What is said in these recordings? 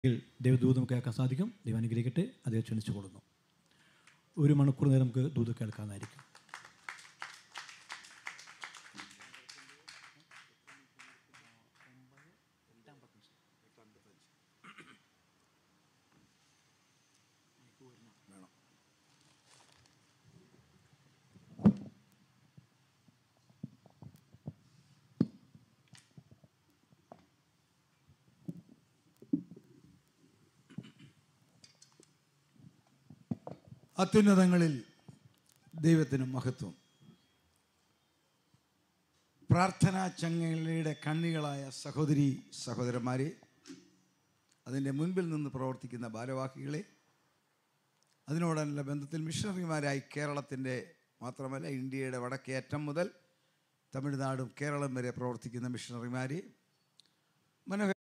ദൈവദൂത് നമുക്ക് കേൾക്കാൻ സാധിക്കും ദൈവം അനുഗ്രഹിക്കട്ടെ അതേ ക്ഷണിച്ചു കൊള്ളുന്നു ഒരു മണിക്കൂർ നേരം നമുക്ക് ദൂത് കേൾക്കാമെന്നായിരിക്കും അത്യുന്നതങ്ങളിൽ ദൈവത്തിന് മഹത്വം പ്രാർത്ഥനാ ചങ്ങലയുടെ കണ്ണികളായ സഹോദരി സഹോദരന്മാരെ അതിൻ്റെ മുൻപിൽ നിന്ന് പ്രവർത്തിക്കുന്ന ഭാരവാഹികളെ അതിനോടുള്ള ബന്ധത്തിൽ മിഷണറിമാരായി കേരളത്തിൻ്റെ മാത്രമല്ല ഇന്ത്യയുടെ വടക്കേ അറ്റം മുതൽ തമിഴ്നാടും കേരളം വരെ പ്രവർത്തിക്കുന്ന മിഷണറിമാരെ മനോഹര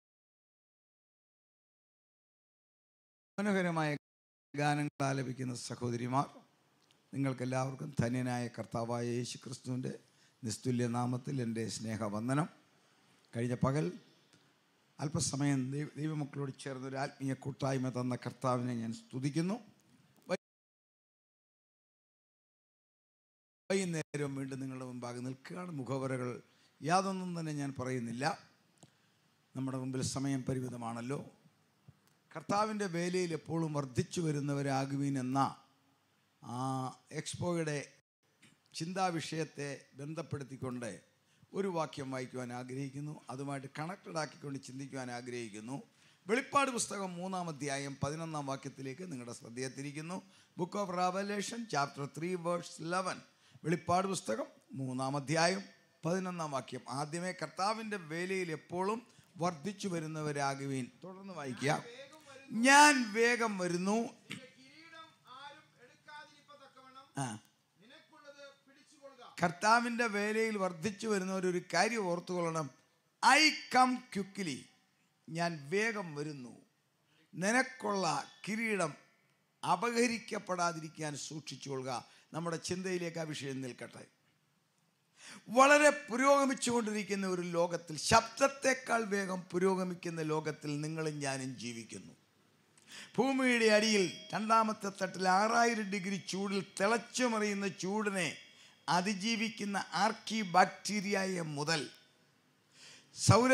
മനോഹരമായ ഗാനങ്ങൾ ആലപിക്കുന്ന സഹോദരിമാർ നിങ്ങൾക്കെല്ലാവർക്കും ധന്യനായ കർത്താവായ യേശു ക്രിസ്തുവിൻ്റെ നിസ്തുല്യ നാമത്തിൽ എൻ്റെ സ്നേഹവന്ദനം കഴിഞ്ഞ പകൽ അല്പസമയം ദൈവ ദൈവമക്കളോട് ചേർന്ന് ഒരു ആത്മീയ കൂട്ടായ്മ തന്ന കർത്താവിനെ ഞാൻ സ്തുതിക്കുന്നു വൈ- വൈകുന്നേരം വീണ്ടും നിങ്ങളുടെ മുമ്പാകെ നിൽക്കുകയാണ് മുഖവരകൾ യാതൊന്നും തന്നെ ഞാൻ പറയുന്നില്ല നമ്മുടെ മുമ്പിൽ സമയം പരിമിതമാണല്ലോ കർത്താവിൻ്റെ വേലയിൽ എപ്പോഴും വർദ്ധിച്ചു വരുന്നവരാകുവീൻ എന്ന ആ എക്സ്പോയുടെ ചിന്താവിഷയത്തെ ബന്ധപ്പെടുത്തിക്കൊണ്ട് ഒരു വാക്യം വായിക്കുവാൻ ആഗ്രഹിക്കുന്നു അതുമായിട്ട് കണക്റ്റഡ് ആക്കിക്കൊണ്ട് ചിന്തിക്കുവാൻ ആഗ്രഹിക്കുന്നു വെളിപ്പാട് പുസ്തകം മൂന്നാം അധ്യായം പതിനൊന്നാം വാക്യത്തിലേക്ക് നിങ്ങളുടെ ശ്രദ്ധയെത്തിരിക്കുന്നു book of Revelation chapter three words eleven വെളിപ്പാട് പുസ്തകം മൂന്നാം അധ്യായം പതിനൊന്നാം വാക്യം ആദ്യമേ കർത്താവിൻ്റെ വേലയിൽ എപ്പോഴും വർദ്ധിച്ചു വരുന്നവരാകുവീൻ തുടർന്ന് വായിക്കുക ഞാൻ വേഗം വരുന്നു കിരീടം ആരും എടുക്കാതിരിപ്പതക്കവണ്ണം ആ നിനക്കുള്ളത് പിടിച്ചുകൊള്ളുക കർത്താവിൻ്റെ വേലയിൽ വർദ്ധിച്ചു വരുന്നവർ ഒരു കാര്യം ഓർത്തുകൊള്ളണം ഐ കം ക്യുക്കിലി ഞാൻ വേഗം വരുന്നു നിനക്കുള്ള കിരീടം അപഹരിക്കപ്പെടാതിരിക്കാൻ സൂക്ഷിച്ചുകൊള്ളുക നമ്മുടെ ചിന്തയിലേക്ക് ആ വിഷയം നിൽക്കട്ടെ വളരെ പുരോഗമിച്ചുകൊണ്ടിരിക്കുന്ന ഒരു ലോകത്തിൽ ശബ്ദത്തെക്കാൾ വേഗം പുരോഗമിക്കുന്ന ലോകത്തിൽ നിങ്ങളും ഞാനും ജീവിക്കുന്നു ഭൂമിയുടെ അടിയിൽ രണ്ടാമത്തെ തട്ടിൽ ആറായിരം ഡിഗ്രി ചൂടിൽ തിളച്ചു മറിയുന്ന ചൂടിനെ അതിജീവിക്കുന്ന ആർക്കി ബാക്ടീരിയയെ മുതൽ സൗര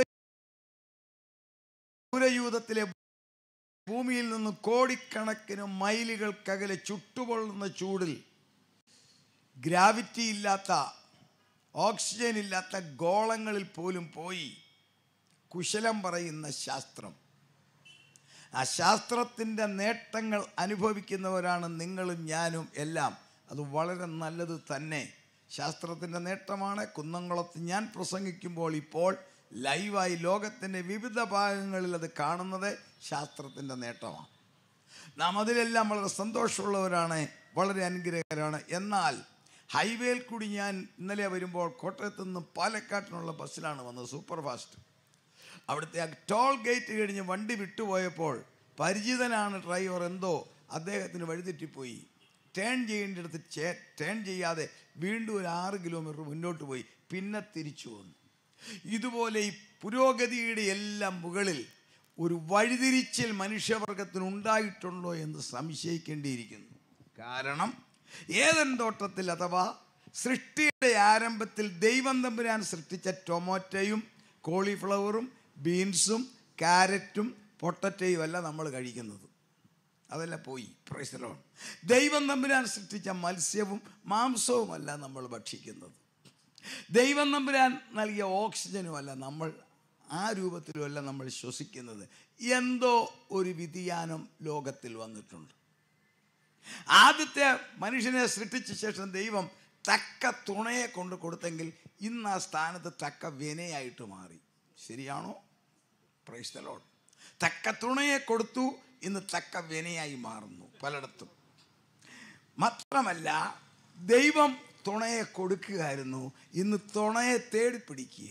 സൗരയൂഥത്തിലെ ഭൂമിയിൽ നിന്ന് കോടിക്കണക്കിന് മൈലുകൾക്കകലെ ചുട്ടുപൊള്ളുന്ന ചൂടിൽ ഗ്രാവിറ്റി ഇല്ലാത്ത ഓക്സിജൻ ഇല്ലാത്ത ഗോളങ്ങളിൽ പോലും പോയി കുശലം പറയുന്ന ശാസ്ത്രം ആ ശാസ്ത്രത്തിൻ്റെ നേട്ടങ്ങൾ അനുഭവിക്കുന്നവരാണ് നിങ്ങളും ഞാനും എല്ലാം അത് വളരെ നല്ലത് തന്നെ ശാസ്ത്രത്തിൻ്റെ നേട്ടമാണ് കുന്നംകുളത്ത് ഞാൻ പ്രസംഗിക്കുമ്പോൾ ഇപ്പോൾ ലൈവായി ലോകത്തിൻ്റെ വിവിധ ഭാഗങ്ങളിൽ അത് കാണുന്നത് ശാസ്ത്രത്തിൻ്റെ നേട്ടമാണ് നാം അതിലെല്ലാം വളരെ സന്തോഷമുള്ളവരാണ് വളരെ അനുഗ്രഹകരമാണ് എന്നാൽ ഹൈവേയിൽ കൂടി ഞാൻ ഇന്നലെ വരുമ്പോൾ കോട്ടയത്ത് നിന്ന് പാലക്കാട്ടിനുള്ള ബസ്സിലാണ് വന്നത് സൂപ്പർ ഫാസ്റ്റ് അവിടുത്തെ ആ ടോൾ ഗേറ്റ് കഴിഞ്ഞ് വണ്ടി വിട്ടുപോയപ്പോൾ പരിചിതനാണ് ഡ്രൈവർ എന്തോ അദ്ദേഹത്തിന് വഴിതെറ്റിപ്പോയി ടേൺ ചെയ്യേണ്ടിടത്ത് ചേ ടേൺ ചെയ്യാതെ വീണ്ടും ഒരു ആറ് കിലോമീറ്റർ മുന്നോട്ട് പോയി പിന്നെ തിരിച്ചു വന്നു ഇതുപോലെ ഈ പുരോഗതിയുടെ എല്ലാം മുകളിൽ ഒരു വഴിതിരിച്ചിൽ മനുഷ്യവർഗത്തിന് ഉണ്ടായിട്ടുണ്ടോ എന്ന് സംശയിക്കേണ്ടിയിരിക്കുന്നു കാരണം ഏതൻ തോട്ടത്തിൽ അഥവാ സൃഷ്ടിയുടെ ആരംഭത്തിൽ ദൈവം തമ്പുരാൻ സൃഷ്ടിച്ച ടൊമാറ്റോയും കോളിഫ്ലവറും ബീൻസും ക്യാരറ്റും പൊട്ടറ്റയും അല്ല നമ്മൾ കഴിക്കുന്നത് അതെല്ലാം പോയി പ്രൈസലോൺ ദൈവം തമ്പുരാൻ സൃഷ്ടിച്ച മത്സ്യവും മാംസവുമല്ല നമ്മൾ ഭക്ഷിക്കുന്നത് ദൈവം തമ്പുരാൻ നൽകിയ ഓക്സിജനുമല്ല നമ്മൾ ആ രൂപത്തിലുമല്ല നമ്മൾ ശ്വസിക്കുന്നത് എന്തോ ഒരു വ്യതിയാനം ലോകത്തിൽ വന്നിട്ടുണ്ട് ആദ്യത്തെ മനുഷ്യനെ സൃഷ്ടിച്ച ശേഷം ദൈവം തക്ക തുണയെ കൊണ്ട് കൊടുത്തെങ്കിൽ ഇന്ന് ആ സ്ഥാനത്ത് തക്ക വിനയായിട്ട് മാറി ശരിയാണോ പ്രൈസ്തലോൺ തക്ക തുണയെ കൊടുത്തു ഇന്ന് തക്ക വിനയായി മാറുന്നു പലയിടത്തും മാത്രമല്ല ദൈവം തുണയെ കൊടുക്കുകയായിരുന്നു ഇന്ന് തുണയെ തേടി പിടിക്കുക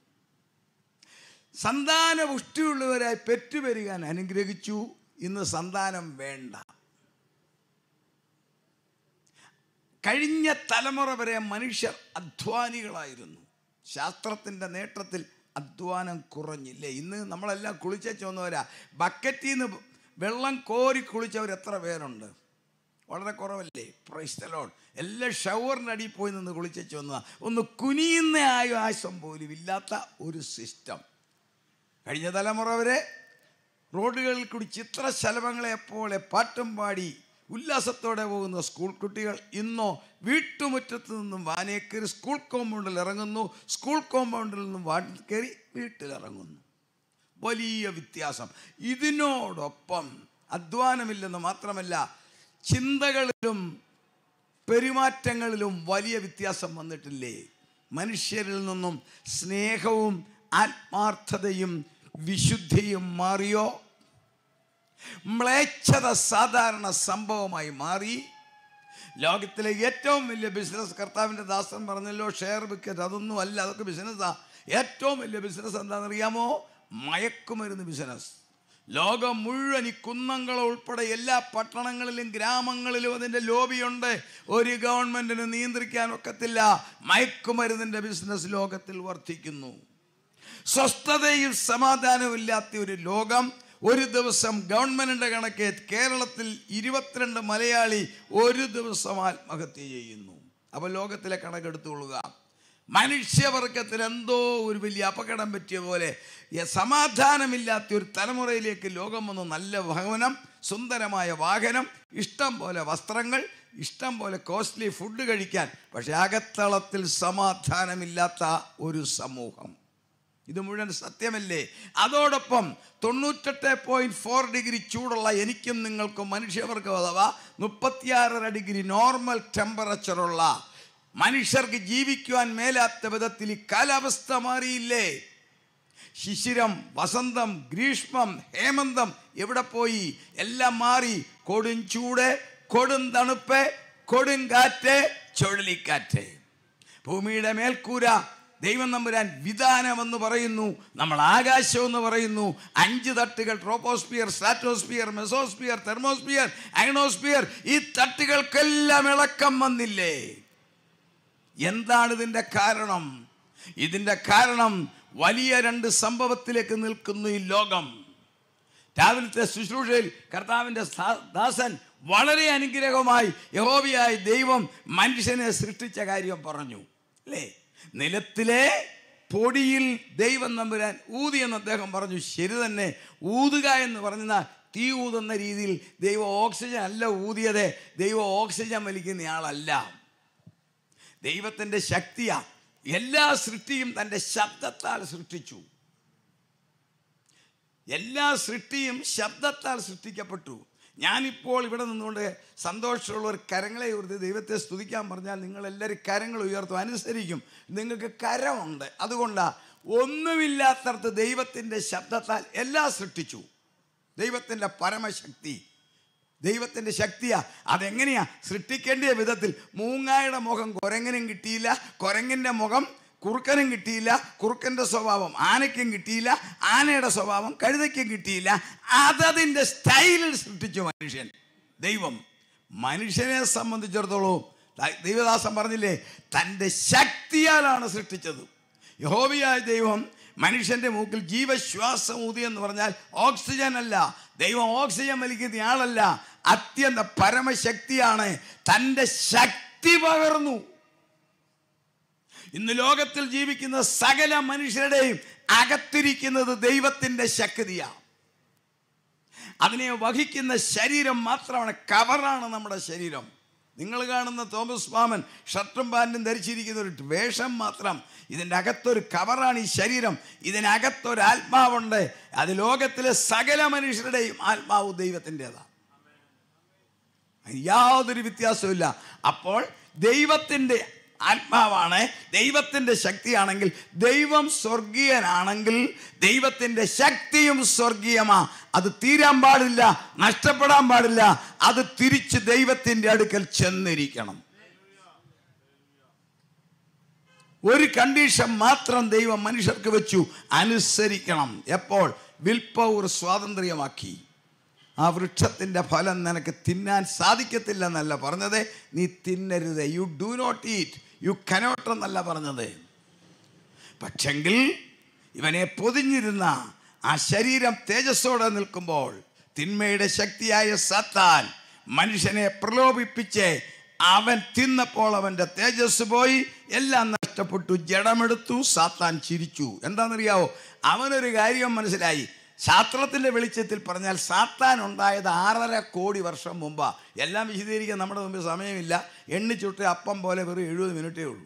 സന്താന പുഷ്ടിയുള്ളവരായി പെറ്റുവരികാൻ അനുഗ്രഹിച്ചു ഇന്ന് സന്താനം വേണ്ട കഴിഞ്ഞ തലമുറ വരെ മനുഷ്യർ അധ്വാനികളായിരുന്നു ശാസ്ത്രത്തിൻ്റെ നേട്ടത്തിൽ അധ്വാനം കുറഞ്ഞില്ലേ ഇന്ന് നമ്മളെല്ലാം കുളിച്ച ചോന്നവരാ ബക്കറ്റിൽ നിന്ന് വെള്ളം കോരി കുളിച്ചവർ എത്ര പേരുണ്ട് വളരെ കുറവല്ലേ പ്രൈസ്തലോൺ എല്ലാം ഷവറിൻ്റെ അടിയിൽ പോയി നിന്ന് കുളിച്ച ചോന്നതാ ഒന്ന് കുനിയുന്ന ആയാസം പോലും ഇല്ലാത്ത ഒരു സിസ്റ്റം കഴിഞ്ഞ തലമുറ വരെ റോഡുകളിൽ കൂടി ചിത്രശലഭങ്ങളെ പോലെ പാട്ടും പാടി ഉല്ലാസത്തോടെ പോകുന്ന സ്കൂൾ കുട്ടികൾ ഇന്നോ വീട്ടുമുറ്റത്ത് നിന്നും വാനേ കയറി സ്കൂൾ കോമ്പൗണ്ടിൽ ഇറങ്ങുന്നു സ്കൂൾ കോമ്പൗണ്ടിൽ നിന്നും വാനിൽ കയറി വീട്ടിലിറങ്ങുന്നു വലിയ വ്യത്യാസം ഇതിനോടൊപ്പം അധ്വാനമില്ലെന്ന് മാത്രമല്ല ചിന്തകളിലും പെരുമാറ്റങ്ങളിലും വലിയ വ്യത്യാസം വന്നിട്ടില്ലേ മനുഷ്യരിൽ നിന്നും സ്നേഹവും ആത്മാർത്ഥതയും വിശുദ്ധിയും മാറിയോ മ്ലേച്ഛത സാധാരണ സംഭവമായി മാറി ലോകത്തിലെ ഏറ്റവും വലിയ ബിസിനസ് കർത്താവിൻ്റെ ദാസൻ പറഞ്ഞല്ലോ ഷെയർ വിക്കറ്റ് അതൊന്നും അല്ല അതൊക്കെ ബിസിനസ്സാ ഏറ്റവും വലിയ ബിസിനസ് എന്താണെന്നറിയാമോ മയക്കുമരുന്ന് ബിസിനസ് ലോകം മുഴുവൻ ഈ കുന്നംകുളം ഉൾപ്പെടെ എല്ലാ പട്ടണങ്ങളിലും ഗ്രാമങ്ങളിലും അതിൻ്റെ ലോബിയുണ്ട് ഒരു ഗവൺമെൻറ്റിന് നിയന്ത്രിക്കാൻ ഒക്കത്തില്ല മയക്കുമരുന്നിൻ്റെ ബിസിനസ് ലോകത്തിൽ വർദ്ധിക്കുന്നു സ്വസ്ഥതയും സമാധാനവും ഇല്ലാത്ത ഒരു ലോകം ഒരു ദിവസം ഗവൺമെന്റിന്റെ കണക്ക് കേരളത്തിൽ ഇരുപത്തിരണ്ട് മലയാളി ഒരു ദിവസം ആത്മഹത്യ ചെയ്യുന്നു അപ്പോൾ ലോകത്തിലെ കണക്കെടുത്തുകൊള്ളുക മനുഷ്യവർഗത്തിന് എന്തോ ഒരു വലിയ അപകടം പറ്റിയ പോലെ ഈ സമാധാനമില്ലാത്ത ഒരു തലമുറയിലേക്ക് ലോകം വന്നു നല്ല ഭവനം സുന്ദരമായ വാഹനം ഇഷ്ടം പോലെ വസ്ത്രങ്ങൾ ഇഷ്ടം പോലെ കോസ്റ്റ്ലി ഫുഡ് കഴിക്കാൻ പക്ഷെ അകത്തളത്തിൽ സമാധാനമില്ലാത്ത ഒരു സമൂഹം ഇത് മുഴുവൻ സത്യമല്ലേ അതോടൊപ്പം തൊണ്ണൂറ്റെട്ട് പോയിന്റ് ഫോർ ഡിഗ്രി ചൂടുള്ള എനിക്കും നിങ്ങൾക്കും മനുഷ്യവർക്കും അഥവാ മുപ്പത്തിയാറര ഡിഗ്രി നോർമൽ ടെമ്പറേച്ചറുള്ള മനുഷ്യർക്ക് ജീവിക്കുവാൻ മേലാത്ത വിധത്തിൽ ഈ കാലാവസ്ഥ മാറിയില്ലേ ശിശിരം വസന്തം ഗ്രീഷ്മം ഹേമന്തം എവിടെ പോയി എല്ലാം മാറി കൊടും ചൂട് കൊടും തണുപ്പ് കൊടും കാറ്റ് ചുഴലിക്കാറ്റ് ഭൂമിയുടെ മേൽക്കൂര ദൈവം നമ്പുരാൻ വിധാനമെന്ന് പറയുന്നു നമ്മൾ ആകാശം എന്ന് പറയുന്നു അഞ്ച് തട്ടുകൾ troposphere stratosphere mesosphere thermosphere ionosphere ഈ തട്ടുകൾക്കെല്ലാം ഇളക്കം വന്നില്ലേ എന്താണ് ഇതിൻ്റെ കാരണം ഇതിൻ്റെ കാരണം വലിയ രണ്ട് സംഭവത്തിലേക്ക് നിൽക്കുന്നു ഈ ലോകം രാവിലത്തെ ശുശ്രൂഷയിൽ കർത്താവിൻ്റെ സാ- ദാസൻ വളരെ അനുഗ്രഹമായി യഹോവയായ ദൈവം മനുഷ്യനെ സൃഷ്ടിച്ച കാര്യം പറഞ്ഞു അല്ലേ നിലത്തിലെ പൊടിയിൽ ദൈവം നമ്പുരാൻ ഊതി എന്ന് അദ്ദേഹം പറഞ്ഞു ശരി തന്നെ ഊതുക എന്ന് പറഞ്ഞാൽ തീ ഊതുന്ന രീതിയിൽ ദൈവം ഓക്സിജൻ അല്ല ഊതിയത് ദൈവം ഓക്സിജൻ വലിക്കുന്ന ആളല്ല ദൈവത്തിൻ്റെ ശക്തിയാ എല്ലാ സൃഷ്ടിയും തൻ്റെ ശബ്ദത്താൽ സൃഷ്ടിച്ചു എല്ലാ സൃഷ്ടിയും ശബ്ദത്താൽ സൃഷ്ടിക്കപ്പെട്ടു ഞാനിപ്പോൾ ഇവിടെ നിന്നുകൊണ്ട് സന്തോഷമുള്ളവർ കരങ്ങളെ ഉയർത്തി ദൈവത്തെ സ്തുതിക്കാൻ പറഞ്ഞാൽ നിങ്ങളെല്ലാവരും കരങ്ങൾ ഉയർത്തും അനുസരിക്കും നിങ്ങൾക്ക് കരമുണ്ട് അതുകൊണ്ടാണ് ഒന്നുമില്ലാത്തടത്ത് ദൈവത്തിൻ്റെ ശബ്ദത്താൽ എല്ലാം സൃഷ്ടിച്ചു ദൈവത്തിൻ്റെ പരമശക്തി ദൈവത്തിൻ്റെ ശക്തിയാ അതെങ്ങനെയാ സൃഷ്ടിക്കേണ്ട വിധത്തിൽ മൂങ്ങായുടെ മുഖം കുരങ്ങനും കിട്ടിയില്ല കുരങ്ങിൻ്റെ മുഖം കുറുക്കനും കിട്ടിയില്ല കുറുക്കൻ്റെ സ്വഭാവം ആനയ്ക്കും കിട്ടിയില്ല ആനയുടെ സ്വഭാവം കഴുതയ്ക്കും കിട്ടിയില്ല അതതിൻ്റെ സ്റ്റൈലിൽ സൃഷ്ടിച്ചു മനുഷ്യൻ ദൈവം മനുഷ്യനെ സംബന്ധിച്ചിടത്തോളം ദ- ദൈവദാസൻ പറഞ്ഞില്ലേ തൻ്റെ ശക്തിയാലാണ് സൃഷ്ടിച്ചത് യഹോവയായ ദൈവം മനുഷ്യന്റെ മൂക്കിൽ ജീവശ്വാസം ഊതി എന്ന് പറഞ്ഞാൽ ഓക്സിജൻ അല്ല ദൈവം ഓക്സിജൻ വലിക്കുന്ന ആളല്ല അത്യന്ത പരമശക്തിയാണ് തൻ്റെ ശക്തി പകർന്നു ഇന്ന് ലോകത്തിൽ ജീവിക്കുന്ന സകല മനുഷ്യരുടെയും അകത്തിരിക്കുന്നത് ദൈവത്തിൻ്റെ ശക്തിയാണ് അതിനെ വഹിക്കുന്ന ശരീരം മാത്രമാണ് കവറാണ് നമ്മുടെ ശരീരം നിങ്ങൾ കാണുന്ന തോമസ് മാമൻ ഷർട്ടും പാൻറ്റും ധരിച്ചിരിക്കുന്ന ഒരു വേഷം മാത്രം ഇതിൻ്റെ അകത്തൊരു കവറാണ് ഈ ശരീരം ഇതിനകത്തൊരു ആത്മാവുണ്ട് അത് ലോകത്തിലെ സകല മനുഷ്യരുടെയും ആത്മാവ് ദൈവത്തിൻ്റെതാണ് യാതൊരു വ്യത്യാസവുമില്ല അപ്പോൾ ദൈവത്തിൻ്റെ ആത്മാവാണ് ദൈവത്തിൻ്റെ ശക്തിയാണെങ്കിൽ ദൈവം സ്വർഗീയനാണെങ്കിൽ ദൈവത്തിൻ്റെ ശക്തിയും സ്വർഗീയമാ അത് തീരാൻ പാടില്ല നഷ്ടപ്പെടാൻ പാടില്ല അത് തിരിച്ച് ദൈവത്തിൻ്റെ അടുക്കൽ ചെന്നിരിക്കണം ഒരു കണ്ടീഷൻ മാത്രം ദൈവം മനുഷ്യർക്ക് വെച്ചു അനുസരിക്കണം എപ്പോൾ വിൽ പവർ സ്വാതന്ത്ര്യമാക്കി ആ വൃക്ഷത്തിൻ്റെ ഫലം നിനക്ക് തിന്നാൻ സാധിക്കത്തില്ല എന്നല്ല പറഞ്ഞത് നീ തിന്നരുത് you do not eat you cannot എന്നല്ല പറഞ്ഞത് പക്ഷെങ്കിൽ ഇവനെ പൊതിഞ്ഞിരുന്ന ആ ശരീരം തേജസ്സോടെ നിൽക്കുമ്പോൾ തിന്മയുടെ ശക്തിയായ സത്താൻ മനുഷ്യനെ പ്രലോഭിപ്പിച്ച് അവൻ തിന്നപ്പോൾ അവൻ്റെ തേജസ് പോയി എല്ലാം നഷ്ടപ്പെട്ടു ജഡമെടുത്തു സാത്താൻ ചിരിച്ചു എന്താണെന്നറിയാവോ അവനൊരു കാര്യം മനസ്സിലായി ശാസ്ത്രത്തിൻ്റെ വെളിച്ചത്തിൽ പറഞ്ഞാൽ സാത്താൻ ഉണ്ടായത് ആറര കോടി വർഷം മുമ്പാ എല്ലാം വിശദീകരിക്കാൻ നമ്മുടെ മുമ്പിൽ സമയമില്ല എണ്ണിച്ചുട്ട് അപ്പം പോലെ വെറും എഴുപത് മിനിറ്റേ ഉള്ളൂ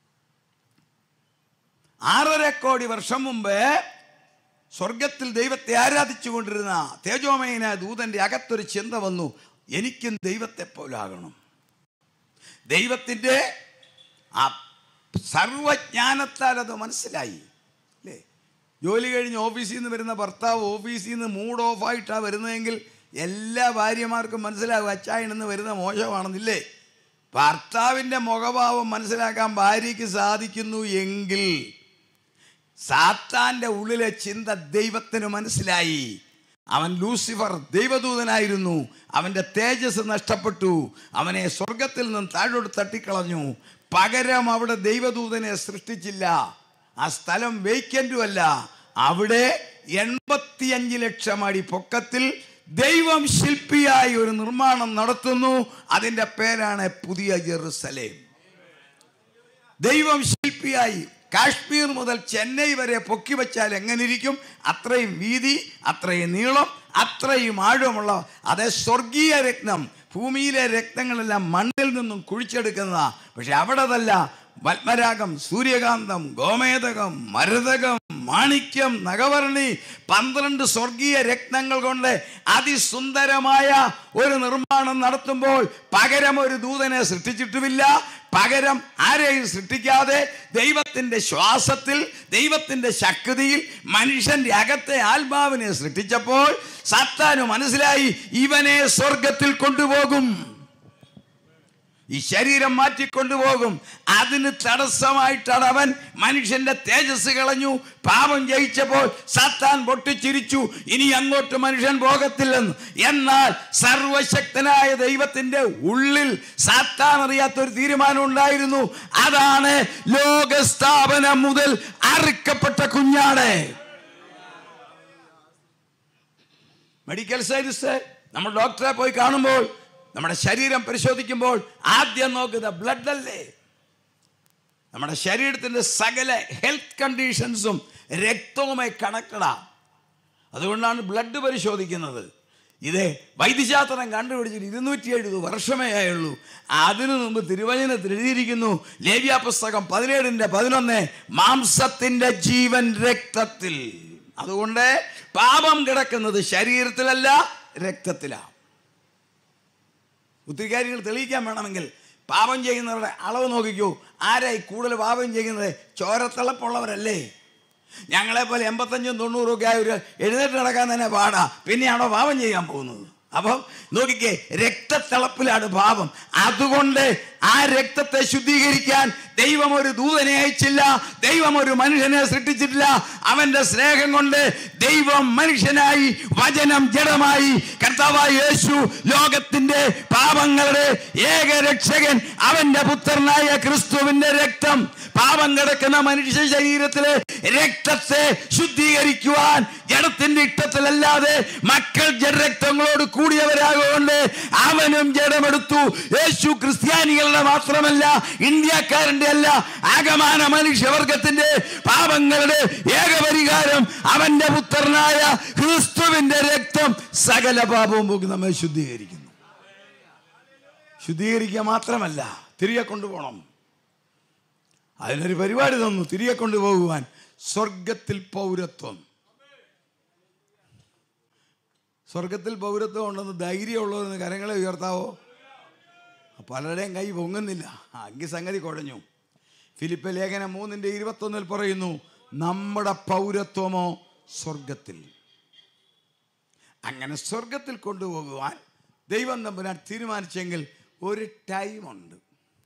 ആറര കോടി വർഷം മുമ്പ് സ്വർഗത്തിൽ ദൈവത്തെ ആരാധിച്ചു കൊണ്ടിരുന്ന തേജോമയനായ ദൂതന്റെ അകത്തൊരു ചിന്ത വന്നു എനിക്കും ദൈവത്തെ പോലാകണം ദൈവത്തിൻ്റെ ആ സർവജ്ഞാനത്താൽ അത് മനസ്സിലായി അല്ലേ ജോലി കഴിഞ്ഞ് ഓഫീസിൽ നിന്ന് വരുന്ന ഭർത്താവ് ഓഫീസിൽ നിന്ന് മൂഡ് ഓഫായിട്ടാണ് വരുന്നതെങ്കിൽ എല്ലാ ഭാര്യമാർക്കും മനസ്സിലാകും അച്ചായനെന്ന് വരുന്ന മോശമാണെന്നില്ലേ ഭർത്താവിൻ്റെ മുഖഭാവം മനസ്സിലാക്കാൻ ഭാര്യയ്ക്ക് സാധിക്കുന്നു എങ്കിൽ സാത്താന്റെ ഉള്ളിലെ ചിന്ത ദൈവത്തിന് മനസ്സിലായി അവൻ ലൂസിഫർ ദൈവദൂതനായിരുന്നു അവൻ്റെ തേജസ് നഷ്ടപ്പെട്ടു അവനെ സ്വർഗത്തിൽ നിന്ന് താഴോട്ട് തട്ടിക്കളഞ്ഞു പകരം അവിടെ ദൈവദൂതനെ സൃഷ്ടിച്ചില്ല ആ സ്ഥലം വേക്കൻറ്റും അല്ല അവിടെ എൺപത്തിയഞ്ച് ലക്ഷം അടി പൊക്കത്തിൽ ദൈവം ശില്പിയായി ഒരു നിർമ്മാണം നടത്തുന്നു അതിൻ്റെ പേരാണ് പുതിയ ജെറുസലേം ദൈവം ശില്പിയായി കാശ്മീർ മുതൽ ചെന്നൈ വരെ പൊക്കി വെച്ചാൽ എങ്ങനെ ഇരിക്കും അത്രയും വീതി അത്രയും നീളം അത്രയും ആഴമുള്ള അതേ സ്വർഗീയ രത്നം ഭൂമിയിലെ രക്തങ്ങളെല്ലാം മണ്ണിൽ നിന്നും കുഴിച്ചെടുക്കുന്നതാ പക്ഷെ അവിടതല്ല പത്മരാഗം സൂര്യകാന്തം ഗോമേതകം മരതകം മാണിക്യം നഗവർണി പന്ത്രണ്ട് സ്വർഗീയ രത്നങ്ങൾ കൊണ്ട് അതിസുന്ദരമായ ഒരു നിർമ്മാണം നടത്തുമ്പോൾ പകരം ഒരു ദൂതനെ സൃഷ്ടിച്ചിട്ടുമില്ല പകരം ആരെയും സൃഷ്ടിക്കാതെ ദൈവത്തിൻ്റെ ശ്വാസത്തിൽ ദൈവത്തിൻ്റെ ശക്തിയിൽ മനുഷ്യന്റെ അകത്തെ ആത്മാവിനെ സൃഷ്ടിച്ചപ്പോൾ സത്താന് മനസ്സിലായി ഇവനെ സ്വർഗത്തിൽ കൊണ്ടുപോകും ഈ ശരീരം മാറ്റിക്കൊണ്ടുപോകും അതിന് തടസ്സമായിട്ടാണ് അവൻ മനുഷ്യന്റെ തേജസ് കളഞ്ഞു പാപം ജയിച്ചപ്പോൾ സത്താൻ പൊട്ടിച്ചിരിച്ചു ഇനി അങ്ങോട്ട് മനുഷ്യൻ പോകത്തില്ലെന്ന് എന്നാൽ സർവശക്തനായ ദൈവത്തിന്റെ ഉള്ളിൽ സാത്താൻ അറിയാത്തൊരു തീരുമാനം ഉണ്ടായിരുന്നു അതാണ് ലോകസ്ഥാപനം മുതൽ അറുക്കപ്പെട്ട കുഞ്ഞാണ് മെഡിക്കൽ സയൻസ് നമ്മൾ ഡോക്ടറെ പോയി കാണുമ്പോൾ നമ്മുടെ ശരീരം പരിശോധിക്കുമ്പോൾ ആദ്യം നോക്കുന്നത് ബ്ലഡ് അല്ലേ നമ്മുടെ ശരീരത്തിൻ്റെ സകല ഹെൽത്ത് കണ്ടീഷൻസും രക്തവുമായി കണക്റ്റഡാ അതുകൊണ്ടാണ് ബ്ലഡ് പരിശോധിക്കുന്നത് ഇത് വൈദ്യശാസ്ത്രം കണ്ടുപിടിച്ചിട്ട് ഇരുന്നൂറ്റി എഴുപത് വർഷമേ ആയുള്ളൂ അതിനു മുമ്പ് തിരുവചനത്തിൽ എഴുതിയിരിക്കുന്നു ലേവ്യ പുസ്തകം പതിനേഴിൻ്റെ പതിനൊന്ന് മാംസത്തിൻ്റെ ജീവൻ രക്തത്തിൽ അതുകൊണ്ട് പാപം കിടക്കുന്നത് ശരീരത്തിലല്ല രക്തത്തിലാണ് ഒത്തിരി കാര്യങ്ങൾ തെളിയിക്കാൻ വേണമെങ്കിൽ പാപം ചെയ്യുന്നവരുടെ അളവ് നോക്കിക്കൂ ആരായി കൂടുതൽ പാപം ചെയ്യുന്നത് ചോരത്തിളപ്പുള്ളവരല്ലേ ഞങ്ങളെ പോലെ എൺപത്തഞ്ചും തൊണ്ണൂറും ഒക്കെ ആയ ഒരു എഴുന്നേറ്റ് നടക്കാൻ തന്നെ പാടാ പിന്നെയാണോ പാപം ചെയ്യാൻ പോകുന്നത് അപ്പം നോക്കിക്കേ രക്തത്തിളപ്പിലാണ് പാപം അതുകൊണ്ട് ആ രക്തത്തെ ശുദ്ധീകരിക്കാൻ ദൈവം ഒരു ദൂതനെ അയച്ചില്ല ദൈവം ഒരു മനുഷ്യനെ സൃഷ്ടിച്ചിട്ടില്ല അവന്റെ സ്നേഹം കൊണ്ട് ദൈവം മനുഷ്യനായി വചനം ജഡമായി കർത്താവായ യേശു ലോകത്തിന്റെ പാപങ്ങളുടെ ഏക രക്ഷകൻ അവന്റെ പുത്രനായ ക്രിസ്തുവിന്റെ രക്തം പാപം കിടക്കുന്ന മനുഷ്യ ശരീരത്തിലെ രക്തത്തെ ശുദ്ധീകരിക്കുവാൻ ജഡത്തിന്റെ ഇഷ്ടത്തിലല്ലാതെ മക്കൾ ജഡരക്തങ്ങളോട് കൂടിയവരാകൊണ്ട് അവനും ജഡമെടുത്തു യേശു ക്രിസ്ത്യാനികളുടെ മാത്രമല്ല ഇന്ത്യക്കാരന്റെ അല്ല ആകമാന മനുഷ്യവർഗത്തിന്റെ പാപങ്ങളുടെ ഏകപരിഹാരം അവന്റെ പുത്രനായ ക്രിസ്തുവിന്റെ രക്തം സകല പാപവും പോക്കി നമ്മെ ശുദ്ധീകരിക്കുന്നു ശുദ്ധീകരിക്കുക മാത്രമല്ല തിരികെ കൊണ്ടുപോകണം അതിനൊരു പരിപാടി തന്നു തിരികെ കൊണ്ടുപോകുവാൻ സ്വർഗത്തിൽ പൗരത്വം സ്വർഗത്തിൽ പൗരത്വം ഉണ്ടെന്ന് ധൈര്യമുള്ളവരെന്ന് കരങ്ങളെ ഉയർത്താവോ പലരുടെയും കൈ പൊങ്ങുന്നില്ല ആ, എങ്കിൽ സംഗതി കുഴഞ്ഞു ഫിലിപ്പ് ലേഖനം മൂന്നിൻ്റെ ഇരുപത്തൊന്നിൽ പറയുന്നു നമ്മുടെ പൗരത്വമോ സ്വർഗത്തിൽ അങ്ങനെ സ്വർഗത്തിൽ കൊണ്ടുപോകുവാൻ ദൈവം തമ്പുരാൻ തീരുമാനിച്ചെങ്കിൽ ഒരു ടൈമുണ്ട്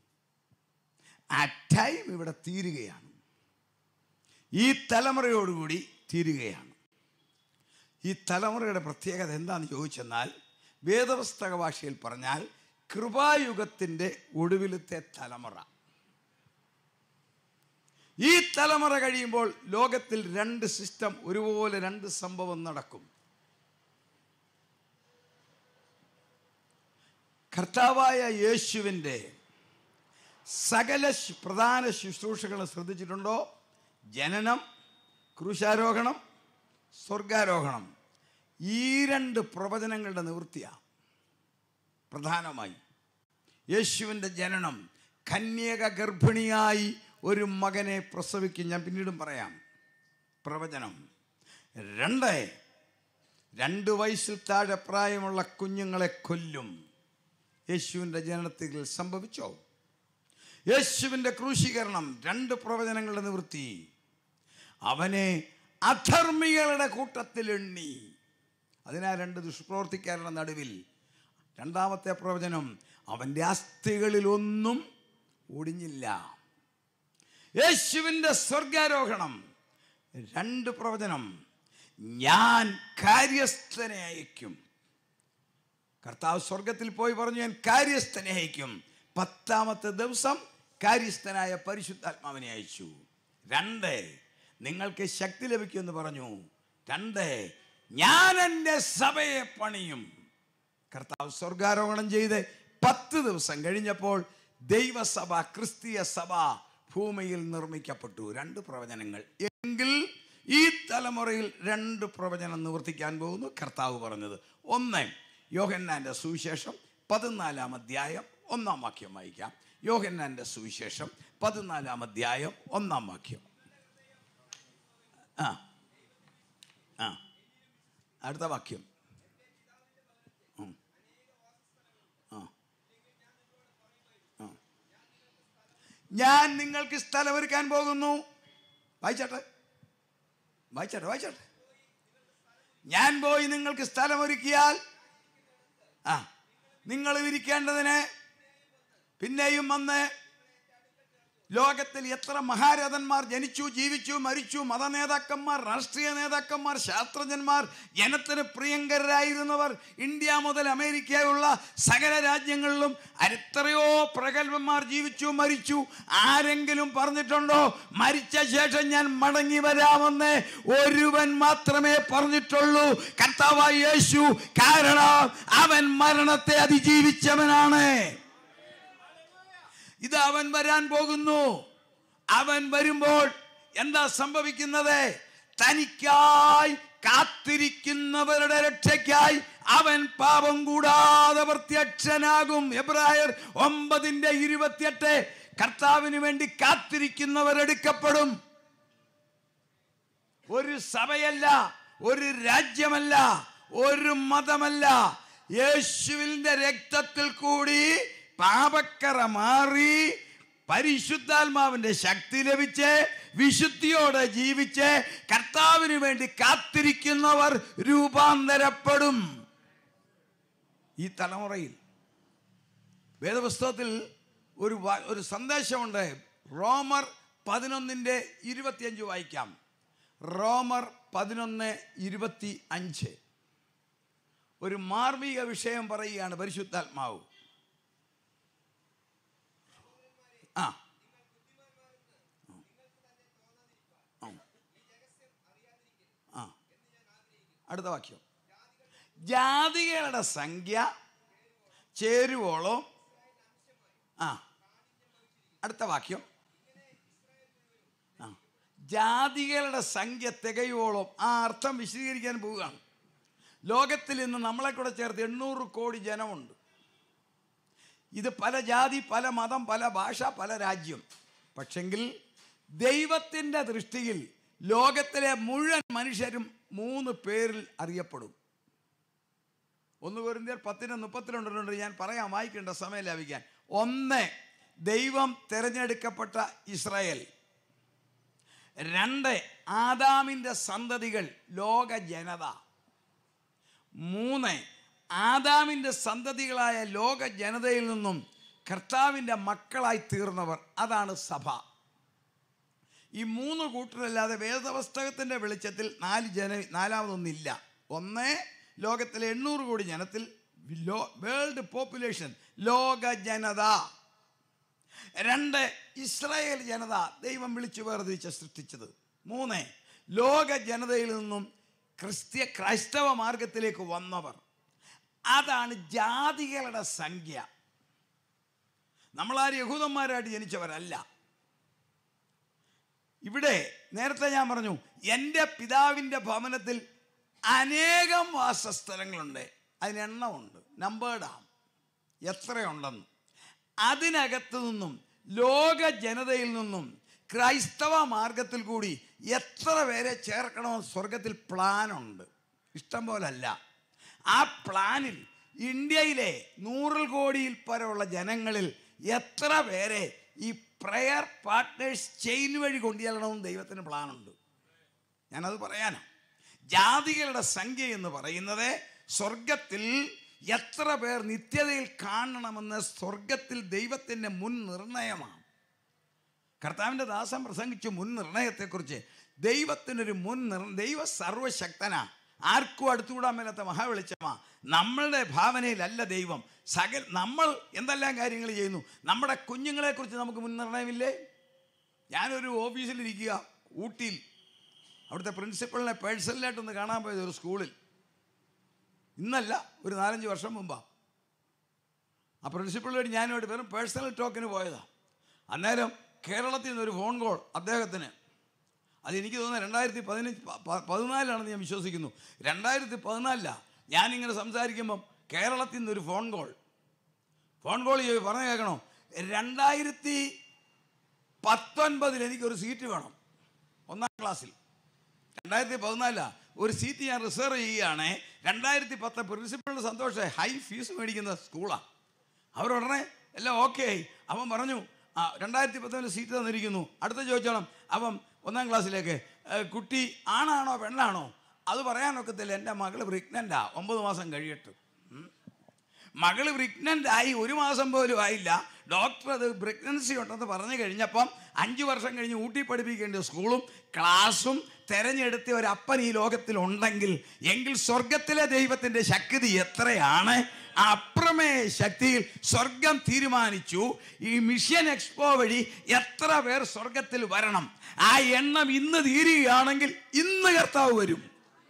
ആ ടൈം ഇവിടെ തീരുകയാണ് ഈ തലമുറയോടുകൂടി തീരുകയാണ് ഈ തലമുറയുടെ പ്രത്യേകത എന്താണെന്ന് ചോദിച്ചെന്നാൽ വേദപുസ്തക ഭാഷയിൽ പറഞ്ഞാൽ കൃപായുഗത്തിൻ്റെ ഒടുവിലത്തെ തലമുറ ഈ തലമുറ കഴിയുമ്പോൾ ലോകത്തിൽ രണ്ട് സിസ്റ്റം ഒരുപോലെ രണ്ട് സംഭവം നടക്കും കർത്താവായ യേശുവിൻ്റെ സകല ശു- പ്രധാന ശുശ്രൂഷകൾ ശ്രദ്ധിച്ചിട്ടുണ്ടോ ജനനം ക്രൂശാരോഹണം സ്വർഗാരോഹണം ഈ രണ്ട് പ്രവചനങ്ങളുടെ നിവൃത്തിയാണ് പ്രധാനമായി യേശുവിൻ്റെ ജനനം കന്യക ഗർഭിണിയായി ഒരു മകനെ പ്രസവിക്കും ഞാൻ പിന്നീടും പറയാം പ്രവചനം രണ്ട് രണ്ട് വയസ്സിൽ താഴെ പ്രായമുള്ള കുഞ്ഞുങ്ങളെ കൊല്ലും യേശുവിൻ്റെ ജനനത്തിൽ സംഭവിച്ചോ യേശുവിൻ്റെ ക്രൂശീകരണം രണ്ട് പ്രവചനങ്ങളുടെ നിവൃത്തി അവനെ അധർമ്മികളുടെ കൂട്ടത്തിൽ എണ്ണി അതിനാ രണ്ട് ദുഷ്പ്രവർത്തിക്കാരുടെ നടുവിൽ രണ്ടാമത്തെ പ്രവചനം അവൻ്റെ അസ്ഥികളിൽ ഒന്നും ഒടിഞ്ഞില്ല യേശുവിൻ്റെ സ്വർഗാരോഹണം രണ്ട് പ്രവചനം ഞാൻ കാര്യസ്ഥനെ അയക്കും കർത്താവ് സ്വർഗത്തിൽ പോയി പറഞ്ഞു ഞാൻ കാര്യസ്ഥനെ അയക്കും പത്താമത്തെ ദിവസം കാര്യസ്ഥനായ പരിശുദ്ധാത്മാവിനെ അയച്ചു രണ്ട് നിങ്ങൾക്ക് ശക്തി ലഭിക്കുമെന്ന് പറഞ്ഞു രണ്ട് ഞാൻ എൻ്റെ സഭയെ പണിയും കർത്താവ് സ്വർഗാരോഹണം ചെയ്ത് പത്ത് ദിവസം കഴിഞ്ഞപ്പോൾ ദൈവസഭ ക്രിസ്തീയ സഭ ഭൂമിയിൽ നിർമ്മിക്കപ്പെട്ടു രണ്ട് പ്രവചനങ്ങൾ എങ്കിൽ ഈ തലമുറയിൽ രണ്ട് പ്രവചനം നിവർത്തിക്കാൻ പോകുന്നു കർത്താവ് പറഞ്ഞത് ഒന്ന് യോഹന്നാന്റെ സുവിശേഷം പതിനാലാം അധ്യായം ഒന്നാം വാക്യം വായിക്കാം യോഹന്നാന്റെ സുവിശേഷം പതിനാലാം അധ്യായം ഒന്നാം വാക്യം ആ ആ അടുത്ത വാക്യം ഉം. ആ. ആ. ഞാൻ നിങ്ങൾക്ക് സ്ഥലമൊരുക്കാൻ പോകുന്നു വായിച്ചാട്ടെ വായിച്ചാട്ടെ വായിച്ചാട്ടെ ഞാൻ പോയി നിങ്ങൾക്ക് സ്ഥലമൊരുക്കിയാൽ ആ നിങ്ങൾ ഇരിക്കേണ്ടതിന് പിന്നെയും വന്ന് ലോകത്തിൽ എത്ര മഹാരഥന്മാർ ജനിച്ചു ജീവിച്ചു മരിച്ചു മതനേതാക്കന്മാർ രാഷ്ട്രീയ നേതാക്കന്മാർ ശാസ്ത്രജ്ഞന്മാർ ജനത്തിന് പ്രിയങ്കരായിരുന്നവർ ഇന്ത്യ മുതൽ അമേരിക്കയുള്ള സകല രാജ്യങ്ങളിലും എത്രയോ പ്രഗത്ഭന്മാർ ജീവിച്ചു മരിച്ചു ആരെങ്കിലും പറഞ്ഞിട്ടുണ്ടോ മരിച്ച ശേഷം ഞാൻ മടങ്ങി വരാമെന്ന് ഒരുവൻ മാത്രമേ പറഞ്ഞിട്ടുള്ളൂ കർത്താവായ യേശു കാരണം അവൻ മരണത്തെ അതിജീവിച്ചവനാണ് ഇത് അവൻ വരാൻ പോകുന്നു അവൻ വരുമ്പോൾ എന്താ സംഭവിക്കുന്നത് തനിക്കായി കാത്തിരിക്കുന്നവരുടെ രക്ഷയ്ക്കായി അവൻ പാപം കൂടാതെ പ്രത്യക്ഷനാകും എബ്രായർ ഒമ്പതിന്റെ ഇരുപത്തിയെട്ട് കർത്താവിന് വേണ്ടി കാത്തിരിക്കുന്നവരെടുക്കപ്പെടും ഒരു സഭയല്ല ഒരു രാജ്യമല്ല ഒരു മതമല്ല യേശുവിന്റെ രക്തത്തിൽ കൂടി പാപക്കറ മാറി പരിശുദ്ധാത്മാവിന്റെ ശക്തി ലഭിച്ച് വിശുദ്ധിയോടെ ജീവിച്ച് കർത്താവിന് വേണ്ടി കാത്തിരിക്കുന്നവർ രൂപാന്തരപ്പെടും ഈ തലമുറയിൽ വേദപുസ്തകത്തിൽ ഒരു വ- ഒരു സന്ദേശമുണ്ട് റോമർ പതിനൊന്നിൻ്റെ ഇരുപത്തിയഞ്ച് വായിക്കാം റോമർ പതിനൊന്ന് ഇരുപത്തി അഞ്ച് ഒരു മാർമിക വിഷയം പറയുകയാണ് പരിശുദ്ധാത്മാവ് ആ ആ. ആ അടുത്ത വാക്യം ജാതികളുടെ സംഖ്യ ചേരുവോളം ആ അടുത്ത വാക്യം ആ ജാതികളുടെ സംഖ്യ തികയോളം ആ അർത്ഥം വിശദീകരിക്കാൻ പോവുകയാണ് ലോകത്തിൽ ഇന്ന് നമ്മളെ കൂടെ ചേർത്ത് എണ്ണൂറ് കോടി ജനമുണ്ട് ഇത് പല ജാതി പല മതം പല ഭാഷ പല രാജ്യം പക്ഷെങ്കിൽ ദൈവത്തിൻ്റെ ദൃഷ്ടിയിൽ ലോകത്തിലെ മുഴുവൻ മനുഷ്യരും മൂന്ന് പേരിൽ അറിയപ്പെടും ഒന്ന് കൊരിന്ത്യർ പത്തിന് മുപ്പത്തിരണ്ടുണ്ട് ഞാൻ പറയാം വായിക്കേണ്ട സമയം ലഭിക്കാൻ ഒന്ന് ദൈവം തിരഞ്ഞെടുക്കപ്പെട്ട ഇസ്രായേൽ രണ്ട് ആദാമിൻ്റെ സന്തതികൾ ലോക ജനത മൂന്ന് ആദാമിൻ്റെ സന്തതികളായ ലോക ജനതയിൽ നിന്നും കർത്താവിൻ്റെ മക്കളായി തീർന്നവർ അതാണ് സഭ ഈ മൂന്ന് കൂട്ടരല്ലാതെ വേദപുസ്തകത്തിൻ്റെ വെളിച്ചത്തിൽ നാല് ജന നാലാമതൊന്നില്ല ഒന്ന് ലോകത്തിലെ എണ്ണൂറ് കോടി ജനത്തിൽ ലോ വേൾഡ് പോപ്പുലേഷൻ ലോക ജനത രണ്ട് ഇസ്രായേൽ ജനത ദൈവം വിളിച്ചു വേർതിരിച്ച് സൃഷ്ടിച്ചത് മൂന്ന് ലോക ജനതയിൽ നിന്നും ക്രിസ്ത്യ ക്രൈസ്തവ മാർഗത്തിലേക്ക് വന്നവർ അതാണ് ജാതികളുടെ സംഖ്യ നമ്മളാരും യഹൂദന്മാരായിട്ട് ജനിച്ചവരല്ല ഇവിടെ നേരത്തെ ഞാൻ പറഞ്ഞു എൻ്റെ പിതാവിൻ്റെ ഭവനത്തിൽ അനേകം വാസസ്ഥലങ്ങളുണ്ട് അതിന് എണ്ണമുണ്ട് നമ്പേർഡാം എത്രയുണ്ടെന്ന് അതിനകത്ത് നിന്നും ലോക ജനതയിൽ നിന്നും ക്രൈസ്തവ മാർഗത്തിൽ കൂടി എത്ര പേരെ ചേർക്കണമെന്ന് സ്വർഗത്തിൽ പ്ലാനുണ്ട് ഇഷ്ടം പോലല്ല ആ പ്ലാനിൽ ഇന്ത്യയിലെ നൂറിൽ കോടിയിൽ പരമുള്ള ജനങ്ങളിൽ എത്ര പേരെ ഈ പ്രയർ പാർട്ട്നേഴ്സ് ചെയിൻ വഴി കൊണ്ടുചെല്ലണമെന്ന് ദൈവത്തിന് പ്ലാനുണ്ട് ഞാനത് പറയാനാ ജാതികളുടെ സംഖ്യ എന്ന് പറയുന്നത് സ്വർഗത്തിൽ എത്ര പേർ നിത്യതയിൽ കാണണമെന്ന് സ്വർഗത്തിൽ ദൈവത്തിൻ്റെ മുൻ നിർണയമാണ് കർത്താവിൻ്റെ ദാസൻ പ്രസംഗിച്ചു മുൻ നിർണയത്തെക്കുറിച്ച് ദൈവത്തിനൊരു മുൻ നിർ ദൈവ സർവശക്തനാ ആർക്കും അടുത്തുകൂടാൻ മേലാത്ത മഹാവെളിച്ചമാ നമ്മളുടെ ഭാവനയിലല്ല ദൈവം സകൽ നമ്മൾ എന്തെല്ലാം കാര്യങ്ങൾ ചെയ്യുന്നു നമ്മുടെ കുഞ്ഞുങ്ങളെക്കുറിച്ച് നമുക്ക് മുൻ നിർണയമില്ലേ ഞാനൊരു ഓഫീസിലിരിക്കുക ഊട്ടിയിൽ അവിടുത്തെ പ്രിൻസിപ്പളിനെ പേഴ്സണലായിട്ടൊന്ന് കാണാൻ പോയത് ഒരു സ്കൂളിൽ ഇന്നല്ല ഒരു നാലഞ്ച് വർഷം മുമ്പാ ആ പ്രിൻസിപ്പളുമായിട്ട് ഞാനുമായിട്ട് വെറും പേഴ്സണൽ ടോക്കിന് പോയതാ അന്നേരം കേരളത്തിൽ നിന്നൊരു ഫോൺ കോൾ അദ്ദേഹത്തിന് അത് എനിക്ക് തോന്നുന്നത് രണ്ടായിരത്തി പതിനഞ്ച് പ- പ- പതിനാലിലാണെന്ന് ഞാൻ വിശ്വസിക്കുന്നു രണ്ടായിരത്തി പതിനാലിലാണ് ഞാനിങ്ങനെ സംസാരിക്കുമ്പം കേരളത്തിൽ നിന്നൊരു ഫോൺ കോൾ ഫോൺ കോൾ ചെയ്ത് പറഞ്ഞു കേൾക്കണോ രണ്ടായിരത്തി പത്തൊൻപതിൽ എനിക്കൊരു സീറ്റ് വേണം ഒന്നാം ക്ലാസ്സിൽ രണ്ടായിരത്തി പതിനാലിലാ ഒരു സീറ്റ് ഞാൻ റിസർവ് ചെയ്യുകയാണ് രണ്ടായിരത്തി പത്ത് പ്രിൻസിപ്പളിൻ്റെ സന്തോഷം ഹൈ ഫീസ് മേടിക്കുന്ന സ്കൂളാണ് അവരുടനെ എല്ലാം ഓക്കെ ആയി അവൻ പറഞ്ഞു ആ രണ്ടായിരത്തി പത്തൊമ്പതിൽ സീറ്റ് തന്നിരിക്കുന്നു അടുത്ത ചോദിച്ചോളം അവൻ ഒന്നാം ക്ലാസ്സിലേക്ക് "ഏ, കുട്ടി ആണാണോ പെണ്ണാണോ അത് പറയാനൊക്കത്തില്ല എൻ്റെ മകൾ പ്രഗ്നൻ്റാ ഒമ്പത് മാസം കഴിയട്ടെ ഉം. മകള് പ്രഗ്നൻ്റ് ആയി ഒരു മാസം പോലും ആയില്ല ഡോക്ടർ അത് പ്രഗ്നൻസി ഉണ്ടെന്ന് പറഞ്ഞു കഴിഞ്ഞപ്പം അഞ്ച് വർഷം കഴിഞ്ഞ് ഊട്ടി പഠിപ്പിക്കേണ്ട സ്കൂളും ക്ലാസ്സും തെരഞ്ഞെടുത്ത ഒരു അപ്പൻ ഈ ലോകത്തിൽ ഉണ്ടെങ്കിൽ എങ്കിൽ സ്വർഗത്തിലെ ദൈവത്തിൻ്റെ ശക്തി എത്രയാണ് ആ അപ്രമേയ ശക്തിയിൽ സ്വർഗം തീരുമാനിച്ചു ഈ മിഷൻ എക്സ്പോ വഴി എത്ര പേർ സ്വർഗത്തിൽ വരണം ആ എണ്ണം ഇന്ന് തീരുകയാണെങ്കിൽ ഇന്ന് കർത്താവ് വരും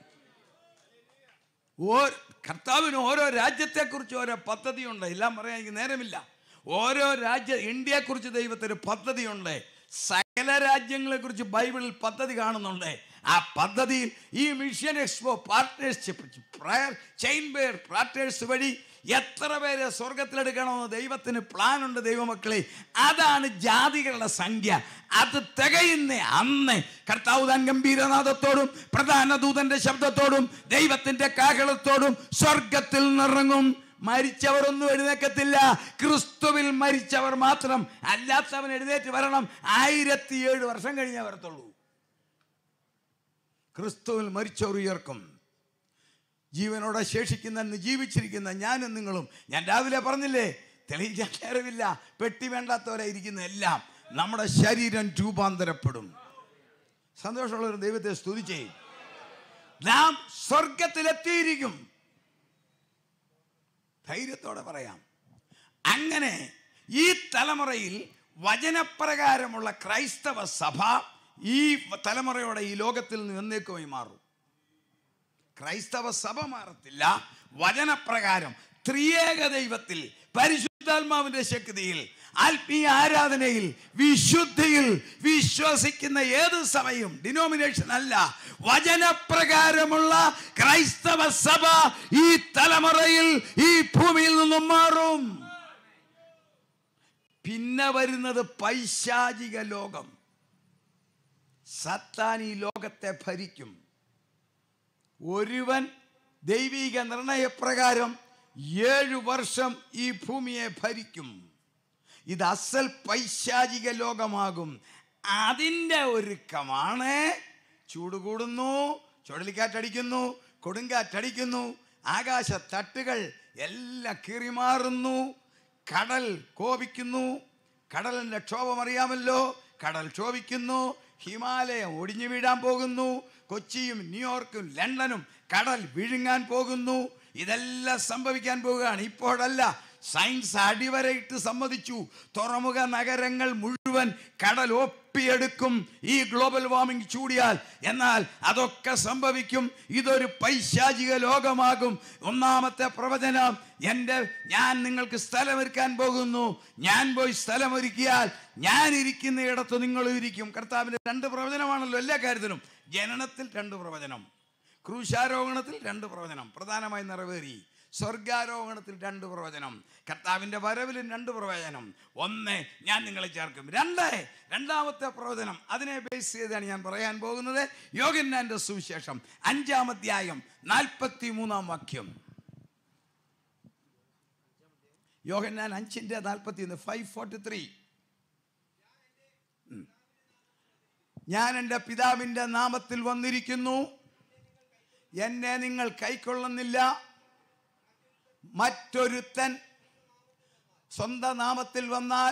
ഓ കർത്താവിന് ഓരോ രാജ്യത്തെക്കുറിച്ച് ഓരോ പദ്ധതിയുണ്ട് എല്ലാം പറയാൻ എനിക്ക് നേരമില്ല ഓരോ രാജ്യ ഇന്ത്യയെക്കുറിച്ച് ദൈവത്തിന് പദ്ധതിയുണ്ട് സകല രാജ്യങ്ങളെക്കുറിച്ച് ബൈബിളിൽ പദ്ധതി കാണുന്നുണ്ട് ആ പദ്ധതിയിൽ ഈ mission expo partnership prayer chain bear partners വഴി എത്ര പേരെ സ്വർഗത്തിലെടുക്കണമെന്ന് ദൈവത്തിന് പ്ലാൻ ഉണ്ട് ദൈവമക്കളെ അതാണ് ജാതികളുടെ സംഖ്യ അത് തികയുന്ന അന്ന് കർത്താവ് താൻ ഗംഭീരനാഥത്തോടും പ്രധാന ദൂതന്റെ ശബ്ദത്തോടും ദൈവത്തിന്റെ കാഹളത്തോടും സ്വർഗത്തിൽ നിറങ്ങും മരിച്ചവരൊന്നും എഴുന്നേക്കത്തില്ല ക്രിസ്തുവിൽ മരിച്ചവർ മാത്രം അല്ലാത്തവൻ എഴുന്നേറ്റ് വരണം ആയിരത്തി ഏഴ് വർഷം കഴിഞ്ഞേ വരത്തുള്ളൂ ക്രിസ്തുവിൽ മരിച്ചവർ ഉയർക്കും ജീവനോടെ ശേഷിക്കുന്ന ഇന്ന് ജീവിച്ചിരിക്കുന്ന ഞാനും നിങ്ങളും ഞാൻ രാവിലെ പറഞ്ഞില്ലേ തെളിയിക്കാൻ നേരമില്ല പെട്ടി വേണ്ടാത്തവരെ ഇരിക്കുന്ന എല്ലാം നമ്മുടെ ശരീരം രൂപാന്തരപ്പെടും സന്തോഷമുള്ള ഒരു ദൈവത്തെ സ്തുതിച്ചേ നാം സ്വർഗത്തിലെത്തിയിരിക്കും ധൈര്യത്തോടെ പറയാം അങ്ങനെ ഈ തലമുറയിൽ വചനപ്രകാരമുള്ള ക്രൈസ്തവ സഭ ഈ തലമുറയോടെ ഈ ലോകത്തിൽ നിന്ന് എന്നേക്കുമായി മാറും ക്രൈസ്തവ സഭ മാറത്തില്ല വചനപ്രകാരം ത്രിയേക ദൈവത്തിൽ പരിശുദ്ധാത്മാവിന്റെ ശക്തിയിൽ ആത്മീയ ആരാധനയിൽ വിശുദ്ധിയിൽ വിശ്വസിക്കുന്ന ഏത് സഭയും ഡിനോമിനേഷൻ അല്ല വചനപ്രകാരമുള്ള ക്രൈസ്തവ സഭ ഈ തലമുറയിൽ ഈ ഭൂമിയിൽ നിന്നും മാറും പിന്നെ വരുന്നത് പൈശാചിക ലോകം സത്താൻ ഈ ലോകത്തെ ഭരിക്കും ഒരുവൻ ദൈവിക നിർണയപ്രകാരം ഏഴു വർഷം ഈ ഭൂമിയെ ഭരിക്കും ഇത് അസൽ പൈശാചിക ലോകമാകും അതിൻ്റെ ഒരുക്കമാണ് ചൂട് കൂടുന്നു ചുഴലിക്കാറ്റടിക്കുന്നു കൊടുങ്കാറ്റടിക്കുന്നു ആകാശ തട്ടുകൾ എല്ലാം കീറിമാറുന്നു കടൽ കോപിക്കുന്നു കടലിൻ്റെ ക്ഷോഭം അറിയാമല്ലോ കടൽ ക്ഷോഭിക്കുന്നു ഹിമാലയം ഒടിഞ്ഞു വീഴാൻ പോകുന്നു കൊച്ചിയും ന്യൂയോർക്കും ലണ്ടനും കടൽ വിഴുങ്ങാൻ പോകുന്നു ഇതെല്ലാം സംഭവിക്കാൻ പോവുകയാണ് ഇപ്പോഴല്ല സയൻസ് അടിവരയിട്ട് സമ്മതിച്ചു തുറമുഖ നഗരങ്ങൾ മുഴുവൻ കടൽ ഒപ്പിയെടുക്കും ഈ ഗ്ലോബൽ വാർമിംഗ് ചൂടിയാൽ എന്നാൽ അതൊക്കെ സംഭവിക്കും ഇതൊരു പൈശാചിക ലോകമാകും ഒന്നാമത്തെ പ്രവചനം എൻ്റെ ഞാൻ നിങ്ങൾക്ക് സ്ഥലമൊരുക്കാൻ പോകുന്നു ഞാൻ പോയി സ്ഥലമൊരുക്കിയാൽ ഞാൻ ഇരിക്കുന്ന ഇടത്ത് നിങ്ങളും ഇരിക്കും കർത്താവിൻ്റെ രണ്ട് പ്രവചനമാണല്ലോ എല്ലാ കാര്യത്തിനും ജനനത്തിൽ രണ്ട് പ്രവചനം ക്രൂശാരോഹണത്തിൽ രണ്ട് പ്രവചനം പ്രധാനമായി നിറവേറി സ്വർഗാരോഹണത്തിൽ രണ്ട് പ്രവചനം കർത്താവിൻ്റെ വരവിലും രണ്ട് പ്രവചനം ഒന്ന് ഞാൻ നിങ്ങളെ ചേർക്കും രണ്ട് രണ്ടാമത്തെ പ്രവചനം അതിനെ ബേസ് ചെയ്താണ് ഞാൻ പറയാൻ പോകുന്നത് യോഗന്നാൻ്റെ സുവിശേഷം അഞ്ചാം അധ്യായം നാൽപ്പത്തി മൂന്നാം വാക്യം യോഹന്നാൻ അഞ്ചിൻ്റെ നാൽപ്പത്തി ഒന്ന് ഫൈവ് ഫോർട്ടി ത്രീ ഞാൻ എൻ്റെ പിതാവിൻ്റെ നാമത്തിൽ വന്നിരിക്കുന്നു എന്നെ നിങ്ങൾ കൈക്കൊള്ളുന്നില്ല മറ്റൊരുത്തൻ സ്വന്തം നാമത്തിൽ വന്നാൽ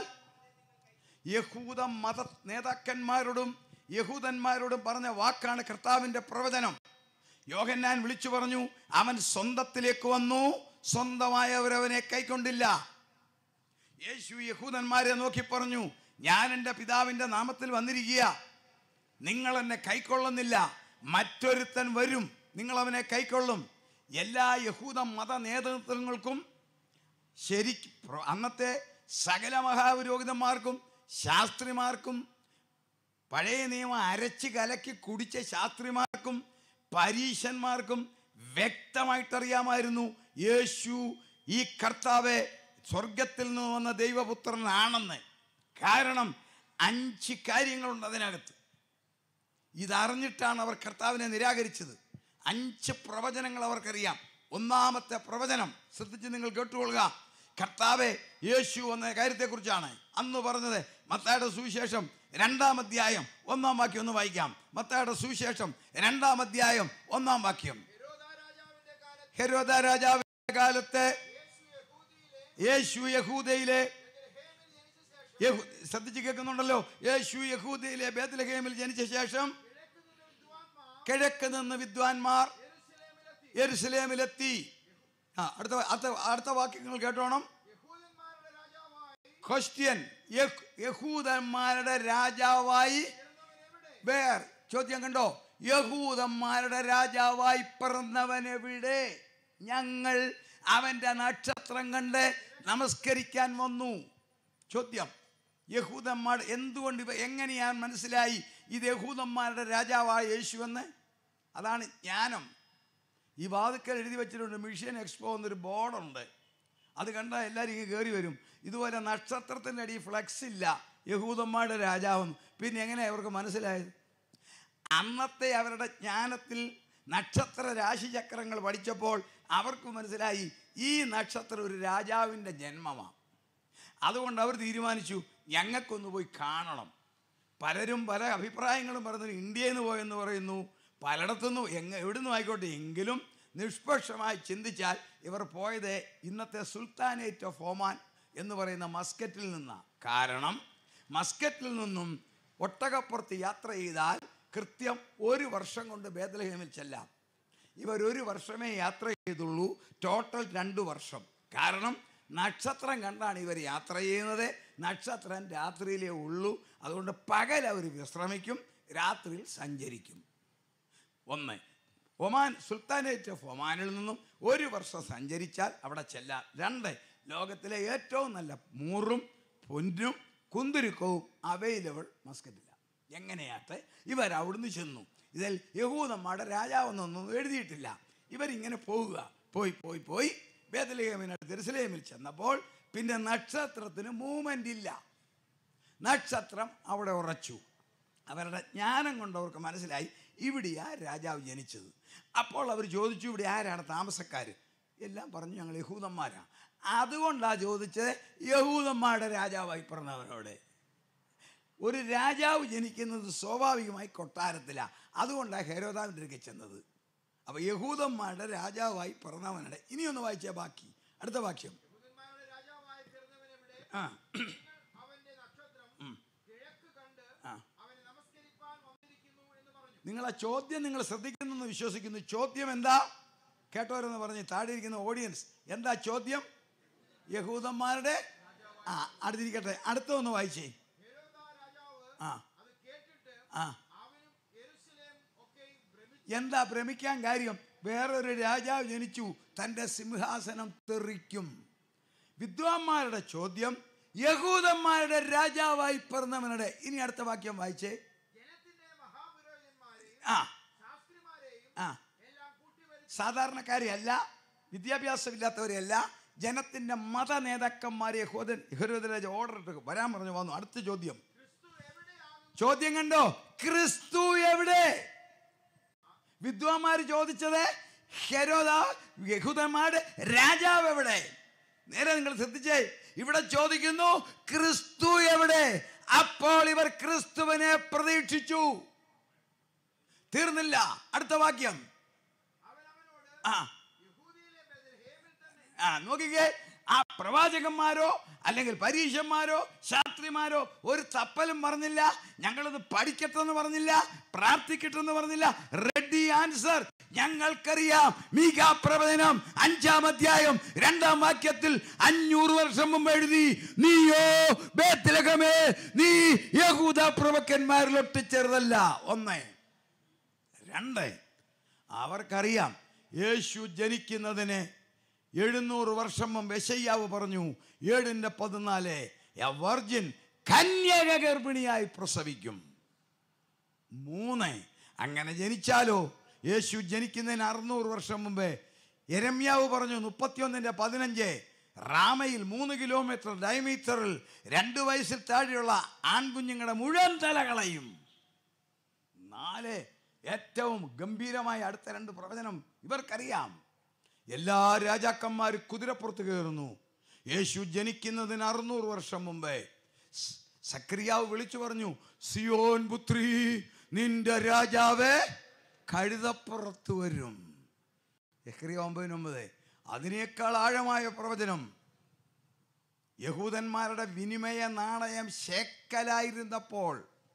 യഹൂദ മത നേതാക്കന്മാരോടും യഹൂദന്മാരോടും പറഞ്ഞ വാക്കാണ് കർത്താവിൻ്റെ പ്രവചനം യോഹന്നാൻ വിളിച്ചു പറഞ്ഞു അവൻ സ്വന്തത്തിലേക്ക് വന്നു സ്വന്തമായവരവനെ കൈക്കൊണ്ടില്ല യേശു യഹൂദന്മാരെ നോക്കി പറഞ്ഞു ഞാൻ എൻ്റെ പിതാവിൻ്റെ നാമത്തിൽ വന്നിരിക്കുക നിങ്ങൾ എന്നെ കൈക്കൊള്ളുന്നില്ല മറ്റൊരുത്തൻ വരും നിങ്ങൾ അവനെ കൈക്കൊള്ളും എല്ലാ യഹൂദ മത നേതൃത്വങ്ങൾക്കും ശരിക്കും പ്ര- അന്നത്തെ സകല മഹാപുരോഹിതന്മാർക്കും ശാസ്ത്രിമാർക്കും പഴയ നിയമം അരച്ച് കലക്കി കുടിച്ച ശാസ്ത്രിമാർക്കും പരീശന്മാർക്കും വ്യക്തമായിട്ടറിയാമായിരുന്നു യേശു ഈ കർത്താവെ സ്വർഗത്തിൽ നിന്ന് വന്ന ദൈവപുത്രനാണെന്ന് കാരണം അഞ്ച് കാര്യങ്ങളുണ്ട് അതിനകത്ത് ഇതറിഞ്ഞിട്ടാണ് അവർ കർത്താവിനെ നിരാകരിച്ചത് അഞ്ച് പ്രവചനങ്ങൾ അവർക്കറിയാം ഒന്നാമത്തെ പ്രവചനം ശ്രദ്ധിച്ച് നിങ്ങൾ കേട്ടുകൊള്ളുക കർത്താവെ യേശു എന്ന കാര്യത്തെക്കുറിച്ചാണ് അന്ന് പറഞ്ഞത് മത്തായുടെ സുവിശേഷം രണ്ടാം അധ്യായം ഒന്നാം വാക്യം ഒന്ന് വായിക്കാം മത്തായുടെ സുവിശേഷം രണ്ടാം അധ്യായം ഒന്നാം വാക്യം ഹെരോദ രാജാവിന്റെ കാലത്ത് ഹെരോദ രാജാവിന്റെ കാലത്ത് യേശു യഹൂദയിലെ യേശു യഹൂദയിലെ ബെത്ലഹേമിൽ ജനിച്ച ശേഷം യഹൂ- ശ്രദ്ധിച്ച് കേൾക്കുന്നുണ്ടല്ലോ യേശു യഹൂദയിലെ ബേത്ലഹേമിൽ ജനിച്ച ശേഷം കിഴക്ക് നിന്ന് വിദ്വാൻമാർ യെരുസലേമിലെത്തി ആ അടുത്ത അടുത്ത അടുത്ത വാക്യങ്ങൾ കേട്ടോണം യഹൂദന്മാരുടെ രാജാവായി ക്വസ്റ്റ്യൻ യഹൂദന്മാരുടെ രാജാവായി വേർ ചോദ്യം കണ്ടോ യഹൂദന്മാരുടെ രാജാവായി പിറന്നവൻ എവിടെ ഞങ്ങൾ അവന്റെ നക്ഷത്രം കണ്ട് നമസ്കരിക്കാൻ വന്നു ചോദ്യം യഹൂദന്മാർ എന്തുകൊണ്ട് ഇവ എങ്ങനെയാണ് മനസ്സിലായി ഇത് യഹൂദന്മാരുടെ രാജാവായ യേശു എന്ന് അതാണ് ജ്ഞാനം ഈ വാതുക്കൽ എഴുതി വെച്ചിട്ടുണ്ട് മിഷൻ എക്സ്പോ എന്നൊരു ബോർഡുണ്ട് അത് കണ്ടാൽ എല്ലാവരും ഇങ്ങ് കയറി വരും ഇതുപോലെ നക്ഷത്രത്തിൻ്റെ അടി ഫ്ലക്സ് ഇല്ല യഹൂദന്മാരുടെ രാജാവെന്ന് പിന്നെ എങ്ങനെയാണ് അവർക്ക് മനസ്സിലായത് അന്നത്തെ അവരുടെ ജ്ഞാനത്തിൽ നക്ഷത്ര രാശിചക്രങ്ങൾ പഠിച്ചപ്പോൾ അവർക്ക് മനസ്സിലായി ഈ നക്ഷത്രം ഒരു രാജാവിൻ്റെ ജന്മമാണ് അതുകൊണ്ട് അവർ തീരുമാനിച്ചു ഞങ്ങൾക്കൊന്ന് പോയി കാണണം പലരും പല അഭിപ്രായങ്ങളും പറഞ്ഞു ഇന്ത്യയിൽ നിന്ന് പോയെന്ന് പറയുന്നു പലയിടത്തുനിന്നും എങ്ങ എവിടെ നിന്നും ആയിക്കോട്ടെ എങ്കിലും നിഷ്പക്ഷമായി ചിന്തിച്ചാൽ ഇവർ പോയത് ഇന്നത്തെ സുൽത്താനേറ്റ് ഓഫ് ഒമാൻ എന്ന് പറയുന്ന മസ്കറ്റിൽ നിന്നാണ് കാരണം മസ്കറ്റിൽ നിന്നും ഒട്ടകപ്പുറത്ത് യാത്ര ചെയ്താൽ കൃത്യം ഒരു വർഷം കൊണ്ട് ബേദലഹേമിൽ ചെല്ലാം ഇവർ ഒരു വർഷമേ യാത്ര ചെയ്തുള്ളൂ ടോട്ടൽ രണ്ട് വർഷം കാരണം നക്ഷത്രം കണ്ടാണ് ഇവർ യാത്ര ചെയ്യുന്നത് നക്ഷത്രം രാത്രിയിലേ ഉള്ളൂ അതുകൊണ്ട് പകൽ അവർ വിശ്രമിക്കും രാത്രിയിൽ സഞ്ചരിക്കും ഒന്ന് ഒമാൻ സുൽത്താനേറ്റ് ഓഫ് ഒമാനിൽ നിന്നും ഒരു വർഷം സഞ്ചരിച്ചാൽ അവിടെ ചെല്ലാം രണ്ട് ലോകത്തിലെ ഏറ്റവും നല്ല മൂറും പൊന്നും കുന്തുരുക്കവും അവൈലബിൾ മസ്കറ്റില്ല എങ്ങനെയാട്ടെ ഇവർ അവിടുന്ന് ചെന്നു ഇതിൽ യഹൂദന്മാരുടെ രാജാവെന്നൊന്നും എഴുതിയിട്ടില്ല ഇവരിങ്ങനെ പോവുക പോയി പോയി പോയി ബേദലേമിനടുത്ത് ജെറുസലേമിൽ ചെന്നപ്പോൾ പിന്നെ നക്ഷത്രത്തിന് മൂവ്മെൻ്റ് ഇല്ല നക്ഷത്രം അവിടെ ഉറച്ചു അവരുടെ ജ്ഞാനം കൊണ്ട് അവർക്ക് മനസ്സിലായി ഇവിടെയാ രാജാവ് ജനിച്ചത് അപ്പോൾ അവർ ചോദിച്ചു ഇവിടെ ആരാണ് താമസക്കാർ എല്ലാം പറഞ്ഞു ഞങ്ങൾ യഹൂദന്മാരാണ് അതുകൊണ്ടാണ് ചോദിച്ചത് യഹൂദന്മാരുടെ രാജാവായി പറഞ്ഞവരോട് ഒരു രാജാവ് ജനിക്കുന്നത് സ്വാഭാവികമായി കൊട്ടാരത്തിലാണ് അതുകൊണ്ടാണ് ഹെരോദാവിൻ്റെ അടുക്കെ ചെന്നത് അപ്പോൾ യഹൂദന്മാരുടെ രാജാവായി പിറന്നവനുടെ ഇനിയൊന്ന് വായിച്ചാൽ ബാക്കി അടുത്ത വാക്യം യഹൂദന്മാരുടെ രാജാവായി പിറന്നവനെവിടെ ആ നിങ്ങൾ അവന്റെ നക്ഷത്രം കിഴക്ക് കണ്ട് ആ. അവനെ നമസ്കരിപ്പാൻ വന്നിരിക്കുന്നു എന്ന് പറഞ്ഞു നിങ്ങളെ ചോദ്യം നിങ്ങൾ ശ്രദ്ധിക്കുന്നെന്ന് വിശ്വസിക്കുന്നു ചോദ്യം എന്താ കേട്ടോരെന്ന് പറഞ്ഞ് താഴെ ഇരിക്കുന്ന ഓഡിയൻസ് എന്താ ചോദ്യം യഹൂദന്മാരുടെ ആ അടുത്തിരിക്കട്ടെ അടുത്ത ഒന്ന് വായിച്ചേ ഹെരോദാ രാജാവ് ആ അത് കേട്ടിട്ട് ആ അവനും യെരൂശലേം ഒക്കെയും ഭ്രമിച്ചു എന്താ ഭ്രമിക്കാൻ കാര്യം വേറൊരു രാജാവ് ജനിച്ചു തൻ്റെ സിംഹാസനം തെറിക്കും വിദ്വാൻമാരുടെ ചോദ്യം യഹൂദന്മാരുടെ രാജാവായി പിറന്നവനുടെ ഇനി അടുത്ത വാക്യം വായിച്ചേ ജനത്തിന്റെ മഹാപുരോഹിതന്മാരെയും ആ ശാസ്ത്രിമാരെയും ആ എല്ലാം കൂട്ടിവരുത്തി സാധാരണക്കാരെയല്ല വിദ്യാഭ്യാസമില്ലാത്തവരെയല്ല ജനത്തിൻ്റെ മത നേതാക്കന്മാരെ യഹൂദൻ യഹൂദരാജ ഓർഡർ ഇട്ട് വരാൻ പറഞ്ഞു വന്നു അടുത്ത ചോദ്യം ക്രിസ്തു എവിടെയാകും ചോദ്യം കണ്ടോ ക്രിസ്തു എവിടെ വിദ്വാന്മാർ ചോദിച്ചത് ഹെരോദ യഹൂദന്മാരുടെ രാജാവ് എവിടെ നേരെ നിങ്ങൾ ശ്രദ്ധിച്ചേ ഇവിടെ ചോദിക്കുന്നു ക്രിസ്തു എവിടെ അപ്പോൾ ഇവർ ക്രിസ്തുവിനെ പ്രതീക്ഷിച്ചു തീർന്നില്ല അടുത്ത വാക്യം അവൻ അവനോട് ആ യഹൂദിയിലെ ബെത്ലഹേമിൽ തന്നെ ആ നോക്കിക്കേ ആ പ്രവാചകന്മാരോ അല്ലെങ്കിൽ പരീക്ഷന്മാരോ ശാസ്ത്രിമാരോ ഒരു തപ്പലും പറഞ്ഞില്ല ഞങ്ങളിത് പഠിക്കട്ടെന്ന് പറഞ്ഞില്ല പ്രാർത്ഥിക്കട്ടെന്ന് പറഞ്ഞില്ല റെഡി ആൻസർ ഞങ്ങൾക്കറിയാം മീകാ പ്രവചനം അഞ്ചാം അധ്യായം രണ്ടാം വാക്യത്തിൽ അഞ്ഞൂറ് വർഷം മുമ്പ് എഴുതി നീയോ ബേത്തിലകമേ നീ യഹൂദ പ്രവക്കന്മാരിൽ ഒട്ടിച്ചേർന്നല്ല ഒന്ന് രണ്ട് അവർക്കറിയാം യേശു ജനിക്കുന്നതിന് എഴുന്നൂറ് വർഷം മുമ്പ് യശയ്യാവ് പറഞ്ഞു ഏഴിൻ്റെ പതിനാല് എ വർജിൻ കന്യക ഗർഭിണിയായി പ്രസവിക്കും മൂന്ന് അങ്ങനെ ജനിച്ചാലോ യേശു ജനിക്കുന്നതിന് അറുന്നൂറ് വർഷം മുമ്പേ എരമ്യാവ് പറഞ്ഞു മുപ്പത്തിയൊന്നിൻ്റെ പതിനഞ്ച് റാമയിൽ മൂന്ന് കിലോമീറ്റർ ഡയമീറ്ററിൽ രണ്ട് വയസ്സിൽ താഴെയുള്ള ആൺകുഞ്ഞുങ്ങളുടെ മുഴുവൻ തലകളയും നാല് ഏറ്റവും ഗംഭീരമായ അടുത്ത രണ്ട് പ്രവചനം ഇവർക്കറിയാം എല്ലാ രാജാക്കന്മാരും കുതിരപ്പുറത്ത് കയറുന്നു യേശു ജനിക്കുന്നതിന് അറുന്നൂറ് വർഷം മുമ്പേ സ്- സക്രിയാവ് വിളിച്ചു പറഞ്ഞു സിയോൻ പുത്രി നിന്റെ രാജാവേ കഴുതപ്പുറത്ത് വരും എക്രിയ ഒമ്പതിന് ഒമ്പത് അതിനേക്കാൾ ആഴമായ പ്രവചനം യഹൂദന്മാരുടെ വിനിമയ നാണയം ശേക്കലായിരുന്നപ്പോൾ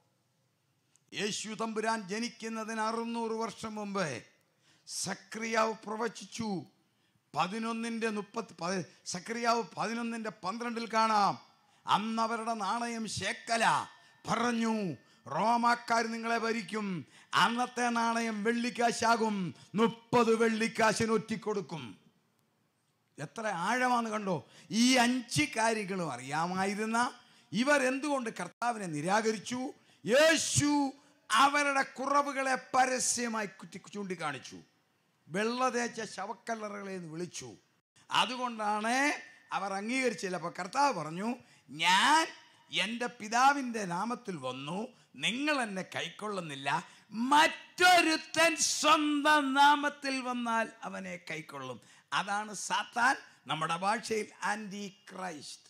യേശു തമ്പുരാൻ ജനിക്കുന്നതിന് അറുന്നൂറ് വർഷം മുമ്പ് സക്രിയാവ് പ്രവചിച്ചു പതിനൊന്നിൻ്റെ മുപ്പത്തി പതി- സക്രിയാവ് പതിനൊന്നിൻ്റെ പന്ത്രണ്ടിൽ കാണാം അന്ന് അവരുടെ നാണയം ശേക്കല പറഞ്ഞു റോമാക്കാർ നിങ്ങളെ ഭരിക്കും അന്നത്തെ നാണയം വെള്ളിക്കാശാകും മുപ്പത് വെള്ളിക്കാശിന് ഒറ്റിക്കൊടുക്കും എത്ര ആഴമാന്ന് കണ്ടോ ഈ അഞ്ച് കാര്യങ്ങളും അറിയാമായിരുന്ന ഇവർ എന്തുകൊണ്ട് കർത്താവിനെ നിരാകരിച്ചു യേശു അവരുടെ കുറവുകളെ പരസ്യമായി കുറ്റി ചൂണ്ടിക്കാണിച്ചു വെള്ള തേച്ച ശവക്കല്ലറകളെ എന്ന് വിളിച്ചു അതുകൊണ്ടാണ് അവർ അംഗീകരിച്ചില്ല അപ്പോൾ കർത്താവ് പറഞ്ഞു ഞാൻ എൻ്റെ പിതാവിൻ്റെ നാമത്തിൽ വന്നു നിങ്ങൾ എന്നെ കൈക്കൊള്ളുന്നില്ല മറ്റൊരുത്തൻ സ്വന്തം നാമത്തിൽ വന്നാൽ അവനെ കൈക്കൊള്ളും അതാണ് സാത്താൻ നമ്മുടെ ഭാഷയിൽ ആൻറ്റി ക്രൈസ്റ്റ്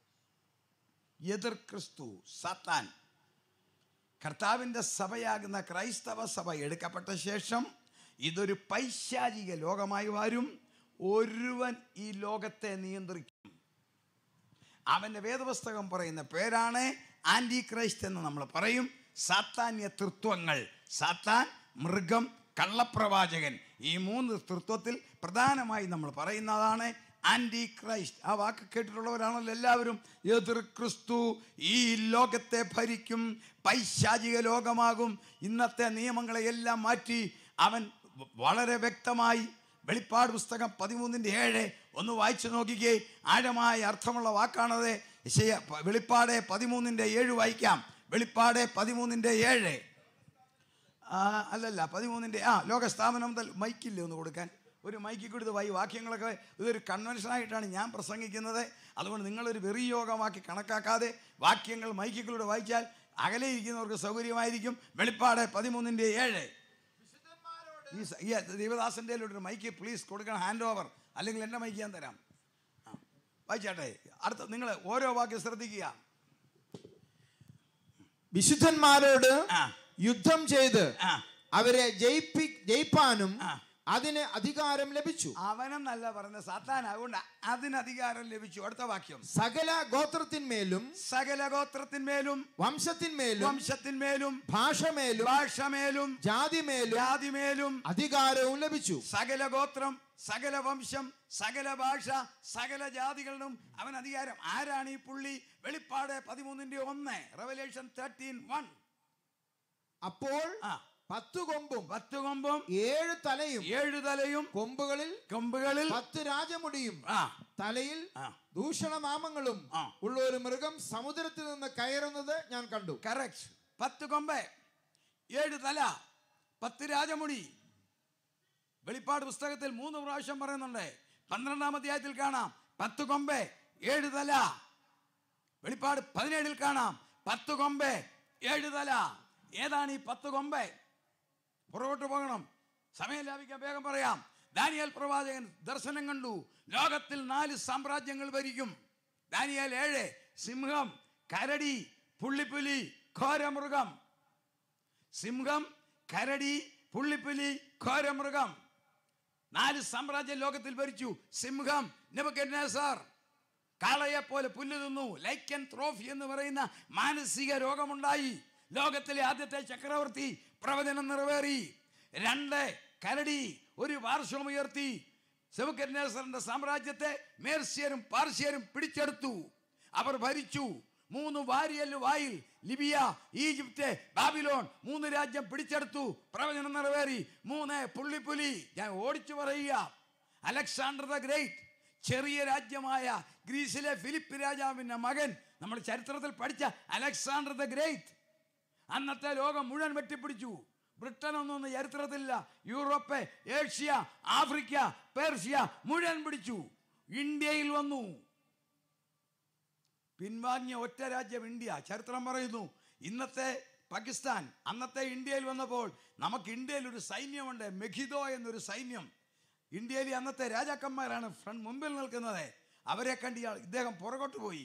എതിർ ക്രിസ്തു സാത്താൻ കർത്താവിൻ്റെ സഭയാകുന്ന ക്രൈസ്തവ സഭ എടുക്കപ്പെട്ട ശേഷം ഇതൊരു പൈശാചിക ലോകമായി വരും ഒരുവൻ ഈ ലോകത്തെ നിയന്ത്രിക്കും അവൻ്റെ വേദപുസ്തകം പറയുന്ന പേരാണ് ആൻറ്റി ക്രൈസ്റ്റ് എന്ന് നമ്മൾ പറയും സാത്താന്യ തൃത്വങ്ങൾ സാത്താൻ മൃഗം കള്ളപ്രവാചകൻ ഈ മൂന്ന് തൃത്വത്തിൽ പ്രധാനമായി നമ്മൾ പറയുന്നതാണ് ആൻറ്റി ക്രൈസ്റ്റ് ആ വാക്ക് കേട്ടിട്ടുള്ളവരാണല്ലോ എല്ലാവരും എതിർ ക്രിസ്തു ഈ ലോകത്തെ ഭരിക്കും പൈശാചിക ലോകമാകും ഇന്നത്തെ നിയമങ്ങളെ എല്ലാം മാറ്റി അവൻ വളരെ വ്യക്തമായി വെളിപ്പാട് പുസ്തകം പതിമൂന്നിൻ്റെ ഏഴ് ഒന്ന് വായിച്ചു നോക്കിക്കേ ആഴമായ അർത്ഥമുള്ള വാക്കാണത് യശയ്യ പ- വെളിപ്പാട് പതിമൂന്നിൻ്റെ ഏഴ് വായിക്കാം വെളിപ്പാട് പതിമൂന്നിൻ്റെ ഏഴ് ആ, അല്ലല്ല പതിമൂന്നിൻ്റെ ആ ലോകസ്ഥാപനം മുതൽ മൈക്കില്ലേ ഒന്ന് കൊടുക്കാൻ ഒരു മൈക്കിൽ കൊടുത്ത് വായി വാക്യങ്ങളൊക്കെ ഇതൊരു കൺവെൻഷനായിട്ടാണ് ഞാൻ പ്രസംഗിക്കുന്നത് അതുകൊണ്ട് നിങ്ങളൊരു വെറി യോഗമാക്കി കണക്കാക്കാതെ വാക്യങ്ങൾ മൈക്കിലൂടെ വായിച്ചാൽ അകലെ ഇരിക്കുന്നവർക്ക് സൗകര്യമായിരിക്കും വെളിപ്പാട് പതിമൂന്നിൻ്റെ ഏഴ് വിശുദ്ധന്മാരോട് ഈ സ- ഈ ദേവദാസൻ്റെ ഒരു മൈക്ക് പ്ലീസ് കൊടുക്കണം ഹാൻഡ് ഓവർ അല്ലെങ്കിൽ എൻ്റെ മൈക്ക് ഞാൻ തരാം ആ വായിച്ചാട്ടെ അടുത്ത നിങ്ങൾ ഓരോ വാക്യം ശ്രദ്ധിക്കുക വിശുദ്ധന്മാരോട് ആ. യുദ്ധം ചെയ്ത് ആ അവരെ ജയിപ്പി ജയിപ്പാനും ആ. അതിന് അധികാരം ലഭിച്ചു അവനെന്നല്ല പറയുന്നത് സാത്താൻ അതുകൊണ്ട് അതിന് അധികാരം ലഭിച്ചു അടുത്ത വാക്യം സകല ഗോത്രത്തിന്മേലും സകല ഗോത്രത്തിന്മേലും വംശത്തിന്മേലും വംശത്തിന്മേലും ഭാഷമേലും ഭാഷമേലും ജാതിമേലും ജാതിമേലും അധികാരവും ലഭിച്ചു സകല ഗോത്രം സകല വംശം സകല ഭാഷ സകല ജാതികളിലും അവൻ അധികാരം ആരാണ് ഈ പുള്ളി വെളിപ്പാട് പതിമൂന്നിന്റെ ഒന്ന് റെവലേഷൻ തേർട്ടീൻ വൺ അപ്പോൾ ആ പത്തു കൊമ്പും പത്ത് കൊമ്പും ഏഴ് തലയും ഏഴു തലയും കൊമ്പുകളിൽ കൊമ്പുകളിൽ പത്ത് രാജമുടിയും ആ തലയിൽ ആ. ദൂഷണനാമങ്ങളും ആ. ഉള്ള ഒരു മൃഗം സമുദ്രത്തിൽ നിന്ന് കയറുന്നത് ഞാൻ കണ്ടു കറക്റ്റ് പത്ത് കൊമ്പ് ഏഴ് തല പത്ത് രാജമുടി വെളിപ്പാട് പുസ്തകത്തിൽ മൂന്ന് പ്രാവശ്യം പറയുന്നുണ്ട് പന്ത്രണ്ടാം അധ്യായത്തിൽ കാണാം പത്ത് കൊമ്പ് ഏഴ് തല വെളിപ്പാട് പതിനേഴിൽ കാണാം പത്ത് കൊമ്പ് ഏഴ് തല ഏതാണ് ഈ പത്ത് കൊമ്പ് പുറകോട്ട് പോകണം സമയം ലാഭിക്കാൻ വേഗം പറയാം ദാനിയേൽ പ്രവാചകൻ ദർശനം കണ്ടു ലോകത്തിൽ നാല് സാമ്രാജ്യങ്ങൾ ഭരിക്കും ദാനിയേൽ ഏഴ് സിംഹം കരടി പുള്ളിപ്പുലി ഘോരമൃഗം സിംഹം കരടി പുള്ളിപ്പുലി ഘോരമൃഗം നാല് സാമ്രാജ്യം ലോകത്തിൽ ഭരിച്ചു സിംഹം നെബുക്കദ്നേസർ കാളയെ പോലെ പുല്ല് തിന്നു ലൈക്കൻ ത്രോഫി എന്ന് പറയുന്ന മാനസിക രോഗമുണ്ടായി ലോകത്തിലെ ആദ്യത്തെ ചക്രവർത്തി പ്രവചനം നിറവേറി രണ്ട് കരടി ഒരു പാർശ്വം ഉയർത്തി സെബുക്കദ്നേസറിന്റെ സാമ്രാജ്യത്തെ മേർഷ്യരും പാർശ്യരും പിടിച്ചെടുത്തു അവർ ഭരിച്ചു മൂന്ന് വാരിയല് വായിൽ ലിബിയ ഈജിപ്റ്റ് ബാബിലോൺ മൂന്ന് രാജ്യം പിടിച്ചെടുത്തു പ്രവചനം നിറവേറി മൂന്ന് പുള്ളിപ്പുലി ഞാൻ ഓടിച്ചു പറയുക അലക്സാണ്ടർ ദ ഗ്രേറ്റ് ചെറിയ രാജ്യമായ ഗ്രീസിലെ ഫിലിപ്പ് രാജാവിന്റെ മകൻ നമ്മൾ ചരിത്രത്തിൽ പഠിച്ച അലക്സാണ്ടർ ദ ഗ്രേറ്റ് അന്നത്തെ ലോകം മുഴുവൻ വെട്ടിപ്പിടിച്ചു ബ്രിട്ടൻ ഒന്നും ചരിത്രത്തിലില്ല യൂറോപ്പ് ഏഷ്യ ആഫ്രിക്ക പേർഷ്യ മുഴുവൻ പിടിച്ചു ഇന്ത്യയിൽ വന്നു പിൻവാങ്ങിയ ഒറ്റ രാജ്യം ഇന്ത്യ ചരിത്രം പറയുന്നു ഇന്നത്തെ പാകിസ്ഥാൻ അന്നത്തെ ഇന്ത്യയിൽ വന്നപ്പോൾ നമുക്ക് ഇന്ത്യയിൽ ഒരു സൈന്യമുണ്ട് മെഖിദോ എന്നൊരു സൈന്യം ഇന്ത്യയിലെ അന്നത്തെ രാജാക്കന്മാരാണ് ഫ്രണ്ട് മുമ്പിൽ നിൽക്കുന്നത് അവരെ കണ്ട് ഇയാൾ ഇദ്ദേഹം പുറകോട്ട് പോയി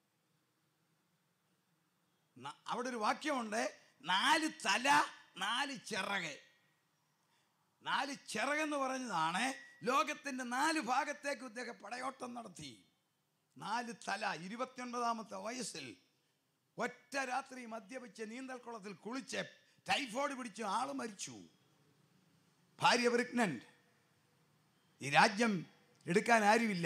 ന- അവിടെ ഒരു വാക്യമുണ്ട് നാല് തല നാല് ചിറക് നാല് ചിറകെന്ന് പറഞ്ഞതാണ് ലോകത്തിന്റെ നാല് ഭാഗത്തേക്ക് ഇദ്ദേഹം പടയോട്ടം നടത്തി നാല് തല ഇരുപത്തിയൊൻപതാമത്തെ വയസ്സിൽ ഒറ്റ രാത്രി മദ്യപിച്ച് നീന്തൽക്കുളത്തിൽ കുളിച്ച് ടൈഫോയിഡ് പിടിച്ച് ആള് മരിച്ചു ഭാര്യ പ്രഗ്നന്റ് ഈ രാജ്യം എടുക്കാൻ ആരുമില്ല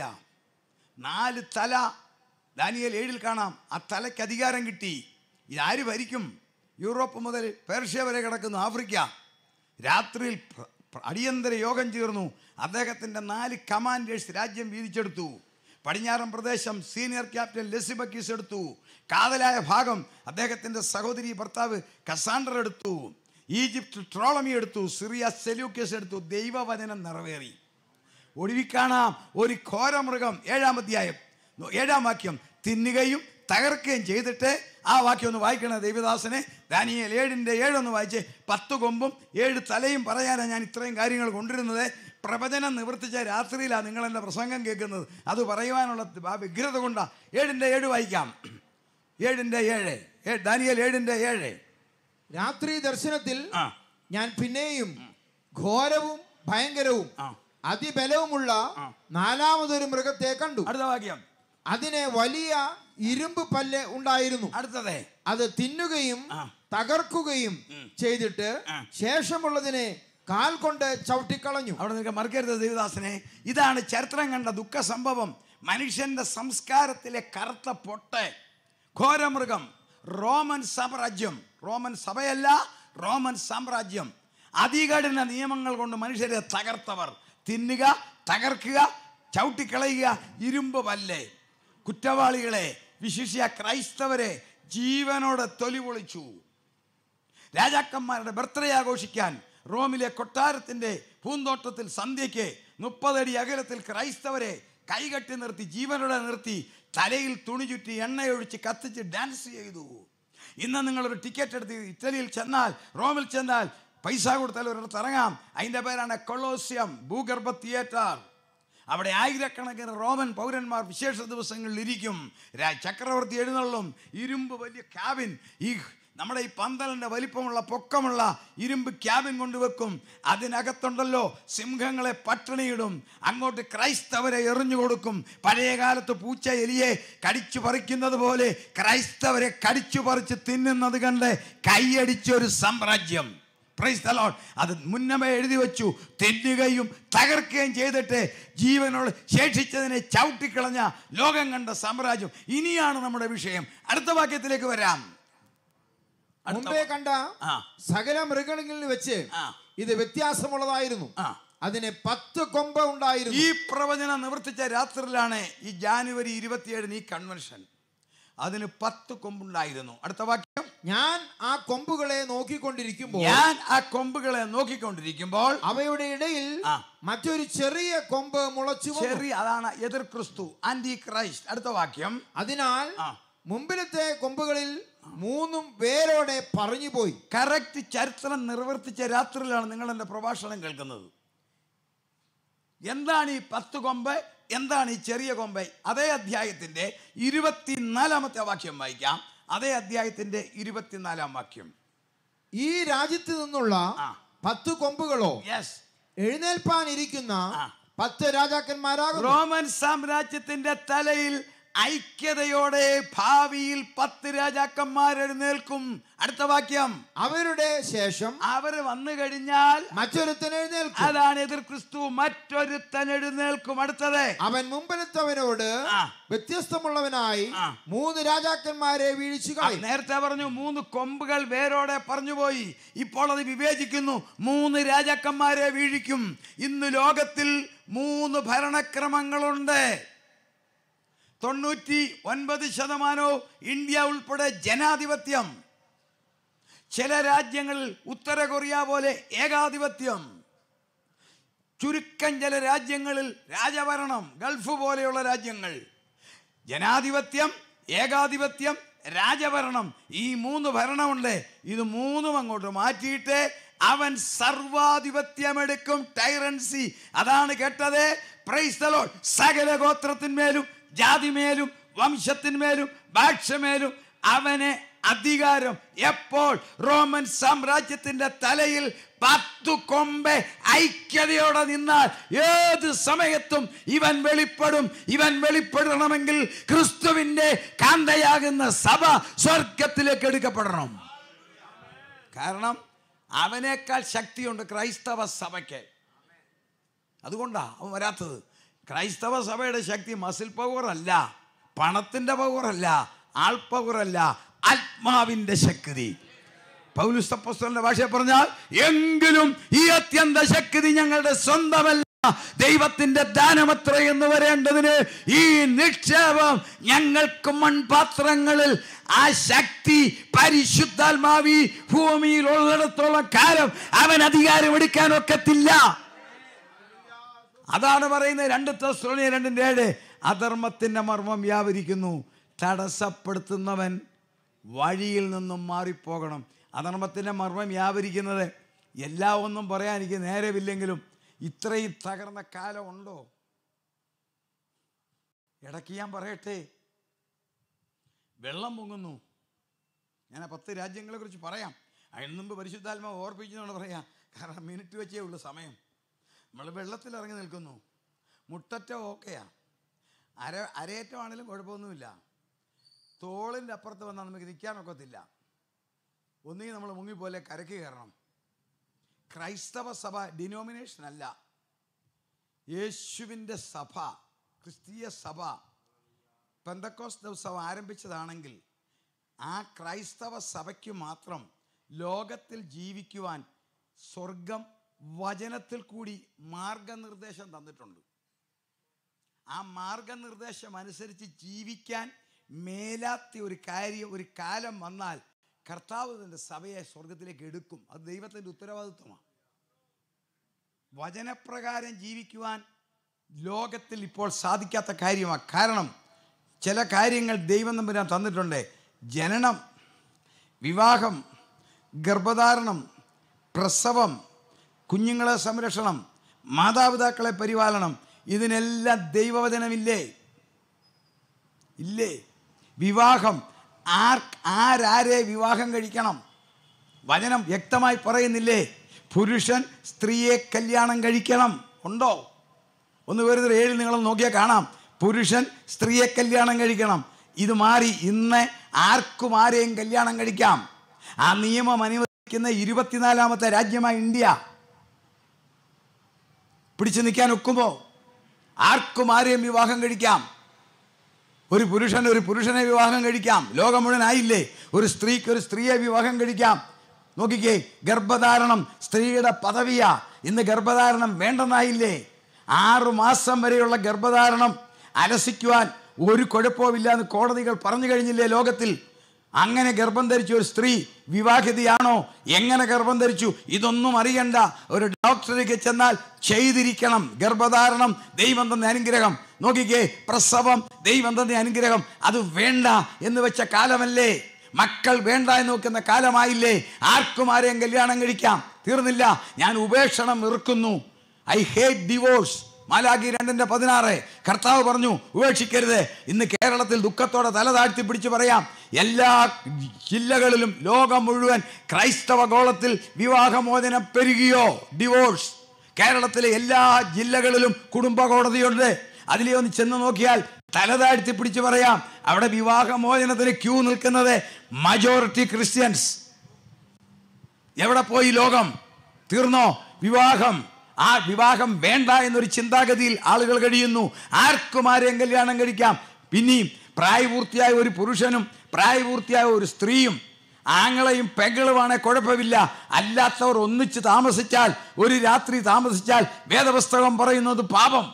നാല് തല ദാനിയേൽ ഏഴിൽ കാണാം ആ തലയ്ക്ക് അധികാരം കിട്ടി ഇതാര് ഭരിക്കും യൂറോപ്പ് മുതൽ പേർഷ്യ വരെ കിടക്കുന്നു ആഫ്രിക്ക രാത്രിയിൽ പ്ര- പ്ര- അടിയന്തര യോഗം ചേർന്നു അദ്ദേഹത്തിൻ്റെ നാല് കമാൻഡേഴ്സ് രാജ്യം വീതിച്ചെടുത്തു പടിഞ്ഞാറൻ പ്രദേശം സീനിയർ ക്യാപ്റ്റൻ ലെസിബക്കീസ് എടുത്തു കാതലായ ഭാഗം അദ്ദേഹത്തിൻ്റെ സഹോദരി ഭർത്താവ് കസാൻഡർ എടുത്തു ഈജിപ്ത് ട്രോളമി എടുത്തു സിറിയ സെലൂക്കസ് എടുത്തു ദൈവവചനം നിറവേറി ഒടുവിൽ കാണാം ഒരു ഘോരമൃഗം ഏഴാം അധ്യായം ഏഴാം വാക്യം തിന്നുകയും തകർക്കുകയും ചെയ്തിട്ട് ആ വാക്യം ഒന്ന് വായിക്കണേ ദൈവദാസനെ ദാനിയേൽ ഏഴിൻ്റെ ഏഴൊന്ന് വായിച്ച് പത്ത് കൊമ്പും ഏഴ് തലയും പറയാനാണ് ഞാൻ ഇത്രയും കാര്യങ്ങൾ കൊണ്ടുവരുന്നത് പ്രവചനം നിവർത്തിച്ച രാത്രിയിലാണ് നിങ്ങൾ എൻ്റെ പ്രസംഗം കേൾക്കുന്നത് അത് പറയുവാനുള്ള ആ വ്യഗ്രത കൊണ്ടാണ് ഏഴിൻ്റെ ഏഴ് വായിക്കാം ഏഴിൻ്റെ ഏഴ് ഏ- ദാനിയേൽ ഏഴിൻ്റെ ഏഴ് രാത്രി ദർശനത്തിൽ ആ ഞാൻ പിന്നെയും ഘോരവും ഭയങ്കരവും ആ. അതിബലവുമുള്ള നാലാമതൊരു മൃഗത്തെ കണ്ടു അടുത്ത വാക്യം അതിന് വലിയ ഇരുമ്പ് പല്ല് ഉണ്ടായിരുന്നു അടുത്തതേ അത് തിന്നുകയും ആ. തകർക്കുകയും ചെയ്തിട്ട് ആ. ശേഷമുള്ളതിനെ കാൽ കൊണ്ട് ചവിട്ടിക്കളഞ്ഞു അവിടെ നിങ്ങൾക്ക് മറക്കരുത് ദേവദാസനെ ഇതാണ് ചരിത്രം കണ്ട ദുഃഖ സംഭവം മനുഷ്യന്റെ സംസ്കാരത്തിലെ കറുത്ത പൊട്ട് ഘോരമൃഗം റോമൻ സാമ്രാജ്യം റോമൻ സഭയല്ല റോമൻ സാമ്രാജ്യം അതികഠിന നിയമങ്ങൾ കൊണ്ട് മനുഷ്യരെ തകർത്തവർ തിന്നുക തകർക്കുക ചവിട്ടിക്കളയുക ഇരുമ്പ് പല്ല് കുറ്റവാളികളെ വിശിഷ്യ ക്രൈസ്തവരെ ജീവനോടെ തൊലി പൊളിച്ചു രാജാക്കന്മാരുടെ ബർത്ത്ഡേ ആഘോഷിക്കാൻ റോമിലെ കൊട്ടാരത്തിന്റെ പൂന്തോട്ടത്തിൽ സന്ധ്യയ്ക്ക് മുപ്പതടി അകലത്തിൽ ക്രൈസ്തവരെ കൈകെട്ടി നിർത്തി ജീവനോടെ നിർത്തി തലയിൽ തുണി ചുറ്റി എണ്ണയൊഴിച്ച് കത്തിച്ച് ഡാൻസ് ചെയ്തു ഇന്ന് നിങ്ങളൊരു ടിക്കറ്റ് എടുത്ത് ഇറ്റലിയിൽ ചെന്നാൽ റോമിൽ ചെന്നാൽ പൈസ കൊടുത്താൽ ഒരിടത്ത് ഇറങ്ങാം അതിൻ്റെ പേരാണ് കൊളോസ്യം ഭൂഗർഭ തിയേറ്റർ അവിടെ ആയിരക്കണക്കിന് റോമൻ പൗരന്മാർ വിശേഷ ദിവസങ്ങളിൽ ഇരിക്കും രാ- ചക്രവർത്തി എഴുന്നള്ളും ഇരുമ്പ് വലിയ ക്യാബിൻ ഈ നമ്മുടെ ഈ പന്തലിൻ്റെ വലിപ്പമുള്ള പൊക്കമുള്ള ഇരുമ്പ് ക്യാബിൻ കൊണ്ടുവെക്കും അതിനകത്തുണ്ടല്ലോ സിംഹങ്ങളെ പട്ടിണിയിടും അങ്ങോട്ട് ക്രൈസ്തവരെ എറിഞ്ഞു കൊടുക്കും പഴയ കാലത്ത് പൂച്ച എലിയെ കടിച്ചു പറിക്കുന്നത് പോലെ ക്രൈസ്തവരെ കടിച്ചു പറിച്ച് തിന്നുന്നത് കണ്ട് കൈയടിച്ച ഒരു സാമ്രാജ്യം പ്രൈസ് ദ ലോർഡ് അത് മുന്നമേ എഴുതി വെച്ചു തിന്നുകയും തകർക്കുകയും ചെയ്തിട്ട് ജീവനോട് ശേഷിച്ചതിനെ ചവിട്ടിക്കളഞ്ഞ ലോകം കണ്ട സാമ്രാജ്യം ഇനിയാണ് നമ്മുടെ വിഷയം അടുത്ത വാക്യത്തിലേക്ക് വരാം അടുത്ത മുമ്പേ കണ്ട ആ. സകല മൃഗങ്ങളിൽ വെച്ച് ആ. ഇത് വ്യത്യാസമുള്ളതായിരുന്നു ആ. അതിന് പത്ത് കൊമ്പ് ഉണ്ടായിരുന്നു ഈ പ്രവചനം നിവർത്തിച്ച രാത്രിയിലാണ് ഈ ജാനുവരി ഇരുപത്തിയേഴിന് ഈ കൺവെൻഷൻ അതിന് പത്ത് കൊമ്പുണ്ടായിരുന്നു അടുത്ത വാക്യം ഞാൻ ആ കൊമ്പുകളെ നോക്കിക്കൊണ്ടിരിക്കുമ്പോൾ ഞാൻ ആ കൊമ്പുകളെ നോക്കിക്കൊണ്ടിരിക്കുമ്പോൾ അവയുടെ ഇടയിൽ ആ. മറ്റൊരു ചെറിയ കൊമ്പ് മുളച്ചു വന്നു. ചെറിയ അതാണ് എതിർ ക്രിസ്തു ആന്റി ക്രൈസ്റ്റ് അടുത്ത വാക്യം അതിനാൽ ആ. മുമ്പിലത്തെ കൊമ്പുകളിൽ മൂന്നും വേരോടെ പറഞ്ഞുപോയി കറക്റ്റ് ചരിത്രം നിർവർത്തിച്ച രാത്രിയിലാണ് നിങ്ങൾ എൻ്റെ പ്രഭാഷണം കേൾക്കുന്നത് എന്താണ് ഈ പത്ത് കൊമ്പ് എന്താണ് ഈ ചെറിയ കൊമ്പ് അതേ അധ്യായത്തിന്റെ ഇരുപത്തിനാലാമത്തെ വാക്യം വായിക്കാം അതേ അധ്യായത്തിന്റെ ഇരുപത്തിനാലാം വാക്യം ഈ രാജ്യത്ത് നിന്നുള്ള ആ. പത്ത് കൊമ്പുകളോ യെസ് എഴുന്നേൽപ്പാൻ ഇരിക്കുന്ന ആ. പത്ത് രാജാക്കന്മാരാകുന്നു റോമൻ സാമ്രാജ്യത്തിന്റെ തലയിൽ ഐക്യതയോടെ ഭാവിയിൽ പത്ത് രാജാക്കന്മാർ എഴുന്നേൽക്കും അടുത്ത വാക്യം അവരുടെ ശേഷം അവർ വന്നു കഴിഞ്ഞാൽ മറ്റൊരുത്തൻ എഴുന്നേൽക്കും അതാണ് എതിർ ക്രിസ്തു മറ്റൊരുത്തൻ എഴുന്നേൽക്കും അടുത്തത് അവൻ മുമ്പിലത്തവനോട് ആ. വ്യത്യസ്തമുള്ളവനായി ആ. മൂന്ന് രാജാക്കന്മാരെ വീഴ്ച ആ, നേരത്തെ പറഞ്ഞു മൂന്ന് കൊമ്പുകൾ വേരോടെ പറഞ്ഞുപോയി ഇപ്പോൾ അത് വിവേചിക്കുന്നു മൂന്ന് രാജാക്കന്മാരെ വീഴിക്കും ഇന്ന് ലോകത്തിൽ മൂന്ന് ഭരണക്രമങ്ങളുണ്ട് തൊണ്ണൂറ്റി ഒൻപത് ശതമാനവും ഇന്ത്യ ഉൾപ്പെടെ ജനാധിപത്യം ചില രാജ്യങ്ങളിൽ ഉത്തര കൊറിയ പോലെ ഏകാധിപത്യം ചുരുക്കം ചില രാജ്യങ്ങളിൽ രാജഭരണം ഗൾഫ് പോലെയുള്ള രാജ്യങ്ങൾ ജനാധിപത്യം ഏകാധിപത്യം രാജഭരണം ഈ മൂന്ന് ഭരണമുണ്ട് ഇത് മൂന്നും അങ്ങോട്ട് മാറ്റിയിട്ട് അവൻ സർവാധിപത്യമെടുക്കും ടൈറൻസി അതാണ് കേട്ടത് പ്രൈസ് the Lord. സകല ഗോത്രത്തിന്മേലും ജാതിമേലും വംശത്തിന്മേലും ഭാഷമേലും അവന് അധികാരം എപ്പോൾ റോമൻ സാമ്രാജ്യത്തിന്റെ തലയിൽ പത്തു കൊമ്പ് ഐക്യതയോടെ നിന്നാൽ ഏത് സമയത്തും ഇവൻ വെളിപ്പെടും ഇവൻ വെളിപ്പെടണമെങ്കിൽ ക്രിസ്തുവിന്റെ കാന്തയാകുന്ന സഭ സ്വർഗത്തിലേക്ക് എടുക്കപ്പെടണം കാരണം അവനേക്കാൾ ശക്തിയുണ്ട് ക്രൈസ്തവ സഭയ്ക്ക് അതുകൊണ്ടാ അവൻ വരാത്തത് ക്രൈസ്തവ സഭയുടെ ശക്തി മസിൽ പവർ അല്ല പണത്തിന്റെ പവർ അല്ല ആൾ പവർ അല്ല ആത്മാവിന്റെ ശക്തി പൗലുസ്തപ്പസ്തന്റെ ഭാഷയെ പറഞ്ഞാൽ എങ്കിലും ഈ അത്യന്ത ശക്തി ഞങ്ങളുടെ സ്വന്തമല്ല ദൈവത്തിന്റെ ദാനമത്ര എന്ന് വരേണ്ടതിന് ഈ നിക്ഷേപം ഞങ്ങൾക്ക് മൺപാത്രങ്ങളിൽ ആ ശക്തി പരിശുദ്ധാത്മാവി ഭൂമിയിൽ ഉള്ളിടത്തോളം കാലം അവൻ അധികാരം എടുക്കാൻ ഒക്കത്തില്ല അതാണ് പറയുന്നത് രണ്ട് തെസ്സലോനിയ രണ്ടിൻ്റെ ഏഴ് അധർമ്മത്തിൻ്റെ മർമ്മം വ്യാപരിക്കുന്നു തടസ്സപ്പെടുത്തുന്നവൻ വഴിയിൽ നിന്നും മാറിപ്പോകണം അധർമ്മത്തിൻ്റെ മർമ്മം വ്യാപരിക്കുന്നത് എല്ലാം ഒന്നും പറയാൻ എനിക്ക് നേരമില്ലെങ്കിലും ഇത്രയും തകർന്ന കാലം ഉണ്ടോ ഇടയ്ക്ക് ഞാൻ പറയട്ടെ വെള്ളം പൊങ്ങുന്നു ഞാൻ ആ പത്ത് രാജ്യങ്ങളെ കുറിച്ച് പറയാം അതിന് മുമ്പ് പരിശുദ്ധാത്മാവ് ഓർപ്പിക്കുന്നതുകൊണ്ട് പറയാം കാരണം മിനിറ്റ് വെച്ചേ ഉള്ളൂ സമയം നമ്മൾ വെള്ളത്തിൽ ഇറങ്ങി നിൽക്കുന്നു മുട്ടറ്റം ഓക്കെയാ അര അരയേറ്റമാണെങ്കിലും കുഴപ്പമൊന്നുമില്ല തോളിൻ്റെ അപ്പുറത്ത് വന്നാൽ നമുക്ക് നിൽക്കാനൊക്കത്തില്ല ഒന്നുകിൽ നമ്മൾ മുങ്ങിപ്പോലെ കരക്ക് കയറണം ക്രൈസ്തവ സഭ ഡിനോമിനേഷൻ അല്ല യേശുവിൻ്റെ സഭ ക്രിസ്തീയ സഭ പെന്തക്കോസ് ദിവസം ആരംഭിച്ചതാണെങ്കിൽ ആ ക്രൈസ്തവ സഭയ്ക്ക് മാത്രം ലോകത്തിൽ ജീവിക്കുവാൻ സ്വർഗം വചനത്തിൽ കൂടി മാർഗനിർദ്ദേശം തന്നിട്ടുണ്ട് ആ മാർഗനിർദ്ദേശം അനുസരിച്ച് ജീവിക്കാൻ മേലാത്ത ഒരു കാര്യം ഒരു കാലം വന്നാൽ കർത്താവ് തൻ്റെ സഭയെ സ്വർഗത്തിലേക്ക് എടുക്കും അത് ദൈവത്തിൻ്റെ ഉത്തരവാദിത്വമാണ് വചനപ്രകാരം ജീവിക്കുവാൻ ലോകത്തിൽ ഇപ്പോൾ സാധിക്കാത്ത കാര്യമാണ് കാരണം ചില കാര്യങ്ങൾ ദൈവം തമ്പുരാൻ തന്നിട്ടുണ്ട് ജനനം വിവാഹം ഗർഭധാരണം പ്രസവം കുഞ്ഞുങ്ങളെ സംരക്ഷണം മാതാപിതാക്കളെ പരിപാലനം ഇതിനെല്ലാം ദൈവവചനമില്ലേ ഇല്ലേ വിവാഹം ആർ ആരാരെ വിവാഹം കഴിക്കണം വചനം വ്യക്തമായി പറയുന്നില്ലേ പുരുഷൻ സ്ത്രീയെ കല്യാണം കഴിക്കണം ഉണ്ടോ ഒന്ന് വെറുതെ ഏഴ് നിങ്ങൾ നോക്കിയാൽ കാണാം പുരുഷൻ സ്ത്രീയെ കല്യാണം കഴിക്കണം ഇത് മാറി ഇന്ന് ആർക്കും ആരെയും കല്യാണം കഴിക്കാം ആ നിയമം അനുവദിക്കുന്ന ഇരുപത്തിനാലാമത്തെ രാജ്യമായി ഇന്ത്യ പിടിച്ചു നിൽക്കാൻ ഒക്കുമോ ആർക്കും ആരെയും വിവാഹം കഴിക്കാം ഒരു പുരുഷൻ ഒരു പുരുഷനെ വിവാഹം കഴിക്കാം ലോകം മുഴുവൻ ആയില്ലേ ഒരു സ്ത്രീക്ക് ഒരു സ്ത്രീയെ വിവാഹം കഴിക്കാം നോക്കിക്കേ ഗർഭധാരണം സ്ത്രീയുടെ പദവിയാ ഇന്ന് ഗർഭധാരണം വേണ്ടെന്നായില്ലേ ആറു മാസം വരെയുള്ള ഗർഭധാരണം അലസിക്കുവാൻ ഒരു കുഴപ്പവുമില്ല എന്ന് കോടതികൾ പറഞ്ഞു കഴിഞ്ഞില്ലേ ലോകത്തിൽ അങ്ങനെ ഗർഭം ധരിച്ച ഒരു സ്ത്രീ വിവാഹിതയാണോ എങ്ങനെ ഗർഭം ധരിച്ചു ഇതൊന്നും അറിയണ്ട ഒരു ഡോക്ടറിലേക്ക് ചെന്നാൽ ചെയ്തിരിക്കണം ഗർഭധാരണം ദൈവം തന്ന അനുഗ്രഹം നോക്കിക്കേ പ്രസവം ദൈവം തന്ന അനുഗ്രഹം അത് വേണ്ട എന്ന് വെച്ച കാലമല്ലേ മക്കൾ വേണ്ട എന്ന് നോക്കുന്ന കാലമായില്ലേ ആർക്കും ആരെയും കല്യാണം കഴിക്കാം തീർന്നില്ല ഞാൻ ഉപേക്ഷണം ഇറുക്കുന്നു ഐ ഹേറ്റ് ഡിവോഴ്സ് മാലാഖി രണ്ടിന്റെ പതിനാറ് കർത്താവ് പറഞ്ഞു ഉപേക്ഷിക്കരുത് ഇന്ന് കേരളത്തിൽ ദുഃഖത്തോടെ തല താഴ്ത്തി പിടിച്ച് പറയാം എല്ലാ ജില്ലകളിലും ലോകം മുഴുവൻ ക്രൈസ്തവ ഗോളത്തിൽ വിവാഹമോചനം പെരുകിയോ ഡിവോഴ്സ് കേരളത്തിലെ എല്ലാ ജില്ലകളിലും കുടുംബ കോടതിയുണ്ട് അതിലെ ഒന്ന് ചെന്ന് നോക്കിയാൽ തല താഴ്ത്തി പിടിച്ച് പറയാം അവിടെ വിവാഹമോചനത്തിന് ക്യൂ നിൽക്കുന്നത് മജോറിറ്റി ക്രിസ്ത്യൻസ് എവിടെ പോയി ലോകം തീർന്നോ വിവാഹം ആ വിവാഹം വേണ്ട എന്നൊരു ചിന്താഗതിയിൽ ആളുകൾ കഴിയുന്നു ആർക്കും ആരെയും കല്യാണം കഴിക്കാം പിന്നെയും പ്രായപൂർത്തിയായ ഒരു പുരുഷനും പ്രായപൂർത്തിയായ ഒരു സ്ത്രീയും ആങ്ങളെയും പെങ്ങളുമാണെ കുഴപ്പമില്ല അല്ലാത്തവർ ഒന്നിച്ച് താമസിച്ചാൽ ഒരു രാത്രി താമസിച്ചാൽ വേദപുസ്തകം പറയുന്നത് പാപം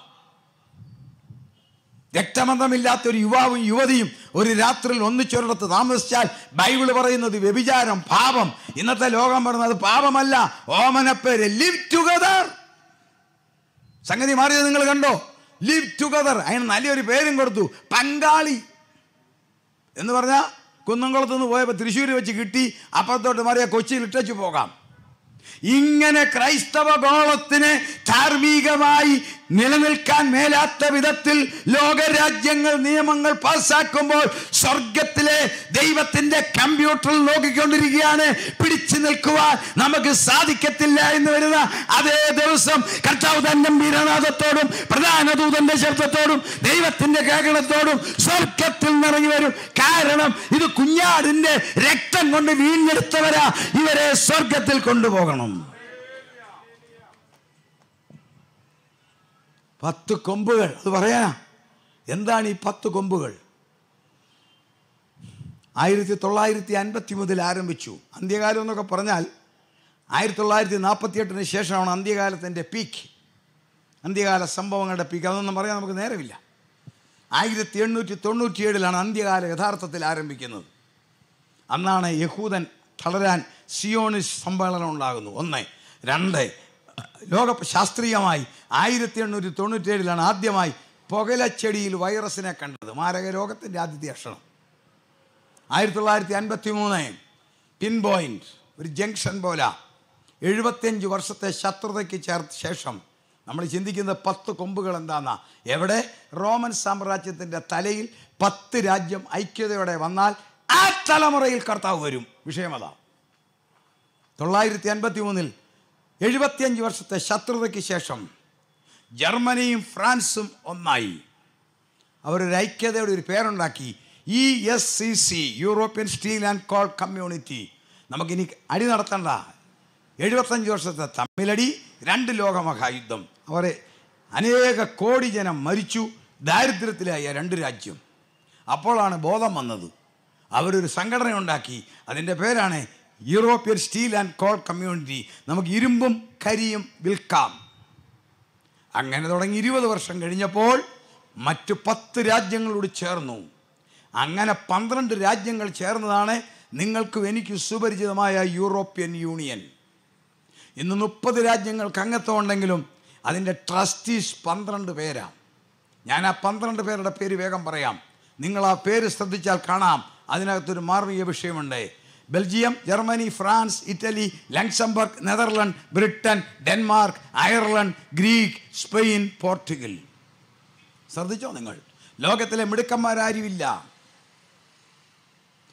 രക്തബന്ധമില്ലാത്ത ഒരു യുവാവും യുവതിയും ഒരു രാത്രിയിൽ ഒന്നിച്ചൊരിടത്ത് താമസിച്ചാൽ ബൈബിൾ പറയുന്നത് വ്യഭിചാരം പാപം ഇന്നത്തെ ലോകം പറയുന്നത് പാപമല്ല ഓമനപ്പേര് ലിവ് ടുഗദർ സംഗതി മാറിയത് നിങ്ങൾ കണ്ടോ ലിവ് ടുഗദർ അതിന് നല്ലൊരു പേരും കൊടുത്തു പങ്കാളി എന്ന് പറഞ്ഞാൽ കുന്നംകുളത്ത് നിന്ന് പോയപ്പോൾ തൃശ്ശൂർ വെച്ച് കിട്ടി അപ്പുറത്തോട്ട് മാറിയ കൊച്ചിയിൽ ഇട്ടച്ചു പോകാം ഇങ്ങനെ ക്രൈസ്തവ ഗോളത്തിന് ധാർമ്മികമായി നിലനിൽക്കാൻ മേലാത്ത വിധത്തിൽ ലോകരാജ്യങ്ങൾ നിയമങ്ങൾ പാസ്സാക്കുമ്പോൾ സ്വർഗത്തിലെ ദൈവത്തിന്റെ കമ്പ്യൂട്ടറിൽ നോക്കിക്കൊണ്ടിരിക്കുകയാണ് പിടിച്ചു നിൽക്കുവാൻ നമുക്ക് സാധിക്കത്തില്ല എന്ന് വരുന്ന അതേ ദിവസം കർത്താവ് തന്നെ വീരനാഥത്തോടും പ്രധാന ദൂതന്റെ ശബ്ദത്തോടും ദൈവത്തിന്റെ കേകണത്തോടും സ്വർഗത്തിൽ നിറങ്ങി വരും കാരണം ഇത് കുഞ്ഞാടിന്റെ രക്തം കൊണ്ട് വീണ്ടെടുത്തവരാ ഇവരെ സ്വർഗത്തിൽ കൊണ്ടുപോകണം പത്ത് കൊമ്പുകൾ അത് പറയാനാ എന്താണ് ഈ പത്ത് കൊമ്പുകൾ ആയിരത്തി തൊള്ളായിരത്തി അൻപത്തി മുതൽ ആരംഭിച്ചു അന്ത്യകാലം എന്നൊക്കെ പറഞ്ഞാൽ ആയിരത്തി തൊള്ളായിരത്തി നാൽപ്പത്തി എട്ടിന് ശേഷമാണ് അന്ത്യകാലത്തിൻ്റെ പീക്ക് അന്ത്യകാല സംഭവങ്ങളുടെ പീക്ക് അതൊന്നും പറയാൻ നമുക്ക് നേരമില്ല ആയിരത്തി എണ്ണൂറ്റി തൊണ്ണൂറ്റിയേഴിലാണ് അന്ത്യകാല യഥാർത്ഥത്തിൽ ആരംഭിക്കുന്നത് അന്നാണ് യഹൂദൻ തളരാൻ സിയോണിസ് സമ്മേളനം ഉണ്ടാകുന്നു ഒന്ന് രണ്ട് ലോക ശാസ്ത്രീയമായി ആയിരത്തി എണ്ണൂറ്റി തൊണ്ണൂറ്റേഴിലാണ് ആദ്യമായി പുകലച്ചെടിയിൽ വൈറസിനെ കണ്ടത് മാരക രോഗത്തിൻ്റെ ആദ്യത്തെ ലക്ഷണം ആയിരത്തി തൊള്ളായിരത്തി അൻപത്തി മൂന്ന് പിൻ പോയിന്റ് ഒരു ജംഗ്ഷൻ പോലെ എഴുപത്തിയഞ്ച് വർഷത്തെ ശത്രുതയ്ക്ക് ചേർത്ത ശേഷം നമ്മൾ ചിന്തിക്കുന്നത് പത്ത് കൊമ്പുകൾ എന്താന്നാ എവിടെ റോമൻ സാമ്രാജ്യത്തിൻ്റെ തലയിൽ പത്ത് രാജ്യം ഐക്യതയോടെ വന്നാൽ ആ തലമുറയിൽ കർത്താവ് വരും വിഷയമതാ തൊള്ളായിരത്തി അൻപത്തി മൂന്നിൽ എഴുപത്തിയഞ്ച് വർഷത്തെ ശത്രുതയ്ക്ക് ശേഷം ജർമ്മനിയും ഫ്രാൻസും ഒന്നായി അവരൊരു ഐക്യതയുടെ ഒരു പേരുണ്ടാക്കി E S C C European steel and coal community നമുക്കിനി അടി നടത്തണ്ട എഴുപത്തഞ്ച് വർഷത്തെ തമ്മിലടി രണ്ട് ലോകമഹായുദ്ധം അവരെ അനേക കോടി ജനം മരിച്ചു ദാരിദ്ര്യത്തിലായ രണ്ട് രാജ്യം അപ്പോഴാണ് ബോധം വന്നത് അവരൊരു സംഘടന ഉണ്ടാക്കി അതിൻ്റെ പേരാണ് European steel and coal community നമുക്ക് ഇരുമ്പും കരിയും വിൽക്കാം അങ്ങനെ തുടങ്ങി ഇരുപത് വർഷം കഴിഞ്ഞപ്പോൾ മറ്റു പത്ത് രാജ്യങ്ങളോട് ചേർന്നു അങ്ങനെ പന്ത്രണ്ട് രാജ്യങ്ങൾ ചേർന്നതാണ് നിങ്ങൾക്കും എനിക്ക് സുപരിചിതമായ യൂറോപ്യൻ യൂണിയൻ ഇന്ന് മുപ്പത് രാജ്യങ്ങൾക്ക് അംഗത്വം ഉണ്ടെങ്കിലും അതിൻ്റെ ട്രസ്റ്റീസ് പന്ത്രണ്ട് പേരാണ് ഞാൻ ആ പന്ത്രണ്ട് പേരുടെ പേര് വേഗം പറയാം നിങ്ങൾ ആ പേര് ശ്രദ്ധിച്ചാൽ കാണാം അതിനകത്തൊരു മാർമിക വിഷയമുണ്ട് Belgium Germany France Italy Luxembourg Netherland Britain Denmark Ireland Greek Spain Portugal ശ്രദ്ധിച്ചോ നിങ്ങൾ ലോകത്തിലെ മിടുക്കന്മാരാരുമില്ല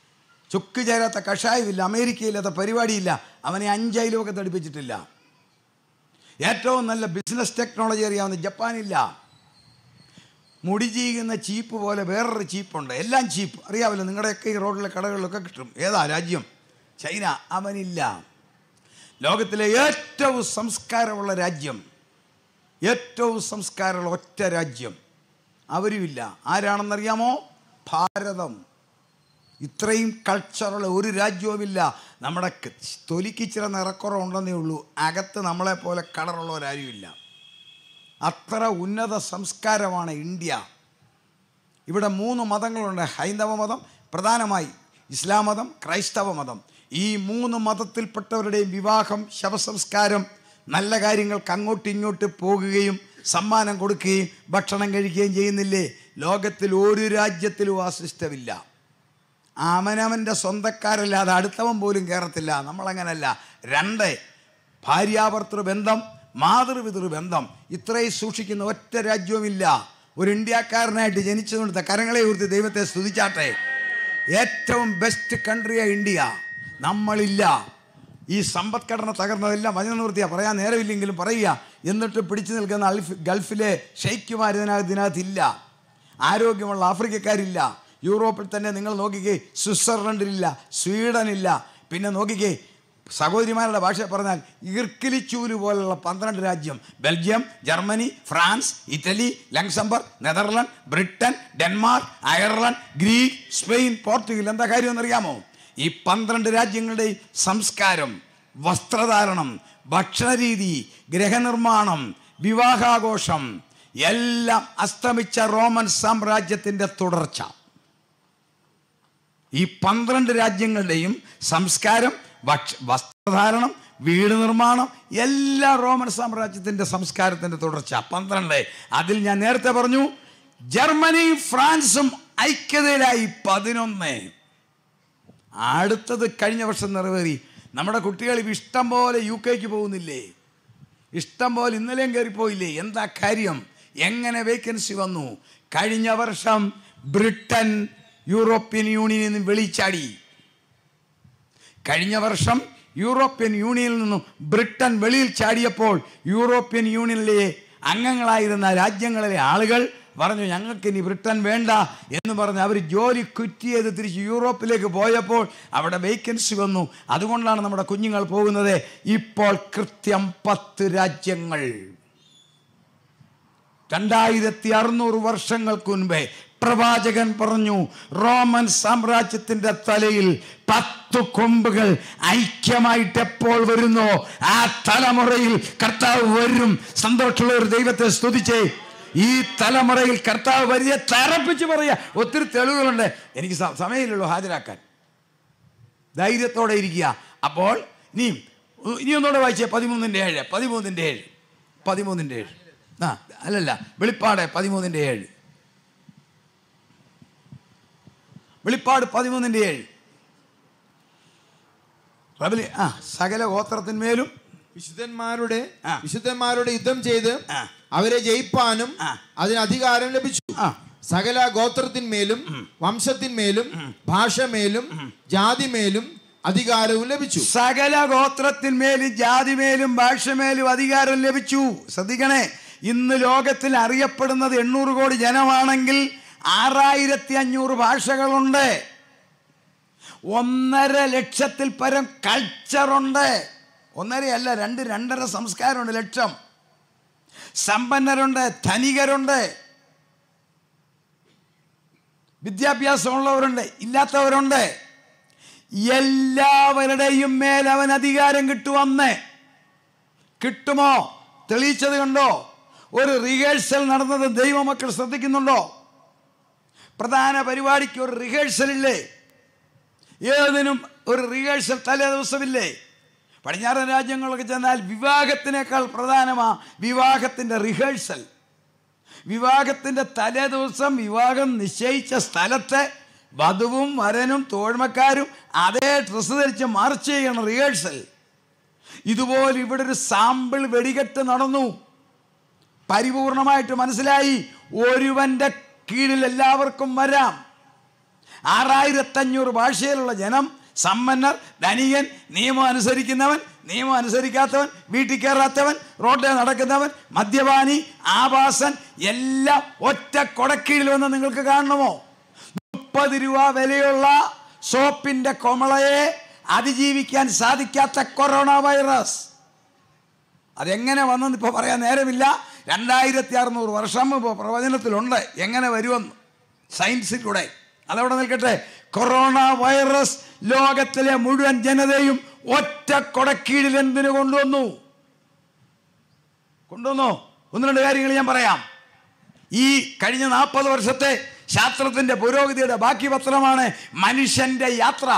ചുക്ക് ചേരാത്ത കഷായമില്ല അമേരിക്കയില്ലാത്ത പരിപാടിയില്ല അവനെ അഞ്ചയിലൊക്കെ തടിപ്പിച്ചിട്ടില്ല ഏറ്റവും നല്ല ബിസിനസ് ടെക്നോളജി അറിയാവുന്ന ജപ്പാനില്ല മുടി ചീകുന്ന ചീപ്പ് പോലെ വേറൊരു ചീപ്പുണ്ട് എല്ലാം ചീപ്പ് അറിയാമല്ലോ നിങ്ങളുടെയൊക്കെ ഈ റോഡിലെ കടകളിലൊക്കെ കിട്ടും ഏതാ രാജ്യം ചൈന അവനില്ല ലോകത്തിലെ ഏറ്റവും സംസ്കാരമുള്ള രാജ്യം ഏറ്റവും സംസ്കാരമുള്ള ഒറ്റ രാജ്യം അവരുമില്ല ആരാണെന്നറിയാമോ ഭാരതം ഇത്രയും കൾച്ചറുള്ള ഒരു രാജ്യവുമില്ല നമ്മുടെ ക- തൊലിക്ക് ഇച്ചിരി നിറക്കുറവുണ്ടെന്നേ ഉള്ളൂ അകത്ത് നമ്മളെപ്പോലെ കളറുള്ളവരാരുമില്ല അത്ര ഉന്നത സംസ്കാരമാണ് ഇന്ത്യ ഇവിടെ മൂന്ന് മതങ്ങളുണ്ട് ഹൈന്ദവ മതം പ്രധാനമായി ഇസ്ലാം മതം ക്രൈസ്തവ മതം ഈ മൂന്ന് മതത്തിൽപ്പെട്ടവരുടെയും വിവാഹം ശവസംസ്കാരം നല്ല കാര്യങ്ങൾക്ക് അങ്ങോട്ടും ഇങ്ങോട്ട് പോകുകയും സമ്മാനം കൊടുക്കുകയും ഭക്ഷണം കഴിക്കുകയും ചെയ്യുന്നില്ലേ ലോകത്തിൽ ഒരു രാജ്യത്തിലും ആ സിസ്റ്റമില്ല അവനവൻ്റെ സ്വന്തക്കാരല്ലാതെ അടുത്തവൻ പോലും കയറത്തില്ല നമ്മളങ്ങനല്ല രണ്ട് ഭാര്യാഭർത്തൃ ബന്ധം മാതൃപിതൃ ബന്ധം ഇത്രയും സൂക്ഷിക്കുന്ന ഒറ്റ രാജ്യവുമില്ല ഒരു ഇന്ത്യക്കാരനായിട്ട് ജനിച്ചതുകൊണ്ട് കരങ്ങളെ ഉയർത്തി ദൈവത്തെ സ്തുതിച്ചാട്ടെ ഏറ്റവും ബെസ്റ്റ് കൺട്രിയാണ് ഇന്ത്യ നമ്മളില്ല ഈ സമ്പദ്ഘടന തകർന്നതെല്ലാം വചന നിവൃത്തിയാ പറയാൻ നേരമില്ലെങ്കിലും പറയുക എന്നിട്ട് പിടിച്ചു നിൽക്കുന്ന അൽഫ് ഗൾഫിലെ ഷെയ്ക്കുമാർ ഇതിനകത്ത് ഇതിനകത്തില്ല ആരോഗ്യമുള്ള ആഫ്രിക്കക്കാരില്ല യൂറോപ്പിൽ തന്നെ നിങ്ങൾ നോക്കിക്കേ സ്വിറ്റ്സർലൻഡിലില്ല സ്വീഡനില്ല പിന്നെ നോക്കിക്കേ സഹോദരിമാരുടെ ഭാഷ പറഞ്ഞാൽ ഇർക്കിലിച്ചൂര് പോലുള്ള പന്ത്രണ്ട് രാജ്യം Belgium Germany France Italy Luxembourg Netherland Britain Denmark Ireland Greek Spain Portugal എന്താ കാര്യം എന്നറിയാമോ ഈ പന്ത്രണ്ട് രാജ്യങ്ങളുടെയും സംസ്കാരം വസ്ത്രധാരണം ഭക്ഷണരീതി ഗൃഹനിർമ്മാണം വിവാഹാഘോഷം എല്ലാം അസ്തമിച്ച റോമൻ സാമ്രാജ്യത്തിൻ്റെ തുടർച്ച ഈ പന്ത്രണ്ട് രാജ്യങ്ങളുടെയും സംസ്കാരം ഭക്ഷ വസ്ത്രധാരണം വീട് നിർമ്മാണം എല്ലാ റോമൻ സാമ്രാജ്യത്തിൻ്റെ സംസ്കാരത്തിൻ്റെ തുടർച്ച പന്ത്രണ്ട് അതിൽ ഞാൻ നേരത്തെ പറഞ്ഞു ജർമ്മനിയും ഫ്രാൻസും ഐക്യതയിലായി പതിനൊന്ന് അടുത്തത് കഴിഞ്ഞ വർഷം നിറവേറി നമ്മുടെ കുട്ടികൾ ഇപ്പം ഇഷ്ടം പോലെ യു കെക്ക് പോകുന്നില്ലേ ഇഷ്ടം പോലെ ഇന്നലെയും കയറിപ്പോയില്ലേ എന്താ കാര്യം എങ്ങനെ വേക്കൻസി വന്നു കഴിഞ്ഞ വർഷം ബ്രിട്ടൻ യൂറോപ്യൻ യൂണിയനിൽ നിന്ന് വെളിച്ചാടി കഴിഞ്ഞ വർഷം യൂറോപ്യൻ യൂണിയനിൽ നിന്നും ബ്രിട്ടൻ വെളിയിൽ ചാടിയപ്പോൾ യൂറോപ്യൻ യൂണിയനിലെ അംഗങ്ങളായിരുന്ന രാജ്യങ്ങളിലെ ആളുകൾ പറഞ്ഞു ഞങ്ങൾക്ക് ഇനി ബ്രിട്ടൻ വേണ്ട എന്ന് പറഞ്ഞ് അവർ ജോലി ക്വിറ്റ് ചെയ്ത് തിരിച്ച് യൂറോപ്പിലേക്ക് പോയപ്പോൾ അവിടെ വേക്കൻസി വന്നു അതുകൊണ്ടാണ് നമ്മുടെ കുഞ്ഞുങ്ങൾ പോകുന്നത് ഇപ്പോൾ കൃത്യം പത്ത് രാജ്യങ്ങൾ രണ്ടായിരത്തി അറുന്നൂറ് വർഷങ്ങൾക്ക് മുൻപേ പ്രവാചകൻ പറഞ്ഞു റോമൻ സാമ്രാജ്യത്തിന്റെ തലയിൽ പത്തു കൊമ്പുകൾ ഐക്യമായിട്ട് എപ്പോൾ വരുന്നോ ആ തലമുറയിൽ കർത്താവ് വരും സന്തോഷമുള്ള ഒരു ദൈവത്തെ സ്തുതിച്ചേ ഈ തലമുറയിൽ കർത്താവ് വലിയ തറപ്പിച്ച് പറയാ ഒത്തിരി തെളിവുകളുണ്ട് എനിക്ക് സ- സമയമില്ലല്ലോ ഹാജരാക്കാൻ ധൈര്യത്തോടെ ഇരിക്കുക അപ്പോൾ ഇനിയും ഇനി ഒന്നുകൂടെ വായിച്ചേ പതിമൂന്നിൻ്റെ ഏഴ് പതിമൂന്നിൻ്റെ ഏഴ് പതിമൂന്നിൻ്റെ ഏഴ് ആ അല്ലല്ല വെളിപ്പാട് പതിമൂന്നിൻ്റെ ഏഴ് വെളിപ്പാട് പതിമൂന്നിൻ്റെ ഏഴ് റബലി ആ സകല ഗോത്രത്തിന്മേലും വിശുദ്ധന്മാരുടെ ആ. വിശുദ്ധന്മാരുടെ യുദ്ധം ചെയ്ത് ആ. അവരെ ജയിപ്പാനും ആ. അതിന് അധികാരം ലഭിച്ചു ആ. സകല ഗോത്രത്തിന്മേലും വംശത്തിന്മേലും ഭാഷമേലും ജാതിമേലും അധികാരവും ലഭിച്ചു സകല ഗോത്രത്തിന്മേലും ജാതിമേലും ഭാഷമേലും അധികാരം ലഭിച്ചു ശ്രദ്ധിക്കണേ ഇന്ന് ലോകത്തിൽ അറിയപ്പെടുന്നത് എണ്ണൂറ് കോടി ജനമാണെങ്കിൽ ആറായിരത്തി അഞ്ഞൂറ് ഭാഷകളുണ്ട് ഒന്നര ലക്ഷത്തിൽ പരം കൾച്ചറുണ്ട് ഒന്നരയല്ല രണ്ട് രണ്ടര സംസ്കാരമുണ്ട് ലക്ഷം സമ്പന്നരുണ്ട് ധനികരുണ്ട് വിദ്യാഭ്യാസമുള്ളവരുണ്ട് ഇല്ലാത്തവരുണ്ട് എല്ലാവരുടെയും മേൽ അവൻ അധികാരം കിട്ടുവന്ന് കിട്ടുമോ തെളിയിച്ചത് കണ്ടോ ഒരു റിഹേഴ്സൽ നടന്നത് ദൈവമക്കൾ ശ്രദ്ധിക്കുന്നുണ്ടോ പ്രധാന പരിപാടിക്ക് ഒരു റിഹേഴ്സൽ ഇല്ലേ ഏതിനും ഒരു റിഹേഴ്സൽ തലേ ദിവസമില്ലേ പടിഞ്ഞാറൻ രാജ്യങ്ങളൊക്കെ ചെന്നാൽ വിവാഹത്തിനേക്കാൾ പ്രധാനമാ വിവാഹത്തിൻ്റെ റിഹേഴ്സൽ വിവാഹത്തിൻ്റെ തലേ ദിവസം വിവാഹം നിശ്ചയിച്ച സ്ഥലത്ത് വധുവും വരനും തോഴ്മക്കാരും അതേ ഡ്രസ്സ് ധരിച്ച് മാർച്ച് ചെയ്യണം റിഹേഴ്സൽ ഇതുപോലെ ഇവിടെ ഒരു സാമ്പിൾ വെടികെട്ട് നടന്നു പരിപൂർണമായിട്ട് മനസ്സിലായി ഒരുവന്റെ കീഴിൽ എല്ലാവർക്കും വരാം ആറായിരത്തഞ്ഞൂറ് ഭാഷയിലുള്ള ജനം സമ്പന്നർ ധനികൻ നിയമം അനുസരിക്കുന്നവൻ നിയമം അനുസരിക്കാത്തവൻ വീട്ടിൽ കയറാത്തവൻ റോഡിൽ നടക്കുന്നവൻ മദ്യപാനി ആഭാസൻ എല്ലാം ഒറ്റ കൊടക്കീഴിൽ വന്ന് നിങ്ങൾക്ക് കാണണമോ മുപ്പത് രൂപ വിലയുള്ള സോപ്പിന്റെ കൊമളയെ അതിജീവിക്കാൻ സാധിക്കാത്ത കൊറോണ വൈറസ് അതെങ്ങനെ വന്നെന്ന് ഇപ്പോൾ പറയാൻ നേരമില്ല രണ്ടായിരത്തി അറുന്നൂറ് വർഷം ഇപ്പോൾ പ്രവചനത്തിലുണ്ട് എങ്ങനെ വരുമെന്ന് സയൻസിലൂടെ അതവിടെ നിൽക്കട്ടെ കൊറോണ വൈറസ് ലോകത്തിലെ മുഴുവൻ ജനതയും ഒറ്റ കൊടക്കീഴിൽ എന്തിനു കൊണ്ടുവന്നു കൊണ്ടുവന്നു ഒന്ന് രണ്ട് കാര്യങ്ങൾ ഞാൻ പറയാം ഈ കഴിഞ്ഞ നാൽപ്പത് വർഷത്തെ ശാസ്ത്രത്തിന്റെ പുരോഗതിയുടെ ബാക്കി പത്രമാണ് മനുഷ്യന്റെ യാത്ര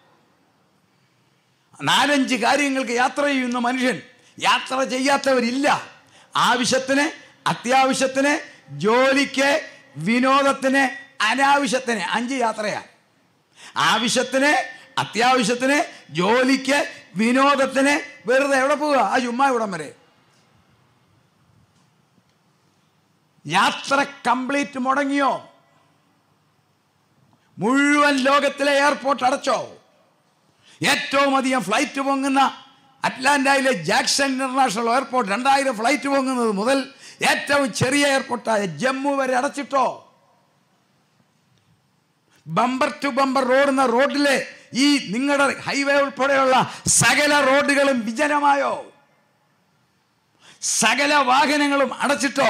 നാലഞ്ച് കാര്യങ്ങൾക്ക് യാത്ര ചെയ്യുന്ന മനുഷ്യൻ യാത്ര ചെയ്യാത്തവരില്ല ആവശ്യത്തിന് അത്യാവശ്യത്തിന് ജോലിക്ക് വിനോദത്തിന് അനാവശ്യത്തിന് അഞ്ച് യാത്രയാണ് ആവശ്യത്തിന് അത്യാവശ്യത്തിന് ജോലിക്ക് വിനോദത്തിന് വെറുതെ എവിടെ പോവുക ആ ചുമ്മാ ഇവിടം വരെ യാത്ര കംപ്ലീറ്റ് മുടങ്ങിയോ മുഴുവൻ ലോകത്തിലെ എയർപോർട്ട് അടച്ചോ ഏറ്റവും അധികം ഫ്ലൈറ്റ് പൊങ്ങുന്ന അറ്റ്ലാന്റയിലെ ജാക്സൺ ഇന്റർനാഷണൽ എയർപോർട്ട് രണ്ടായിരം ഫ്ലൈറ്റ് പൊങ്ങുന്നത് മുതൽ ഏറ്റവും ചെറിയ എയർപോർട്ടായ ജമ്മു വരെ അടച്ചിട്ടോ ബമ്പർ ടു ബമ്പർ റോഡുന്ന റോഡിലെ ഈ നിങ്ങളുടെ ഹൈവേ ഉൾപ്പെടെയുള്ള സകല റോഡുകളും വിജനമായോ സകല വാഹനങ്ങളും അടച്ചിട്ടോ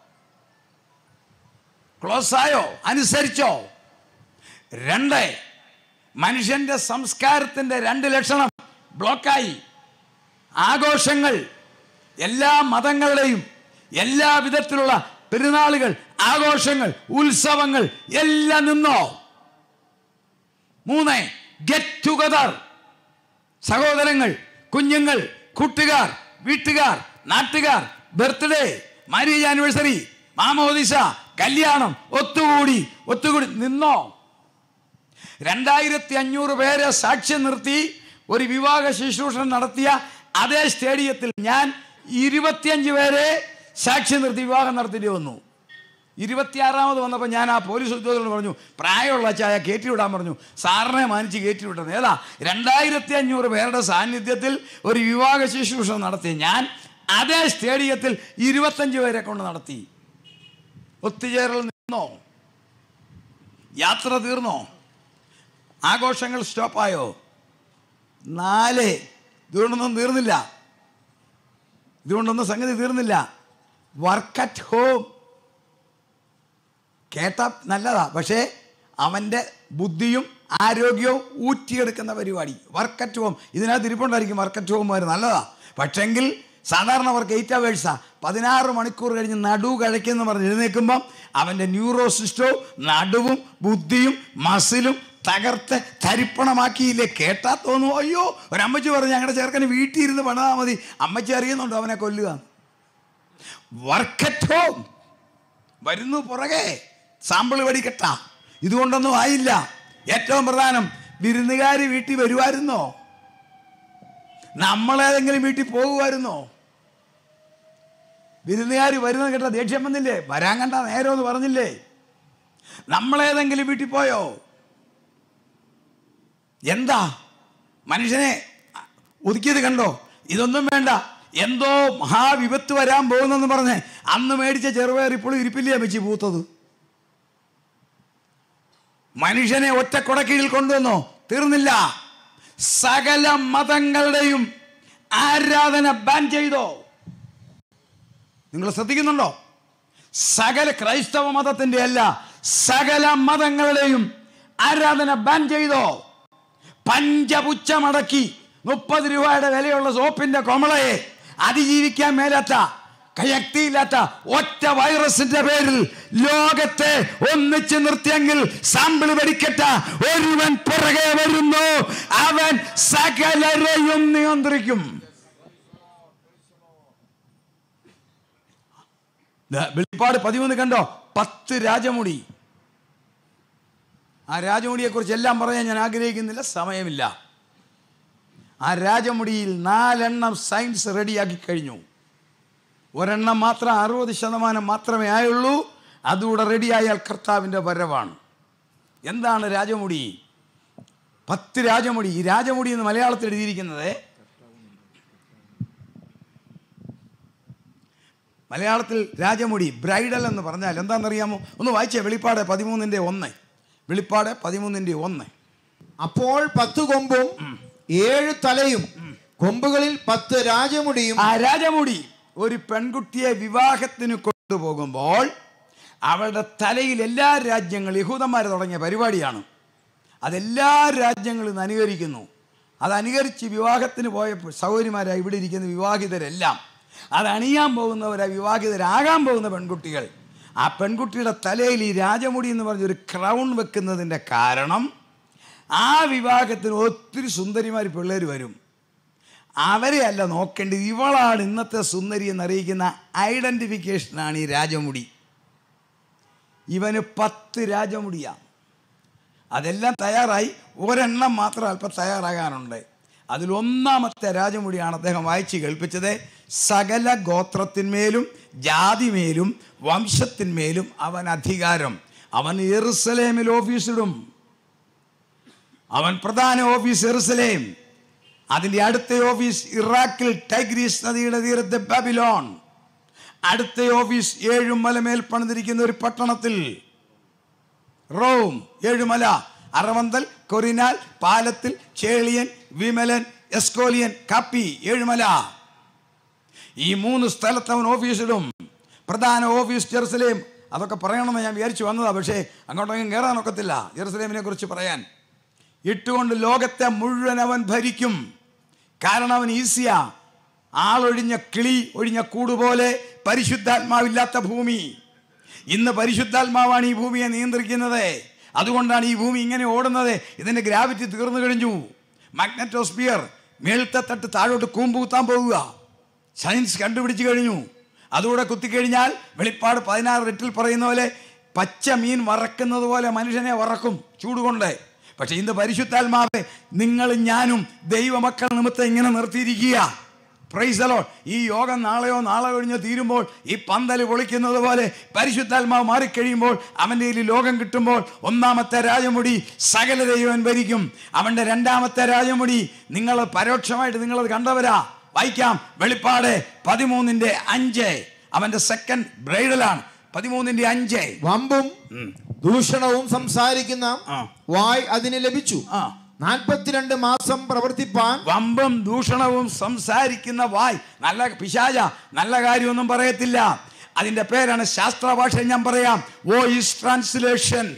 ക്ലോസ് ആയോ അനുസരിച്ചോ രണ്ട് മനുഷ്യന്റെ സംസ്കാരത്തിന്റെ രണ്ട് ലക്ഷണം ബ്ലോക്കായി ആഘോഷങ്ങൾ എല്ലാ മതങ്ങളുടെയും എല്ലാ വിധത്തിലുള്ള പെരുന്നാളുകൾ ആഘോഷങ്ങൾ ഉത്സവങ്ങൾ എല്ലാം നിന്നോ മൂന്ന് ഗെറ്റ് ടുഗദർ സഹോദരങ്ങൾ കുഞ്ഞുങ്ങൾ കൂട്ടുകാർ വീട്ടുകാർ നാട്ടുകാർ ബർത്ത്ഡേ മാരേജ് ആനിവേഴ്സറി മാമോദിസ കല്യാണം ഒത്തുകൂടി ഒത്തുകൂടി നിന്നോ രണ്ടായിരത്തി അഞ്ഞൂറ് പേരെ സാക്ഷ്യം നിർത്തി ഒരു വിവാഹ ശുശ്രൂഷ നടത്തിയ അതേ സ്റ്റേഡിയത്തിൽ ഞാൻ ഇരുപത്തിയഞ്ച് പേരെ സാക്ഷ്യം നിർത്തി വിവാഹം നടത്തേണ്ടി വന്നു ഇരുപത്തിയാറാമത് വന്നപ്പോൾ ഞാൻ ആ പോലീസ് ഉദ്യോഗസ്ഥരോട് പറഞ്ഞു പ്രായമുള്ള ചായ കയറ്റി വിടാൻ പറഞ്ഞു സാറിനെ മാനിച്ച് കയറ്റി വിട്ടത് ഏതാ രണ്ടായിരത്തി അഞ്ഞൂറ് പേരുടെ സാന്നിധ്യത്തിൽ ഒരു വിവാഹ ശുശ്രൂഷ നടത്തി ഞാൻ അതേ സ്റ്റേഡിയത്തിൽ ഇരുപത്തഞ്ച് പേരെ കൊണ്ട് നടത്തി ഒത്തുചേരൽ നിന്നോ യാത്ര തീർന്നോ ആഘോഷങ്ങൾ സ്റ്റോപ്പായോ നാല് ഇതുകൊണ്ടൊന്നും തീർന്നില്ല ഇതുകൊണ്ടൊന്നും സംഗതി തീർന്നില്ല വർക്ക് അറ്റ് ഹോം കേട്ട നല്ലതാ പക്ഷേ അവൻ്റെ ബുദ്ധിയും ആരോഗ്യവും ഊറ്റിയെടുക്കുന്ന പരിപാടി വർക്ക് അറ്റ് ഹോം ഇതിനകത്ത് ഇരിപ്പുണ്ടായിരിക്കും വർക്ക് അറ്റ് ഹോം വരെ നല്ലതാ പക്ഷെങ്കിൽ സാധാരണ വർക്ക് എയ്റ്റ് അവേഴ്സാ പതിനാറ് മണിക്കൂർ കഴിഞ്ഞ് നടു കഴിക്കെന്ന് പറഞ്ഞ് എഴുന്നേൽക്കുമ്പം അവൻ്റെ ന്യൂറോ സിസ്റ്റവും നടുവും ബുദ്ധിയും മസിലും തകർത്ത് തരിപ്പണമാക്കിയില്ലേ കേട്ടാ തോന്നുന്നു അയ്യോ ഒരമ്മച്ചി പറഞ്ഞു ഞങ്ങളുടെ ചെറുക്കന് വീട്ടിൽ ഇരുന്ന് പണിതാൽ മതി അമ്മച്ചി അറിയുന്നുണ്ടോ അവനെ കൊല്ലുക വർക്ക് അറ്റ് ഹോം വരുന്നു പുറകെ സാമ്പിൾ വെടിക്കെട്ട ഇതുകൊണ്ടൊന്നും ആയില്ല ഏറ്റവും പ്രധാനം വിരുന്നുകാർ വീട്ടിൽ വരുമായിരുന്നോ നമ്മളേതെങ്കിലും വീട്ടിൽ പോകുമായിരുന്നോ വിരുന്നുകാർ വരുന്നത് കേട്ട ദേഷ്യം വന്നില്ലേ വരാൻ കണ്ട നേരം എന്ന് പറഞ്ഞില്ലേ നമ്മളേതെങ്കിലും വീട്ടിൽ പോയോ എന്താ മനുഷ്യനെ ഒതുക്കിയത് കണ്ടോ ഇതൊന്നും വേണ്ട എന്തോ മഹാവിപത്ത് വരാൻ പോകുന്നെന്ന് പറഞ്ഞ് അന്ന് മേടിച്ച ചെറുപയർ ഇപ്പോഴും ഇരിപ്പില്ലേ വെച്ച് പൂത്തത് മനുഷ്യനെ ഒറ്റ കൊടക്കീഴിൽ കൊണ്ടുവന്നോ തീർന്നില്ല സകല മതങ്ങളുടെയും ആരാധന ബാൻ ചെയ്തോ നിങ്ങൾ ശ്രദ്ധിക്കുന്നുണ്ടോ സകല ക്രൈസ്തവ മതത്തിന്റെ അല്ല സകല മതങ്ങളുടെയും ആരാധന ബാൻ ചെയ്തോ പഞ്ചപുച്ഛമടക്കി മുപ്പത് രൂപയുടെ വിലയുള്ള സോപ്പിന്റെ കൊമളയെ അതിജീവിക്കാൻ മേലാത്ത കയക്തിയില്ലാത്ത ഒറ്റ വൈറസിന്റെ പേരിൽ ലോകത്തെ ഒന്നിച്ച് നിർത്തിയെങ്കിൽ സാമ്പിൾ വെടിക്കട്ട ഒരുവൻ പുറകെ വരുന്നു അവൻ സകലരെയും നിയന്ത്രിക്കും ദാ വെളിപ്പാട് പതിമൂന്ന് കണ്ടോ പത്ത് രാജമുടി ആ രാജമുടിയെക്കുറിച്ച് എല്ലാം പറയാൻ ഞാൻ ആഗ്രഹിക്കുന്നില്ല സമയമില്ല ആ രാജമുടിയിൽ നാലെണ്ണം സയൻസ് റെഡിയാക്കി കഴിഞ്ഞു ഒരെണ്ണം മാത്രം അറുപത് ശതമാനം മാത്രമേ ആയുള്ളൂ അതുകൂടെ റെഡിയായാൽ കർത്താവിൻ്റെ വരവാണ് എന്താണ് രാജമുടി പത്ത് രാജമുടി ഈ രാജമുടി എന്ന് മലയാളത്തിൽ എഴുതിയിരിക്കുന്നത് മലയാളത്തിൽ രാജമുടി ബ്രൈഡൽ എന്ന് പറഞ്ഞാൽ എന്താണെന്നറിയാമോ ഒന്ന് വായിച്ചേ വെളിപ്പാട് പതിമൂന്നിൻ്റെ ഒന്ന് വെളിപ്പാട് പതിമൂന്നിൻ്റെ ഒന്ന് അപ്പോൾ പത്ത് കൊമ്പും ഏഴ് തലയും കൊമ്പുകളിൽ പത്ത് രാജമുടിയും ആ രാജമുടി ഒരു പെൺകുട്ടിയെ വിവാഹത്തിന് കൊണ്ടുപോകുമ്പോൾ അവളുടെ തലയിൽ എല്ലാ രാജ്യങ്ങളും യഹൂദന്മാർ തുടങ്ങിയ പരിപാടിയാണ് അതെല്ലാ രാജ്യങ്ങളും ഇന്ന് അനുകരിക്കുന്നു അത് അനുകരിച്ച് വിവാഹത്തിന് പോയ സൗകര്യമാരായി ഇവിടെ ഇരിക്കുന്ന വിവാഹിതരെല്ലാം അത് അണിയാൻ പോകുന്നവരാ വിവാഹിതരാകാൻ പോകുന്ന പെൺകുട്ടികൾ ആ പെൺകുട്ടിയുടെ തലയിൽ ഈ രാജമുടി എന്ന് പറഞ്ഞൊരു ക്രൗൺ വെക്കുന്നതിൻ്റെ കാരണം ആ വിവാഹത്തിന് ഒത്തിരി സുന്ദരിമാർ പിള്ളേർ വരും അവരെ അല്ല നോക്കേണ്ടത് ഇവളാണ് ഇന്നത്തെ സുന്ദരി എന്നറിയിക്കുന്ന ഐഡൻറ്റിഫിക്കേഷനാണ് ഈ രാജമുടി ഇവന് പത്ത് രാജമുടിയാണ് അതെല്ലാം തയ്യാറായി ഒരെണ്ണം മാത്രം അല്പം തയ്യാറാകാനുണ്ട് അതിലൊന്നാമത്തെ രാജമുടിയാണ് അദ്ദേഹം വായിച്ച് കേൾപ്പിച്ചത് സകല ഗോത്രത്തിന്മേലും ജാതിമേലും വംശത്തിന്മേലും അവൻ അധികാരം അവൻ യെറുസലേമിൽ ഓഫീസിടും അവൻ പ്രധാന ഓഫീസ് എറുസലേം അതിൻ്റെ അടുത്ത ഓഫീസ് ഇറാഖിൽ ടൈഗ്രീസ് നദിയുടെ തീരത്ത് ബാബിലോൺ അടുത്ത ഓഫീസ് ഏഴുമലമേൽ പണിതിരിക്കുന്ന ഒരു പട്ടണത്തിൽ റോം ഏഴുമല അറവന്തൽ കൊറിനാൽ പാലത്തിൽ ചേളിയൻ വിമലൻ എസ്കോലിയൻ കപ്പി ഏഴുമല ഈ മൂന്ന് സ്ഥലത്ത് അവൻ ഓഫീസിടും പ്രധാന ഓഫീസ് ജെറുസലേം അതൊക്കെ പറയണമെന്ന് ഞാൻ വിചാരിച്ചു വന്നതാ പക്ഷേ അങ്ങോട്ടൊന്നും കയറാനൊക്കത്തില്ല ജെറുസലേമിനെ കുറിച്ച് പറയാൻ ഇട്ടുകൊണ്ട് ലോകത്തെ മുഴുവൻ അവൻ ഭരിക്കും കാരണം അവൻ ഈസിയാ ആളൊഴിഞ്ഞ കിളി ഒഴിഞ്ഞ കൂടുപോലെ പരിശുദ്ധാത്മാവില്ലാത്ത ഭൂമി ഇന്ന് പരിശുദ്ധാത്മാവാണ് ഈ ഭൂമിയെ നിയന്ത്രിക്കുന്നത് അതുകൊണ്ടാണ് ഈ ഭൂമി ഇങ്ങനെ ഓടുന്നത് ഇതിൻ്റെ ഗ്രാവിറ്റി തീർന്നു കഴിഞ്ഞു മാഗ്നറ്റോസ്പിയർ മേളത്തെ തട്ട് താഴോട്ട് കൂമ്പുകുത്താൻ പോകുക സയൻസ് കണ്ടുപിടിച്ചു കഴിഞ്ഞു അതുകൂടെ കുത്തിക്കഴിഞ്ഞാൽ വെളിപ്പാട് പതിനാറ് എട്ടിൽ പറയുന്ന പോലെ പച്ച മീൻ വറക്കുന്നത് പോലെ മനുഷ്യനെ വറക്കും ചൂടുകൊണ്ട് പക്ഷെ ഇന്ന് പരിശുദ്ധാത്മാവെ നിങ്ങളും ഞാനും ദൈവമക്കൾ നിമിത്തം ഇങ്ങനെ നിർത്തിയിരിക്കുക പ്രൈസലോ ഈ യോഗം നാളെയോ നാളെ കഴിഞ്ഞോ തീരുമ്പോൾ ഈ പന്തൽ പൊളിക്കുന്നത് പോലെ പരിശുദ്ധാത്മാവ് മാറിക്കഴിയുമ്പോൾ അവൻ്റെ കയ്യിൽ ലോകം കിട്ടുമ്പോൾ ഒന്നാമത്തെ രാജമുടി സകല ദൈവൻ ഭരിക്കും അവൻ്റെ രണ്ടാമത്തെ രാജമുടി നിങ്ങൾ പരോക്ഷമായിട്ട് നിങ്ങളത് കണ്ടവരാ വായിക്കാം വെളിപ്പാട് പതിമൂന്നിൻ്റെ അഞ്ച് അവൻ്റെ സെക്കൻഡ് ബ്രൈഡലാണ് പതിമൂന്നിൻ്റെ അഞ്ച് വമ്പും ദൂഷണവും സംസാരിക്കുന്ന ആ. വായ് അതിന് ലഭിച്ചു ആ നാൽപ്പത്തിരണ്ട് മാസം പ്രവർത്തിപ്പാൻ വമ്പും ദൂഷണവും സംസാരിക്കുന്ന വായ് നല്ല പിശാച നല്ല കാര്യമൊന്നും പറയത്തില്ല അതിൻ്റെ പേരാണ് ശാസ്ത്ര ഭാഷ ഞാൻ പറയാം വോയിസ് ട്രാൻസ്ലേഷൻ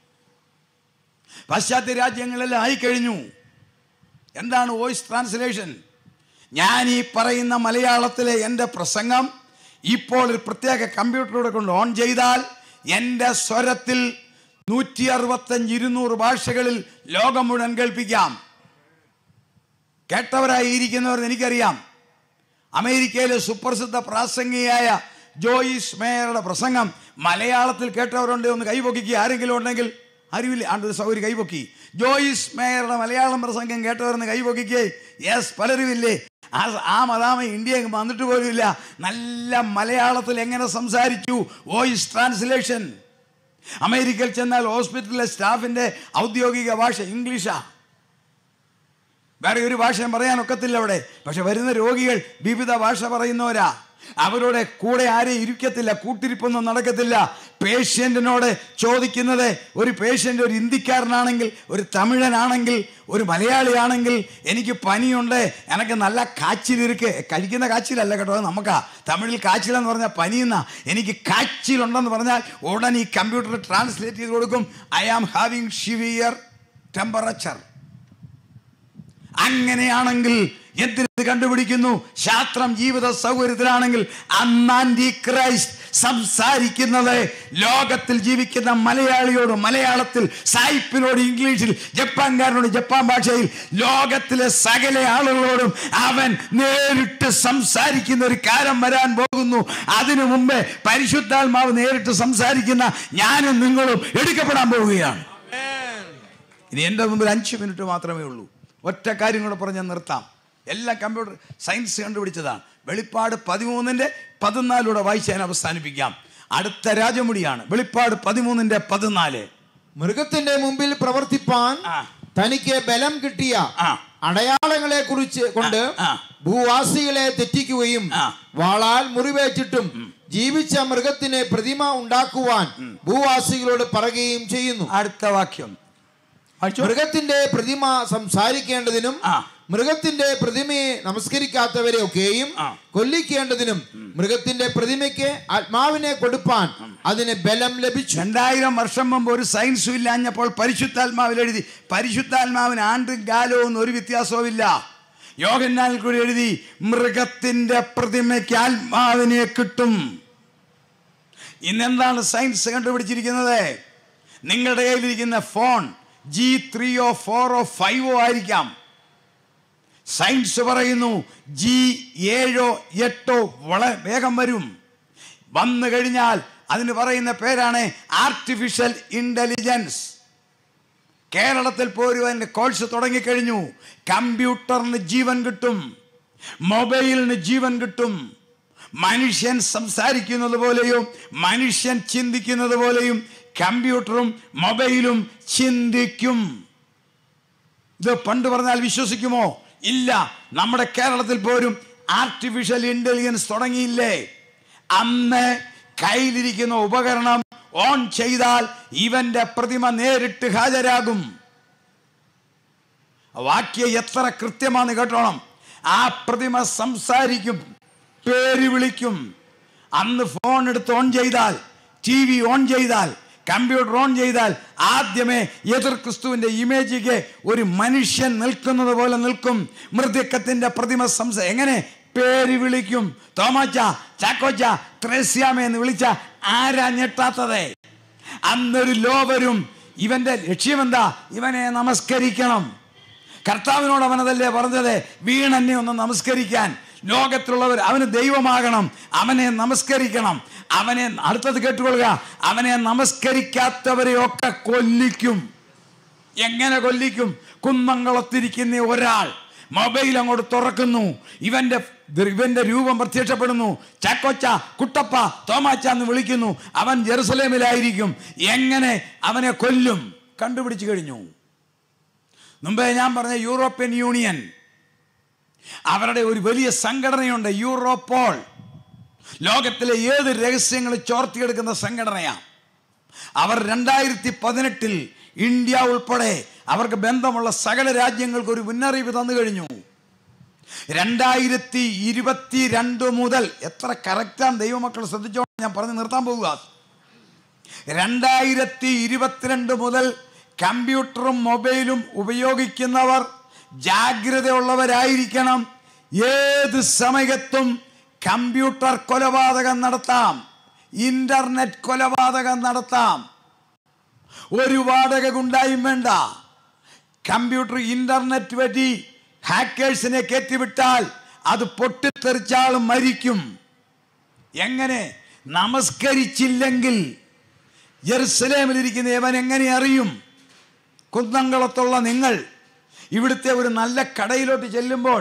പാശ്ചാത്യ രാജ്യങ്ങളെല്ലാം ആയിക്കഴിഞ്ഞു എന്താണ് വോയിസ് ട്രാൻസ്ലേഷൻ ഞാൻ ഈ പറയുന്ന മലയാളത്തിലെ എൻ്റെ പ്രസംഗം ഇപ്പോൾ ഒരു പ്രത്യേക കമ്പ്യൂട്ടറിലൂടെ കൊണ്ട് ഓൺ ചെയ്താൽ എൻ്റെ സ്വരത്തിൽ നൂറ്റി അറുപത്തഞ്ച് ഇരുന്നൂറ് ഭാഷകളിൽ ലോകം മുഴുവൻ കേൾപ്പിക്കാം കേട്ടവരായി ഇരിക്കുന്നവർ എനിക്കറിയാം അമേരിക്കയിലെ സുപ്രസിദ്ധ പ്രാസംഗിയായ ജോയിസ് മേയറുടെ പ്രസംഗം മലയാളത്തിൽ കേട്ടവരുണ്ട് ഒന്ന് കൈപൊക്കിക്കുക ആരെങ്കിലും ഉണ്ടെങ്കിൽ അറിവില്ല ആണ്ട് ഒരു സൗകര്യം കൈപൊക്കി ജോയിസ് മേയറുടെ മലയാളം പ്രസംഗം കേട്ടവരെന്ന് കൈപൊക്കിക്കേ യെസ് പലരുമില്ലേ ആ ആ മതാമ ഇന്ത്യ വന്നിട്ട് പോലുമില്ല നല്ല മലയാളത്തിൽ എങ്ങനെ സംസാരിച്ചു വോയിസ് ട്രാൻസ്ലേഷൻ അമേരിക്കയിൽ ചെന്നാൽ ഹോസ്പിറ്റലിലെ സ്റ്റാഫിൻ്റെ ഔദ്യോഗിക ഭാഷ ഇംഗ്ലീഷാ വേറെ ഒരു ഭാഷയും പറയാനൊക്കത്തില്ല അവിടെ പക്ഷെ വരുന്ന രോഗികൾ വിവിധ ഭാഷ പറയുന്നവരാ അവരുടെ കൂടെ ആരെയും ഇരിക്കത്തില്ല കൂട്ടിരിപ്പൊന്നും നടക്കത്തില്ല പേഷ്യൻറ്റിനോട് ചോദിക്കുന്നത് ഒരു പേഷ്യൻ്റ് ഒരു ഹിന്ദിക്കാരനാണെങ്കിൽ ഒരു തമിഴനാണെങ്കിൽ ഒരു മലയാളിയാണെങ്കിൽ എനിക്ക് പനിയുണ്ട് എനിക്ക് നല്ല കാച്ചിലിരിക്ക് കഴിക്കുന്ന കാച്ചിലല്ല കേട്ടോ അത് നമുക്കാ തമിഴിൽ കാച്ചിലെന്ന് പറഞ്ഞാൽ പനിയെന്നാ എനിക്ക് കാച്ചിലുണ്ടെന്ന് പറഞ്ഞാൽ ഉടൻ ഈ കമ്പ്യൂട്ടർ ട്രാൻസ്ലേറ്റ് ചെയ്ത് കൊടുക്കും I am having severe temperature അങ്ങനെയാണെങ്കിൽ എന്തിനത് കണ്ടുപിടിക്കുന്നു ശാസ്ത്രം ജീവിത സൗകര്യത്തിലാണെങ്കിൽ അന്നാൻറ്റി ക്രൈസ്റ്റ് സംസാരിക്കുന്നത് ലോകത്തിൽ ജീവിക്കുന്ന മലയാളിയോട് മലയാളത്തിൽ സായിപ്പിനോട് ഇംഗ്ലീഷിൽ ജപ്പാൻകാരനോട് ജപ്പാൻ ഭാഷയിൽ ലോകത്തിലെ സകല ആളുകളോടും അവൻ നേരിട്ട് സംസാരിക്കുന്ന ഒരു കാലം വരാൻ പോകുന്നു അതിനു മുമ്പേ പരിശുദ്ധാത്മാവ് നേരിട്ട് സംസാരിക്കുന്ന ഞാനും നിങ്ങളും എടുക്കപ്പെടാൻ പോവുകയാണ് ഇനി എൻ്റെ മുമ്പിൽ അഞ്ച് മിനിറ്റ് മാത്രമേ ഉള്ളൂ ഒറ്റ കാര്യം കൂടെ പറഞ്ഞ് ഞാൻ നിർത്താം എല്ലാം കമ്പ്യൂട്ടർ സയൻസ് കണ്ടുപിടിച്ചതാണ് വെളിപ്പാട് പതിമൂന്നിൻ്റെ പതിനാലൂടെ വായിച്ച് ഞാൻ അവസാനിപ്പിക്കാം അടുത്ത രാജമുടിയാണ് വെളിപ്പാട് പതിമൂന്നിൻ്റെ പതിനാല് മൃഗത്തിന്റെ മുമ്പിൽ പ്രവർത്തിപ്പാൻ ആ. തനിക്ക് ബലം കിട്ടിയ ആ. അടയാളങ്ങളെ കുറിച്ച് കൊണ്ട് ആ. ഭൂവാസികളെ തെറ്റിക്കുകയും ആ. വാളാൽ മുറിവേറ്റിട്ടും ജീവിച്ച മൃഗത്തിന് പ്രതിമ ഉണ്ടാക്കുവാൻ ഭൂവാസികളോട് പറയുകയും ചെയ്യുന്നു അടുത്ത വാക്യം വായിച്ചോ. മൃഗത്തിന്റെ പ്രതിമ സംസാരിക്കേണ്ടതിനും ആ. മൃഗത്തിന്റെ പ്രതിമയെ നമസ്കരിക്കാത്തവരെ ഒക്കെയും ആ. കൊല്ലിക്കേണ്ടതിനും മൃഗത്തിന്റെ പ്രതിമയ്ക്ക് ആത്മാവിനെ കൊടുപ്പാൻ അതിന് ബലം ലഭിച്ചു രണ്ടായിരം വർഷം മുമ്പ് ഒരു സയൻസും ഇല്ലാഞ്ഞപ്പോൾ പരിശുദ്ധാത്മാവിൽ എഴുതി പരിശുദ്ധാത്മാവിന് ആണ്ടും കാലവും ഒന്നും ഒരു വ്യത്യാസവുമില്ല യോഗന്നാലിൽ കൂടി എഴുതി മൃഗത്തിന്റെ പ്രതിമയ്ക്ക് ആത്മാവിനെ കിട്ടും ഇന്നെന്താണ് സയൻസ് കണ്ടുപിടിച്ചിരിക്കുന്നത് നിങ്ങളുടെ കയ്യിലിരിക്കുന്ന ഫോൺ ജി ത്രീയോ ഫോറോ ഫൈവോ ആയിരിക്കാം സയൻസ് പറയുന്നു ജി ഏഴോ എട്ടോ വളരെ വേഗം വരും വന്നു കഴിഞ്ഞാൽ അതിന് പറയുന്ന പേരാണ് ആർട്ടിഫിഷ്യൽ ഇന്റലിജൻസ് കേരളത്തിൽ പോലും അതിൻ്റെ കോഴ്സ് തുടങ്ങിക്കഴിഞ്ഞു കമ്പ്യൂട്ടറിന് ജീവൻ കിട്ടും മൊബൈലിന് ജീവൻ കിട്ടും മനുഷ്യൻ സംസാരിക്കുന്നത് പോലെയും മനുഷ്യൻ ചിന്തിക്കുന്നത് പോലെയും കമ്പ്യൂട്ടറും മൊബൈലും ചിന്തിക്കും ഇത് പണ്ട് പറഞ്ഞാൽ വിശ്വസിക്കുമോ ഇല്ല നമ്മുടെ കേരളത്തിൽ പോലും ആർട്ടിഫിഷ്യൽ ഇന്റലിജൻസ് തുടങ്ങിയില്ലേ അന്ന് കയ്യിലിരിക്കുന്ന ഉപകരണം ഓൺ ചെയ്താൽ ഇവന്റെ പ്രതിമ നേരിട്ട് ഹാജരാകും വാക്യം എത്ര കൃത്യമാണെന്ന് കേട്ടോണം ആ പ്രതിമ സംസാരിക്കും പേര് വിളിക്കും അന്ന് ഫോൺ എടുത്ത് ഓൺ ചെയ്താൽ ടി വി ഓൺ ചെയ്താൽ കമ്പ്യൂട്ടർ ഓൺ ചെയ്താൽ ആദ്യമേ എതിർ ക്രിസ്തുവിന്റെ ഇമേജിക്ക് ഒരു മനുഷ്യൻ നിൽക്കുന്നത് പോലെ നിൽക്കും മൃദക്കത്തിന്റെ പ്രതിമ സംസ എങ്ങനെ പേര് വിളിക്കും തോമാച്ച ചാക്കോച്ച ത്രേസ്യാമ എന്ന് വിളിച്ച ആരാ ഞെട്ടാത്തതേ അന്നൊരു ലോവരും ഇവന്റെ ലക്ഷ്യമെന്താ ഇവനെ നമസ്കരിക്കണം കർത്താവിനോട് അവനതല്ലേ പറഞ്ഞത് വീണെന്നെ ഒന്ന് നമസ്കരിക്കാൻ ലോകത്തിലുള്ളവർ അവന് ദൈവമാകണം അവനെ നമസ്കരിക്കണം അവനെ അടുത്തത് കേട്ടുകൊള്ളുക അവനെ നമസ്കരിക്കാത്തവരെയൊക്കെ കൊല്ലിക്കും എങ്ങനെ കൊല്ലിക്കും കുന്നംകുളത്തിരിക്കുന്ന ഒരാൾ മൊബൈൽ അങ്ങോട്ട് തുറക്കുന്നു ഇവന്റെ ഇവന്റെ രൂപം പ്രത്യക്ഷപ്പെടുന്നു ചാക്കോച്ച കുട്ടപ്പ തോമാച്ച എന്ന് വിളിക്കുന്നു അവൻ ജെറുസലേമിലായിരിക്കും എങ്ങനെ അവനെ കൊല്ലും കണ്ടുപിടിച്ചു കഴിഞ്ഞു മുമ്പേ ഞാൻ പറഞ്ഞ യൂറോപ്യൻ യൂണിയൻ അവരുടെ ഒരു വലിയ സംഘടനയുണ്ട് യൂറോപ്പോൾ ലോകത്തിലെ ഏത് രഹസ്യങ്ങൾ ചോർത്തിയെടുക്കുന്ന സംഘടനയാണ് അവർ രണ്ടായിരത്തി പതിനെട്ടിൽ ഇന്ത്യ ഉൾപ്പെടെ അവർക്ക് ബന്ധമുള്ള സകല രാജ്യങ്ങൾക്ക് ഒരു മുന്നറിയിപ്പ് തന്നു കഴിഞ്ഞു രണ്ടായിരത്തി ഇരുപത്തി രണ്ട് മുതൽ എത്ര കറക്റ്റാണ് ദൈവമക്കൾ ശ്രദ്ധിച്ചോ ഞാൻ പറഞ്ഞ് നിർത്താൻ പോകുക രണ്ടായിരത്തി ഇരുപത്തിരണ്ട് മുതൽ കമ്പ്യൂട്ടറും മൊബൈലും ഉപയോഗിക്കുന്നവർ ജാഗ്രതയുള്ളവരായിരിക്കണം ഏത് സമയത്തും കമ്പ്യൂട്ടർ കൊലപാതകം നടത്താം ഇന്റർനെറ്റ് കൊലപാതകം നടത്താം ഒരു വാടക ഉണ്ടായും വേണ്ട കമ്പ്യൂട്ടർ ഇന്റർനെറ്റ് വഴി ഹാക്കേഴ്സിനെ കയറ്റിവിട്ടാൽ അത് പൊട്ടിത്തെറിച്ചാൾ മരിക്കും എങ്ങനെ നമസ്കരിച്ചില്ലെങ്കിൽ ജെറുസലേമിലിരിക്കുന്ന ഇവൻ എങ്ങനെ അറിയും കുന്നംകുളത്തുള്ള നിങ്ങൾ ഇവിടുത്തെ ഒരു നല്ല കടയിലോട്ട് ചെല്ലുമ്പോൾ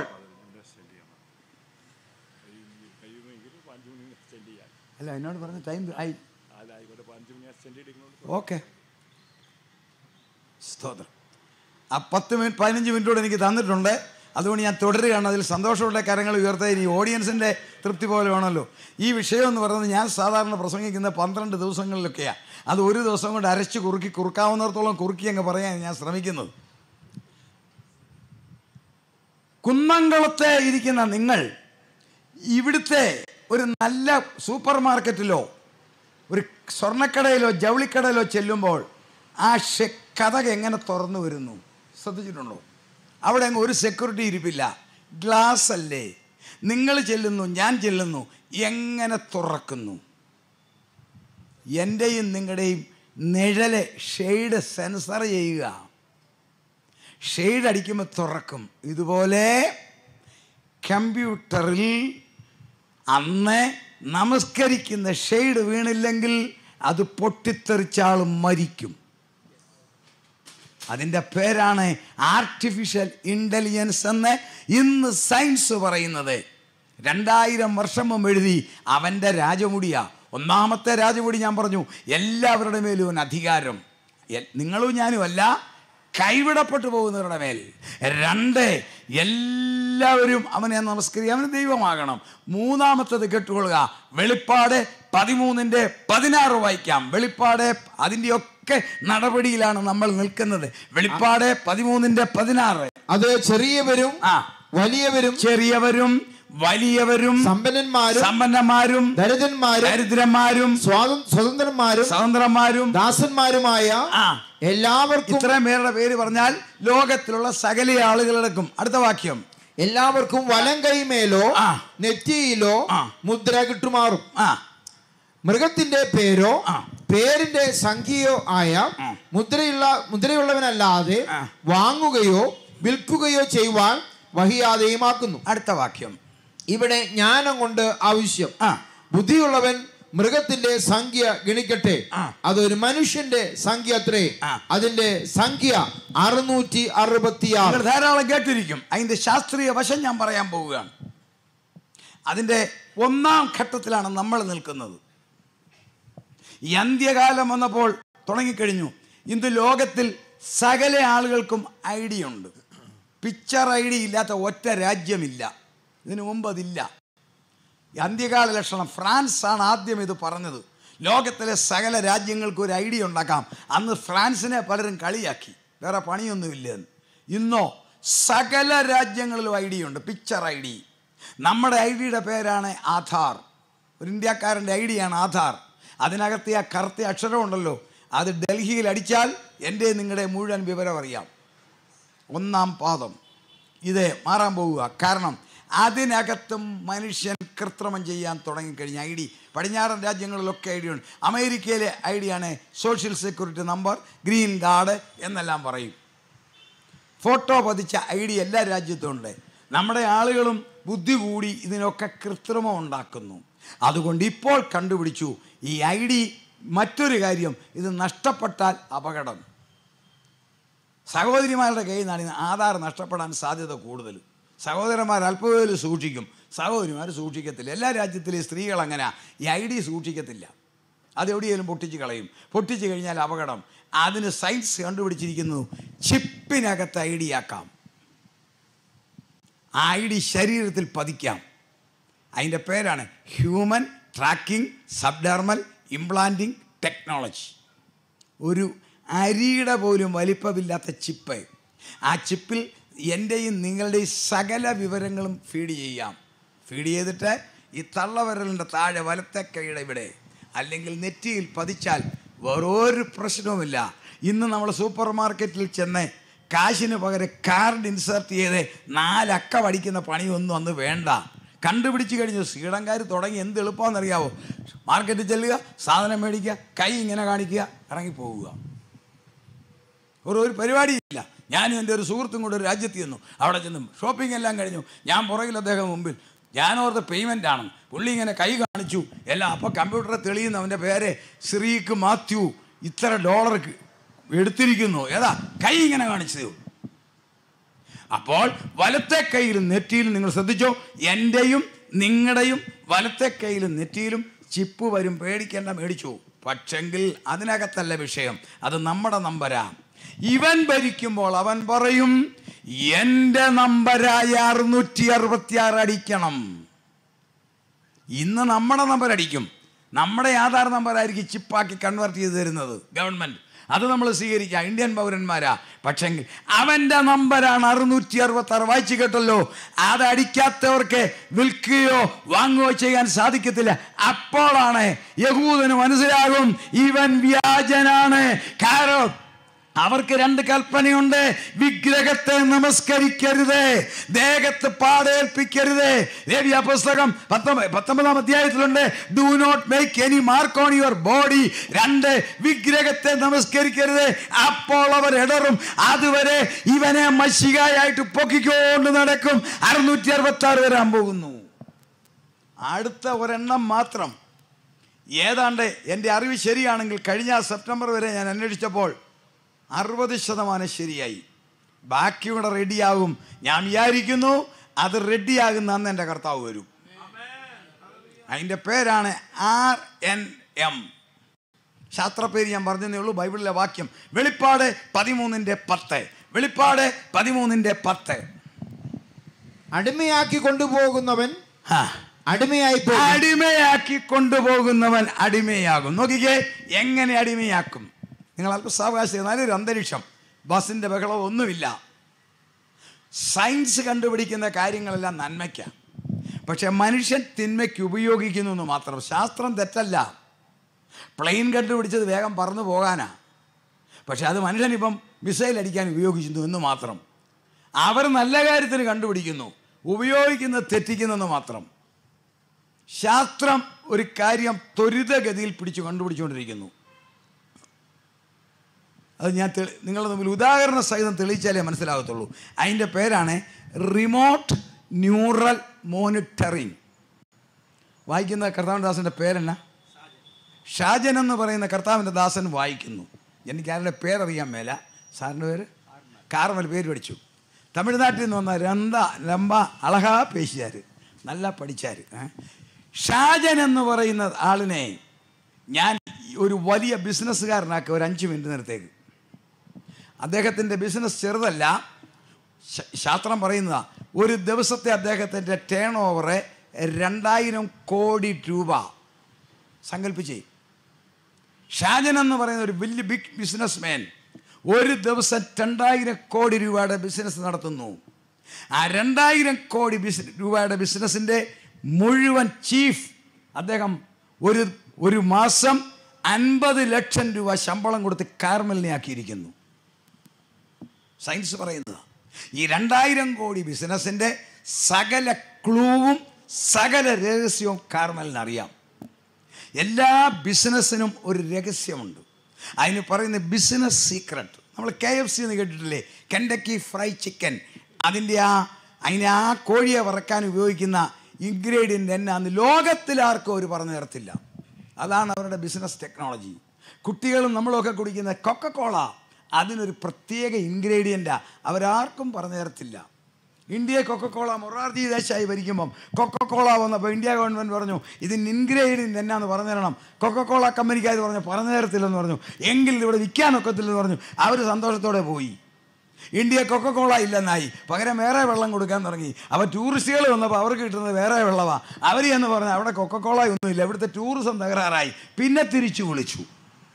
അല്ല എന്നോട് പറഞ്ഞ ടൈം ആയി ഓക്കെ സ്തോത്രം ആ പത്ത് മിനിറ്റ് പതിനഞ്ച് മിനിറ്റോട് എനിക്ക് തന്നിട്ടുണ്ട് അതുകൊണ്ട് ഞാൻ തുടരുകയാണ് അതിൽ സന്തോഷമുള്ള കാര്യങ്ങൾ ഉയർത്താൻ ഈ ഓഡിയൻസിൻ്റെ തൃപ്തി പോലെ വേണമല്ലോ ഈ വിഷയം എന്ന് പറയുന്നത് ഞാൻ സാധാരണ പ്രസംഗിക്കുന്ന പന്ത്രണ്ട് ദിവസങ്ങളിലൊക്കെയാണ് അത് ഒരു ദിവസം കൊണ്ട് അരച്ച് കുറുക്കി കുറുക്കാവുന്നിടത്തോളം കുറുക്കി അങ്ങ് പറയാൻ ഞാൻ ശ്രമിക്കുന്നത് കുന്നംകുളത്തെ ഇരിക്കുന്ന നിങ്ങൾ ഇവിടുത്തെ ഒരു നല്ല സൂപ്പർ മാർക്കറ്റിലോ ഒരു സ്വർണ്ണക്കടയിലോ ജൗളിക്കടയിലോ ചെല്ലുമ്പോൾ ആ ഷെ കഥക എങ്ങനെ തുറന്നു വരുന്നു ശ്രദ്ധിച്ചിട്ടുണ്ടോ അവിടെ അങ്ങ് ഒരു സെക്യൂരിറ്റി ഇരിപ്പില്ല ഗ്ലാസ് അല്ലേ നിങ്ങൾ ചെല്ലുന്നു ഞാൻ ചെല്ലുന്നു എങ്ങനെ തുറക്കുന്നു എൻ്റെയും നിങ്ങളുടെയും നിഴല് ഷെയ്ഡ് സെൻസർ ചെയ്യുക ഷെയ്ഡ് അടിക്കുമ്പോൾ തുറക്കും ഇതുപോലെ കമ്പ്യൂട്ടറിൽ അന്ന് നമസ്കരിക്കുന്ന ഷെയ്ഡ് വീണില്ലെങ്കിൽ അത് പൊട്ടിത്തെറിച്ചാൾ മരിക്കും അതിൻ്റെ പേരാണ് ആർട്ടിഫിഷ്യൽ ഇൻ്റലിജൻസ് എന്ന് ഇന്ന് സയൻസ് പറയുന്നത് രണ്ടായിരം വർഷം മുമ്പ് എഴുതി അവൻ്റെ രാജമുടിയാ ഒന്നാമത്തെ രാജമുടി ഞാൻ പറഞ്ഞു എല്ലാവരുടെ മേലും അവന് അധികാരം എ- നിങ്ങളും ഞാനും അല്ല കൈവിടപ്പെട്ടു പോകുന്നവരുടെ മേൽ രണ്ട് എല്ലാവരും അവനെ നമസ്കരിക്കുക അവന് ദൈവമാകണം മൂന്നാമത്തത് കേട്ടുകൊള്ളുക വെളിപ്പാട് പതിമൂന്നിൻ്റെ പതിനാറ് വായിക്കാം വെളിപ്പാട് അതിൻ്റെയൊക്കെ നടപടിയിലാണ് നമ്മൾ നിൽക്കുന്നത് വെളിപ്പാട് പതിമൂന്നിൻ്റെ പതിനാറ് അത് ചെറിയവരും ആ വലിയവരും ചെറിയവരും വലിയവരും സമ്പന്നന്മാരും സമ്പന്നന്മാരും ദരിദ്രന്മാരും ദരിദ്രന്മാരും സ്വാതം- സ്വതന്ത്രന്മാരും സ്വതന്ത്രന്മാരും ദാസന്മാരുമായ ആ എല്ലാവർക്കും ഇത്രയും പേരുടെ പേര് പറഞ്ഞാൽ ലോകത്തിലുള്ള സകല ആളുകളടക്കും അടുത്ത വാക്യം എല്ലാവർക്കും വലം കൈമേലോ ആ. നെറ്റിയിലോ ആ. മുദ്ര കിട്ടുമാറും ആ മൃഗത്തിന്റെ പേരോ ആ. പേരിന്റെ സംഖ്യയോ ആയ ആ. മുദ്രയുള്ള മുദ്രയുള്ളവനല്ലാതെ ആ. വാങ്ങുകയോ വിൽക്കുകയോ ചെയ്യുവാൻ വഹിയാതെയുമാക്കുന്നു അടുത്ത വാക്യം ഇവിടെ ജ്ഞാനം കൊണ്ട് ആവശ്യം ആ. ബുദ്ധിയുള്ളവൻ മൃഗത്തിന്റെ സംഖ്യ ഗണിക്കട്ടെ ആ. അതൊരു മനുഷ്യന്റെ സംഖ്യ അത്രേ ആ. അതിന്റെ സംഖ്യ അറുന്നൂറ്റി അറുപത്തിയാറ് നിങ്ങൾ ധാരാളം കേട്ടിരിക്കും അതിന്റെ ശാസ്ത്രീയ വശം ഞാൻ പറയാൻ പോവുകയാണ് അതിന്റെ ഒന്നാം ഘട്ടത്തിലാണ് നമ്മൾ നിൽക്കുന്നത് ഈ അന്ത്യകാലം വന്നപ്പോൾ തുടങ്ങിക്കഴിഞ്ഞു ഇന്ന് ലോകത്തിൽ സകല ആളുകൾക്കും ഐഡിയ ഉണ്ട് പിക്ചർ ഐഡി ഇല്ലാത്ത ഒറ്റ രാജ്യമില്ല ഇതിനു മുമ്പ് അതില്ല ഈ അന്ത്യകാല ലക്ഷണം ഫ്രാൻസ് ആണ് ആദ്യം ഇത് പറഞ്ഞത് ലോകത്തിലെ സകല രാജ്യങ്ങൾക്കും ഒരു ഐഡിയ ഉണ്ടാക്കാം അന്ന് ഫ്രാൻസിനെ പലരും കളിയാക്കി വേറെ പണിയൊന്നുമില്ല എന്ന് ഇന്നോ സകല രാജ്യങ്ങളിലും ഐഡിയ ഉണ്ട് പിക്ചർ ഐ ഡി നമ്മുടെ ഐ ഡിയുടെ പേരാണ് ആധാർ ഒരു ഇന്ത്യക്കാരൻ്റെ ഐ ഡിയാണ് ആധാർ അതിനകത്തെ ആ കറുത്ത അക്ഷരമുണ്ടല്ലോ അത് ഡൽഹിയിൽ അടിച്ചാൽ എൻ്റെ നിങ്ങളുടെ മുഴുവൻ വിവരം അറിയാം ഒന്നാം പാദം ഇത് മാറാൻ പോവുക കാരണം അതിനകത്തും മനുഷ്യൻ കൃത്രിമം ചെയ്യാൻ തുടങ്ങിക്കഴിഞ്ഞ ഐ ഡി പടിഞ്ഞാറൻ രാജ്യങ്ങളിലൊക്കെ ഐ ഡി ഉണ്ട് അമേരിക്കയിലെ ഐ ഡിയാണ് social security number green card എന്നെല്ലാം പറയും ഫോട്ടോ പതിച്ച ഐ ഡി എല്ലാ രാജ്യത്തും ഉണ്ട് നമ്മുടെ ആളുകളും ബുദ്ധി കൂടി ഇതിനൊക്കെ കൃത്രിമം ഉണ്ടാക്കുന്നു അതുകൊണ്ട് ഇപ്പോൾ കണ്ടുപിടിച്ചു ഈ ഐ ഡി മറ്റൊരു കാര്യം ഇത് നഷ്ടപ്പെട്ടാൽ അപകടം സഹോദരിമാരുടെ കയ്യിൽ നിന്നാണ് ഇന്ന് ആധാർ നഷ്ടപ്പെടാൻ സാധ്യത കൂടുതൽ സഹോദരന്മാർ അല്പവേലും സൂക്ഷിക്കും സഹോദരിമാർ സൂക്ഷിക്കത്തില്ല എല്ലാ രാജ്യത്തിലെയും സ്ത്രീകൾ അങ്ങനെ ഈ ഐ ഡി സൂക്ഷിക്കത്തില്ല അതെവിടെയെങ്കിലും പൊട്ടിച്ച് കളയും പൊട്ടിച്ച് കഴിഞ്ഞാൽ അപകടം അതിന് സയൻസ് കണ്ടുപിടിച്ചിരിക്കുന്നു ചിപ്പിനകത്ത് ഐ ഡി ആക്കാം ആ ഐ ഡി ശരീരത്തിൽ പതിക്കാം അതിൻ്റെ പേരാണ് human tracking subdermal implanting technology ഒരു അരിയുടെ പോലും വലിപ്പമില്ലാത്ത ചിപ്പ് ആ ചിപ്പിൽ എൻ്റെയും നിങ്ങളുടെയും സകല വിവരങ്ങളും ഫീഡ് ചെയ്യാം ഫീഡ് ചെയ്തിട്ട് ഈ തള്ളവിരലിൻ്റെ താഴെ വലത്തെ കൈയുടെ ഇവിടെ അല്ലെങ്കിൽ നെറ്റിയിൽ പതിച്ചാൽ വേറൊരു പ്രശ്നവുമില്ല ഇന്ന് നമ്മൾ സൂപ്പർ മാർക്കറ്റിൽ ചെന്ന് കാശിന് പകരം കാർഡ് ഇൻസേർട്ട് ചെയ്ത് നാലക്ക പഠിക്കുന്ന പണിയൊന്നും അന്ന് വേണ്ട കണ്ടുപിടിച്ച് കഴിഞ്ഞു ശ്രീലങ്കാർ തുടങ്ങി എന്ത് എളുപ്പമാണെന്നറിയാവോ മാർക്കറ്റിൽ ചെല്ലുക സാധനം മേടിക്കുക കൈ ഇങ്ങനെ കാണിക്കുക ഇറങ്ങിപ്പോവുക ഒരു ഒരു പരിപാടിയില്ല ഞാനും എൻ്റെ ഒരു സുഹൃത്തും കൂടെ ഒരു രാജ്യത്ത് ചെന്നു അവിടെ ചെന്നു ഷോപ്പിംഗ് എല്ലാം കഴിഞ്ഞു ഞാൻ പുറകിൽ അദ്ദേഹം മുമ്പിൽ ഞാനോർത്ത് പേയ്മെൻ്റ് ആണ് പുള്ളി ഇങ്ങനെ കൈ കാണിച്ചു എല്ലാം അപ്പോൾ കമ്പ്യൂട്ടറെ തെളിയുന്ന അവൻ്റെ പേര് ശ്രീക്ക് മാത്യു ഇത്ര ഡോളർക്ക് എടുത്തിരിക്കുന്നു ഏതാ കൈ ഇങ്ങനെ കാണിച്ചത് അപ്പോൾ വലത്തെ കൈയിലും നെറ്റിയിലും നിങ്ങൾ ശ്രദ്ധിച്ചോ എൻ്റെയും നിങ്ങളുടെയും വലത്തെ കൈയിലും നെറ്റിയിലും ചിപ്പ് വരും പേടിക്കേണ്ട മേടിച്ചു പക്ഷെങ്കിൽ അതിനകത്തല്ല വിഷയം അത് നമ്മുടെ നമ്പരാ ഇവൻ ഭരിക്കുമ്പോൾ അവൻ പറയും എൻ്റെ നമ്പരായ അറുന്നൂറ്റി അറുപത്തി ആറ് അടിക്കണം ഇന്ന് നമ്മുടെ നമ്പർ അടിക്കും നമ്മുടെ ആധാർ നമ്പറായിരിക്കും ചിപ്പാക്കി കൺവേർട്ട് ചെയ്ത് തരുന്നത് ഗവൺമെൻറ് അത് നമ്മൾ സ്വീകരിക്കാം ഇന്ത്യൻ പൗരന്മാരാ പക്ഷെങ്കിൽ അവൻ്റെ നമ്പരാണ് അറുന്നൂറ്റി അറുപത്തി ആറ് വായിച്ചു കേട്ടല്ലോ അത് അടിക്കാത്തവർക്ക് വിൽക്കുകയോ വാങ്ങുകയോ ചെയ്യാൻ സാധിക്കത്തില്ല അപ്പോഴാണ് യഹൂദന് മനസ്സിലാകും ഇവൻ വ്യാജനാണ് കാരണം അവർക്ക് രണ്ട് കൽപ്പനയുണ്ട് വിഗ്രഹത്തെ നമസ്കരിക്കരുത് ദേഹത്ത് പാടേൽപ്പിക്കരുത് ദേവിയ പുസ്തകം പത്തൊമ്പത് പത്തൊമ്പതാം അധ്യായത്തിലുണ്ട് do not make any mark on your body രണ്ട് വിഗ്രഹത്തെ നമസ്കരിക്കരുത് അപ്പോൾ അവർ ഇടറും അതുവരെ ഇവനെ മഷികായായിട്ട് പൊക്കിക്കൊണ്ട് നടക്കും അറുന്നൂറ്റി അറുപത്തി ആറ് വരാൻ പോകുന്നു അടുത്ത ഒരെണ്ണം മാത്രം ഏതാണ്ട് എൻ്റെ അറിവ് ശരിയാണെങ്കിൽ കഴിഞ്ഞ സെപ്റ്റംബർ വരെ ഞാൻ അന്വേഷിച്ചപ്പോൾ അറുപത് ശതമാനം ശരിയായി ബാക്കി കൂടെ റെഡിയാകും ഞാൻ വിചാരിക്കുന്നു അത് റെഡിയാകുന്ന അന്ന് എൻ്റെ കർത്താവ് വരും അതിൻ്റെ പേരാണ് ആർ എൻ എം ശാസ്ത്രപ്പേര് ഞാൻ പറഞ്ഞതേ ഉള്ളൂ ബൈബിളിലെ വാക്യം വെളിപ്പാട് പതിമൂന്നിൻ്റെ പത്ത് വെളിപ്പാട് പതിമൂന്നിൻ്റെ പത്ത് അടിമയാക്കി കൊണ്ടുപോകുന്നവൻ ആ അടിമയായി പോകും അടിമയാക്കി കൊണ്ടുപോകുന്നവൻ അടിമയാകും നോക്കിക്കേ എങ്ങനെ അടിമയാക്കും നിങ്ങൾ അല്പം സാവകാശം നല്ലൊരു അന്തരീക്ഷം ബസ്സിൻ്റെ ബഹളം ഒന്നുമില്ല സയൻസ് കണ്ടുപിടിക്കുന്ന കാര്യങ്ങളെല്ലാം നന്മയ്ക്കാണ് പക്ഷെ മനുഷ്യൻ തിന്മയ്ക്ക് ഉപയോഗിക്കുന്നു എന്ന് മാത്രം ശാസ്ത്രം തെറ്റല്ല പ്ലെയിൻ കണ്ടുപിടിച്ചത് വേഗം പറന്നു പോകാനാ പക്ഷെ അത് മനുഷ്യനിപ്പം മിസൈൽ അടിക്കാൻ ഉപയോഗിക്കുന്നു എന്ന് മാത്രം അവർ നല്ല കാര്യത്തിന് കണ്ടുപിടിക്കുന്നു ഉപയോഗിക്കുന്നത് തെറ്റിക്കുന്നെന്ന് മാത്രം ശാസ്ത്രം ഒരു കാര്യം ത്വരിതഗതിയിൽ പിടിച്ചു കണ്ടുപിടിച്ചുകൊണ്ടിരിക്കുന്നു അത് ഞാൻ തെളി നിങ്ങളുടെ മുമ്പിൽ ഉദാഹരണ സഹിതം തെളിയിച്ചാലേ മനസ്സിലാകത്തുള്ളൂ അതിൻ്റെ പേരാണ് റിമോട്ട് ന്യൂറൽ മോണിറ്ററിങ് വായിക്കുന്ന കർത്താവിൻ്റെ ദാസൻ്റെ പേരെന്നാ ഷാജൻ എന്ന് പറയുന്ന കർത്താവിൻ്റെ ദാസൻ വായിക്കുന്നു എനിക്ക് ആരുടെ പേരറിയാൻ മേല സാറിൻ്റെ പേര് കാർമൽ പേര് പഠിച്ചു തമിഴ്നാട്ടിൽ നിന്ന് വന്ന രന്ത ലംബ അളഹാ പേശിയാർ നല്ല പഠിച്ചാർ ഷാജൻ എന്ന് പറയുന്ന ആളിനെ ഞാൻ ഒരു വലിയ ബിസിനസ്സുകാരനാക്കി ഒരു അഞ്ച് മിനിറ്റ് നേരത്തേക്ക് അദ്ദേഹത്തിൻ്റെ ബിസിനസ് ചെറുതല്ല ശ- ശാസ്ത്രം പറയുന്നതാ ഒരു ദിവസത്തെ അദ്ദേഹത്തിൻ്റെ ടേൺ ഓവർ രണ്ടായിരം കോടി രൂപ സങ്കല്പിച്ചേ ഷാജൻ എന്ന് പറയുന്ന ഒരു വലിയ ബിഗ് ബിസിനസ് മാൻ ഒരു ദിവസം രണ്ടായിരം കോടി രൂപയുടെ ബിസിനസ് നടത്തുന്നു ആ രണ്ടായിരം കോടി ബിസ് രൂപയുടെ ബിസിനസ്സിൻ്റെ മുഴുവൻ ചീഫ് അദ്ദേഹം ഒരു ഒരു മാസം അൻപത് ലക്ഷം രൂപ ശമ്പളം കൊടുത്ത് കാർമലിനെ ആക്കിയിരിക്കുന്നു സയൻസ് പറയുന്നത് ഈ രണ്ടായിരം കോടി ബിസിനസ്സിൻ്റെ സകല ക്ലൂവും സകല രഹസ്യവും കാർമലിന് അറിയാം എല്ലാ ബിസിനസ്സിനും ഒരു രഹസ്യമുണ്ട് അതിന് പറയുന്ന ബിസിനസ് സീക്രട്ട് നമ്മൾ കെ എഫ് സി എന്ന് കേട്ടിട്ടില്ലേ കെൻഡക്കി ഫ്രൈ ചിക്കൻ അതിൻ്റെ ആ അതിനെ ആ കോഴിയെ വറക്കാൻ ഉപയോഗിക്കുന്ന ഇൻഗ്രീഡിയൻ്റ് എന്നാന്ന് ലോകത്തിലാർക്കും അവർ പറഞ്ഞു തരത്തില്ല അതാണ് അവരുടെ ബിസിനസ് ടെക്നോളജി കുട്ടികളും നമ്മളൊക്കെ കുടിക്കുന്ന കൊക്കക്കോള അതിനൊരു പ്രത്യേക ഇൻഗ്രീഡിയൻ്റാണ് അവരാർക്കും പറഞ്ഞു തരത്തില്ല ഇന്ത്യയെ കൊക്കക്കോള മൊറാർജി ദേശായി ഭരിക്കുമ്പം കൊക്കക്കോള വന്നപ്പോൾ ഇന്ത്യ ഗവൺമെൻറ് പറഞ്ഞു ഇതിന് ഇൻഗ്രീഡിയൻ്റ് എന്നാന്ന് പറഞ്ഞു തരണം കൊക്കക്കോള കമ്പനിക്കാർ പറഞ്ഞു പറഞ്ഞു തരത്തില്ലെന്ന് പറഞ്ഞു എങ്കിൽ ഇവിടെ വിൽക്കാനൊക്കത്തില്ലെന്ന് പറഞ്ഞു അവർ സന്തോഷത്തോടെ പോയി ഇന്ത്യ കൊക്കക്കോള ഇല്ലെന്നായി പകരം വേറെ വെള്ളം കൊടുക്കാൻ തുടങ്ങി അപ്പോൾ ടൂറിസ്റ്റുകൾ വന്നപ്പോൾ അവർക്ക് കിട്ടുന്നത് വേറെ വെള്ളമാണ് അവർ എന്ന് പറഞ്ഞു അവിടെ കൊക്കക്കോള ഒന്നുമില്ല ഇവിടുത്തെ ടൂറിസം തകരാറായി പിന്നെ തിരിച്ചു വിളിച്ചു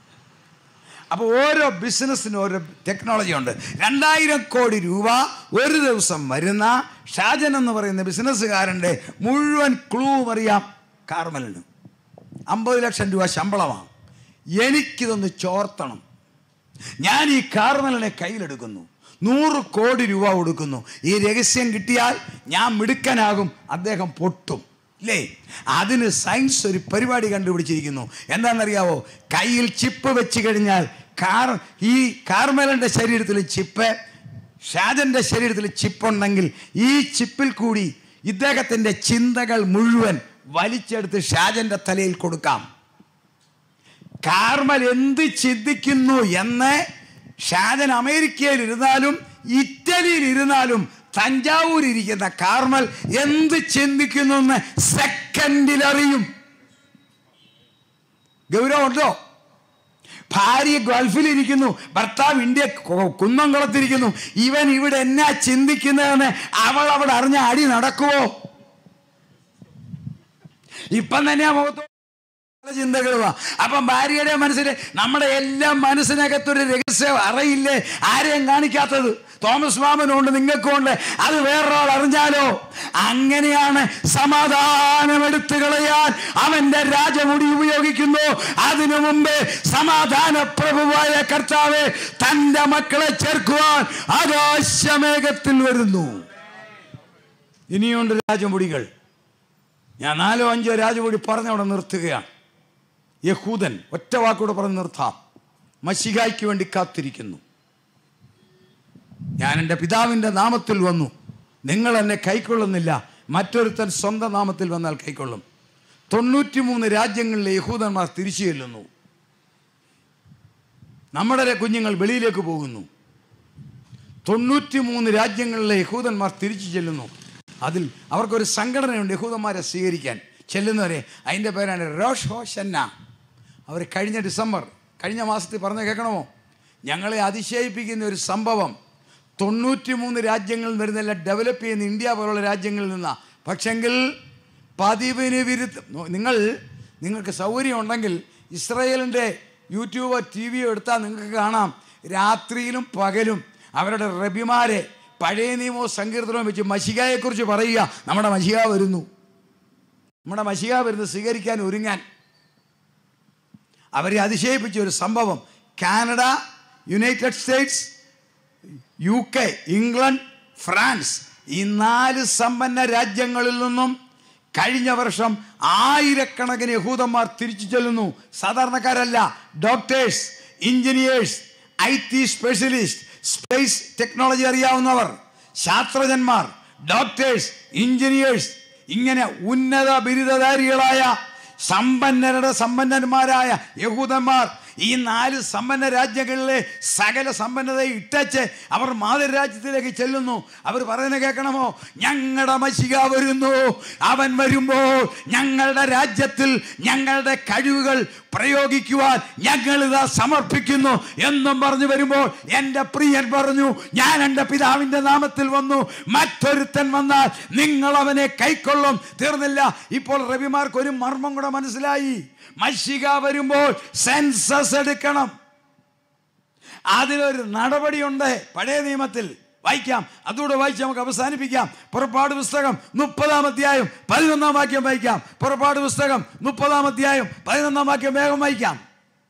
അപ്പോൾ ഓരോ ബിസിനസ്സിനും ഓരോ ടെക്നോളജി ഉണ്ട് രണ്ടായിരം കോടി രൂപ ഒരു ദിവസം വരുന്ന ഷാജൻ എന്ന് പറയുന്ന ബിസിനസ്സുകാരൻ്റെ മുഴുവൻ ക്ലൂവും അറിയാം കാർമലിന് അമ്പത് ലക്ഷം രൂപ ശമ്പളമാണ് എനിക്കിതൊന്ന് ചോർത്തണം ഞാൻ ഈ കാർമലിനെ കയ്യിലെടുക്കുന്നു നൂറ് കോടി രൂപ കൊടുക്കുന്നു ഈ രഹസ്യം കിട്ടിയാൽ ഞാൻ മിടുക്കനാകും അദ്ദേഹം പൊട്ടും ഇല്ലേ അതിന് സയൻസ് ഒരു പരിപാടി കണ്ടുപിടിച്ചിരിക്കുന്നു എന്താണെന്നറിയാവോ കയ്യിൽ ചിപ്പ് വെച്ച് കഴിഞ്ഞാൽ കാർ ഈ കാർമലൻ്റെ ശരീരത്തിൽ ചിപ്പ് ഷാജൻ്റെ ശരീരത്തിൽ ചിപ്പുണ്ടെങ്കിൽ ഈ ചിപ്പിൽ കൂടി ഇദ്ദേഹത്തിൻ്റെ ചിന്തകൾ മുഴുവൻ വലിച്ചെടുത്ത് ഷാജൻ്റെ തലയിൽ കൊടുക്കാം കാർമൽ എന്ത് ചിന്തിക്കുന്നു എന്ന് ഷാജൻ അമേരിക്കയിൽ ഇരുന്നാലും ഇറ്റലിയിൽ ഇരുന്നാലും തഞ്ചാവൂർ ഇരിക്കുന്ന കാർമൽ എന്ത് ചിന്തിക്കുന്നു എന്ന് സെക്കൻഡിൽ അറിയും ഗൗരവമുണ്ടോ ഭാര്യ ഗൾഫിലിരിക്കുന്നു ഭർത്താവ് ഇന്ത്യ കു- കുന്നംകുളത്തിരിക്കുന്നു ഇവൻ ഇവിടെ എന്നാ ചിന്തിക്കുന്നതെന്ന് അവൾ അവിടെ അറിഞ്ഞ അടി നടക്കുവോ ഇപ്പം തന്നെയാ മുഖത്തോ പല ചിന്തകളുവാ അപ്പം ഭാര്യയുടെ മനസ്സിൽ നമ്മുടെ എല്ലാ മനസ്സിനകത്തൊരു രഹസ്യം അറിയില്ലേ ആരെയും കാണിക്കാത്തത് തോമസ് മാമനുണ്ട് നിങ്ങൾക്കുണ്ട് അത് വേറൊരാൾ അറിഞ്ഞാലോ അങ്ങനെയാണ് സമാധാനം എടുത്തു കളയാൻ അവന്റെ രാജമുടി ഉപയോഗിക്കുന്നു അതിനു മുമ്പ് സമാധാന പ്രഭുവായ കർത്താവ് തന്റെ മക്കളെ ചേർക്കുവാൻ ആകാശമേഘത്തിൽ വരുന്നു ഇനിയുണ്ട് രാജമുടികൾ ഞാൻ നാലോ അഞ്ചോ രാജമുടി പറഞ്ഞവിടെ നിർത്തുകയാണ് യഹൂദൻ ഒറ്റ വാക്കൂടെ പറഞ്ഞ് നിർത്താം മഷികായ്ക്ക് വേണ്ടി കാത്തിരിക്കുന്നു ഞാൻ എൻ്റെ പിതാവിൻ്റെ നാമത്തിൽ വന്നു നിങ്ങൾ എന്നെ കൈക്കൊള്ളുന്നില്ല മറ്റൊരുത്തൻ സ്വന്തം നാമത്തിൽ വന്നാൽ കൈക്കൊള്ളും തൊണ്ണൂറ്റിമൂന്ന് രാജ്യങ്ങളിലെ യഹൂദന്മാർ തിരിച്ചു ചെല്ലുന്നു നമ്മുടെ കുഞ്ഞുങ്ങൾ വെളിയിലേക്ക് പോകുന്നു തൊണ്ണൂറ്റിമൂന്ന് രാജ്യങ്ങളിലെ യഹൂദന്മാർ തിരിച്ചു ചെല്ലുന്നു അതിൽ അവർക്കൊരു സംഘടനയുണ്ട് യഹൂദന്മാരെ സ്വീകരിക്കാൻ ചെല്ലുന്നവരെ അതിൻ്റെ പേരാണ് റോഷ് ഹോഷന്ന അവർ കഴിഞ്ഞ ഡിസംബർ കഴിഞ്ഞ മാസത്തിൽ പറഞ്ഞ കേൾക്കണമോ ഞങ്ങളെ അതിശയിപ്പിക്കുന്ന ഒരു സംഭവം തൊണ്ണൂറ്റി മൂന്ന് രാജ്യങ്ങളിൽ വരുന്നില്ല ഡെവലപ്പ് ചെയ്യുന്ന ഇന്ത്യ പോലുള്ള രാജ്യങ്ങളിൽ നിന്നാണ് പക്ഷെങ്കിൽ പതിവിന് വിരുദ്ധ നിങ്ങൾ നിങ്ങൾക്ക് സൗകര്യം ഉണ്ടെങ്കിൽ ഇസ്രയേലിൻ്റെ യൂട്യൂബോ ടി വിയോ എടുത്താൽ നിങ്ങൾക്ക് കാണാം രാത്രിയിലും പകലും അവരുടെ റബിമാരെ പഴയ നിയമവും സങ്കീർത്തനവും വെച്ച് മഷികയെക്കുറിച്ച് പറയുക നമ്മുടെ മഷിക വരുന്നു നമ്മുടെ മഷിക വരുന്നത് സ്വീകരിക്കാൻ ഒരുങ്ങാൻ അവരെ അതിശയിപ്പിച്ച ഒരു സംഭവം Canada United States U K England France ഈ നാല് സമ്പന്ന രാജ്യങ്ങളിൽ നിന്നും കഴിഞ്ഞ വർഷം ആയിരക്കണക്കിന് യഹൂദന്മാർ തിരിച്ചു ചെല്ലുന്നു സാധാരണക്കാരല്ല doctors engineers I T specialist space technology അറിയാവുന്നവർ ശാസ്ത്രജ്ഞന്മാർ ഡോക്ടേഴ്സ് എഞ്ചിനീയേഴ്സ് ഇങ്ങനെ ഉന്നത ബിരുദധാരികളായ സമ്പന്നരുടെ സമ്പന്നന്മാരായ യഹൂദന്മാർ ഈ നാല് സമ്പന്ന രാജ്യങ്ങളിലെ സകല സമ്പന്നത ഇട്ടച്ച് അവർ മാതൃരാജ്യത്തിലേക്ക് ചെല്ലുന്നു അവർ പറയുന്നത് കേൾക്കണമോ ഞങ്ങളുടെ മഷിക വരുന്നു അവൻ വരുമ്പോൾ ഞങ്ങളുടെ രാജ്യത്തിൽ ഞങ്ങളുടെ കഴിവുകൾ പ്രയോഗിക്കുവാൻ ഞങ്ങളിതാ സമർപ്പിക്കുന്നു എന്നും പറഞ്ഞു വരുമ്പോൾ എൻ്റെ പ്രിയൻ പറഞ്ഞു ഞാൻ എൻ്റെ പിതാവിൻ്റെ നാമത്തിൽ വന്നു മറ്റൊരുത്തൻ വന്നാൽ നിങ്ങൾ അവനെ കൈക്കൊള്ളും തീർന്നില്ല ഇപ്പോൾ റവിമാർക്ക് ഒരു മർമ്മം കൂടെ മനസ്സിലായി മഷിക വരുമ്പോൾ സെൻസസ് എടുക്കണം അതിനൊരു നടപടിയുണ്ട് പഴയ നിയമത്തിൽ വായിക്കാം അതുകൂടെ വായിച്ച് നമുക്ക് അവസാനിപ്പിക്കാം പുറപ്പാട് പുസ്തകം മുപ്പതാം അധ്യായം പതിനൊന്നാം വാക്യം വായിക്കാം പുറപ്പാട് പുസ്തകം മുപ്പതാം അധ്യായം പതിനൊന്നാം വാക്യം വേഗം വായിക്കാം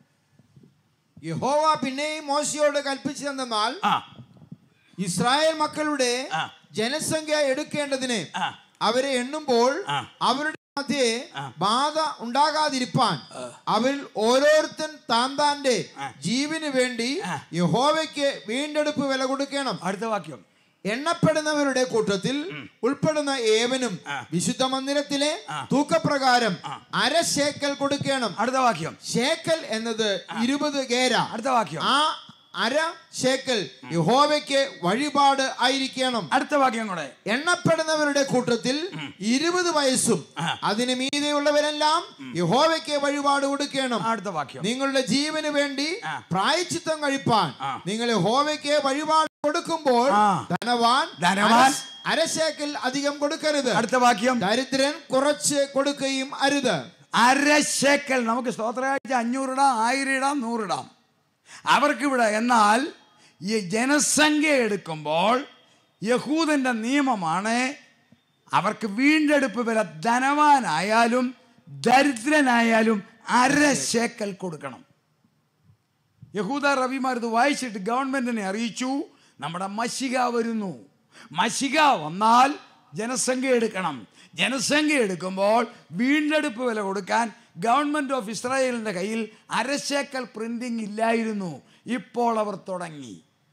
യഹോവ പിന്നെയും മോശയോട് കൽപ്പിച്ചതെന്നാൽ ആ ഇസ്രായേൽ മക്കളുടെ ആ. ജനസംഖ്യ എടുക്കേണ്ടതിന് ആ. അവരെ എണ്ണുമ്പോൾ ആ. അവരുടെ മധ്യേ ബാധ ഉണ്ടാകാതിരിപ്പാൻ അവരിൽ ഓരോരുത്തൻ താൻ താന്റെ ജീവന് വേണ്ടി യഹോവയ്ക്ക് വീണ്ടെടുപ്പ് വില കൊടുക്കണം അടുത്ത വാക്യം എണ്ണപ്പെടുന്നവരുടെ കൂട്ടത്തിൽ ഉൾപ്പെടുന്ന ഏവനും വിശുദ്ധ മന്ദിരത്തിലെ തൂക്കപ്രകാരം അര ശേക്കൽ കൊടുക്കണം അടുത്ത വാക്യം ശേക്കൽ എന്നത് ഇരുപത് ഗേര അടുത്ത വാക്യം ആ അര ശേക്കൽ യഹോവയ്ക്ക് വഴിപാട് ആയിരിക്കണം അടുത്ത വാക്യം കൂടെ എണ്ണപ്പെടുന്നവരുടെ കൂട്ടത്തിൽ ഇരുപത് വയസ്സും അതിന് മീതെയുള്ളവരെല്ലാം യഹോവയ്ക്ക് വഴിപാട് കൊടുക്കണം അടുത്ത വാക്യം നിങ്ങളുടെ ജീവന് വേണ്ടി പ്രായച്ചിത്തം കഴിപ്പാൻ നിങ്ങൾ യഹോവയ്ക്ക് വഴിപാട് കൊടുക്കുമ്പോൾ ആ. ധനവാൻ ധനവാൻ അര- അരശേക്കൽ അധികം കൊടുക്കരുത് അടുത്ത വാക്യം ദരിദ്രൻ കുറച്ച് കൊടുക്കുകയും അരുത് അര ശേക്കൽ നമുക്ക് സ്തോത്രാഴ്ച അഞ്ഞൂറിടാം ആയിരം ഇടാം നൂറിടാം അവർക്കിവിടെ എന്നാൽ ഈ ജനസംഖ്യ എടുക്കുമ്പോൾ യഹൂദൻ്റെ നിയമമാണ് അവർക്ക് വീണ്ടെടുപ്പ് വില ധനവാനായാലും ദരിദ്രനായാലും അര ശേക്കൽ കൊടുക്കണം യഹൂദ റബിമാർ ഇത് വായിച്ചിട്ട് ഗവൺമെന്റിനെ അറിയിച്ചു നമ്മുടെ മഷിക വരുന്നു മഷിക വന്നാൽ ജനസംഖ്യ എടുക്കണം ജനസംഖ്യ എടുക്കുമ്പോൾ വീണ്ടെടുപ്പ് വില കൊടുക്കാൻ ഗവൺമെൻറ് ഓഫ് ഇസ്രായേലിൻ്റെ കയ്യിൽ അരശേക്കൽ പ്രിന്റിംഗ് ഇല്ലായിരുന്നു ഇപ്പോൾ അവർ തുടങ്ങി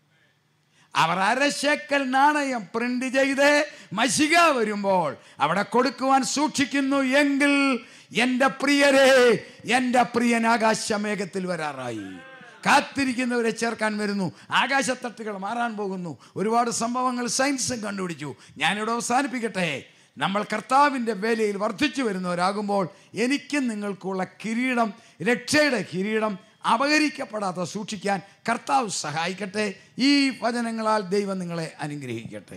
അവർ അരശേക്കൽ നാണയം പ്രിന്റ് ചെയ്ത് മഷിക വരുമ്പോൾ അവിടെ കൊടുക്കുവാൻ സൂക്ഷിക്കുന്നു എങ്കിൽ എൻ്റെ പ്രിയരെ എൻ്റെ പ്രിയൻ ആകാശമേഘത്തിൽ വരാറായി കാത്തിരിക്കുന്നവരെ ചേർക്കാൻ വരുന്നു ആകാശത്തട്ടുകൾ മാറാൻ പോകുന്നു ഒരുപാട് സംഭവങ്ങൾ സയൻസും കണ്ടുപിടിച്ചു ഞാനിവിടെ അവസാനിപ്പിക്കട്ടെ നമ്മൾ കർത്താവിൻ്റെ വേലയിൽ വർദ്ധിച്ചു വരുന്നവരാകുമ്പോൾ എനിക്കും നിങ്ങൾക്കുള്ള കിരീടം രക്ഷയുടെ കിരീടം അപഹരിക്കപ്പെടാതെ സൂക്ഷിക്കാൻ കർത്താവ് സഹായിക്കട്ടെ ഈ വചനങ്ങളാൽ ദൈവം നിങ്ങളെ അനുഗ്രഹിക്കട്ടെ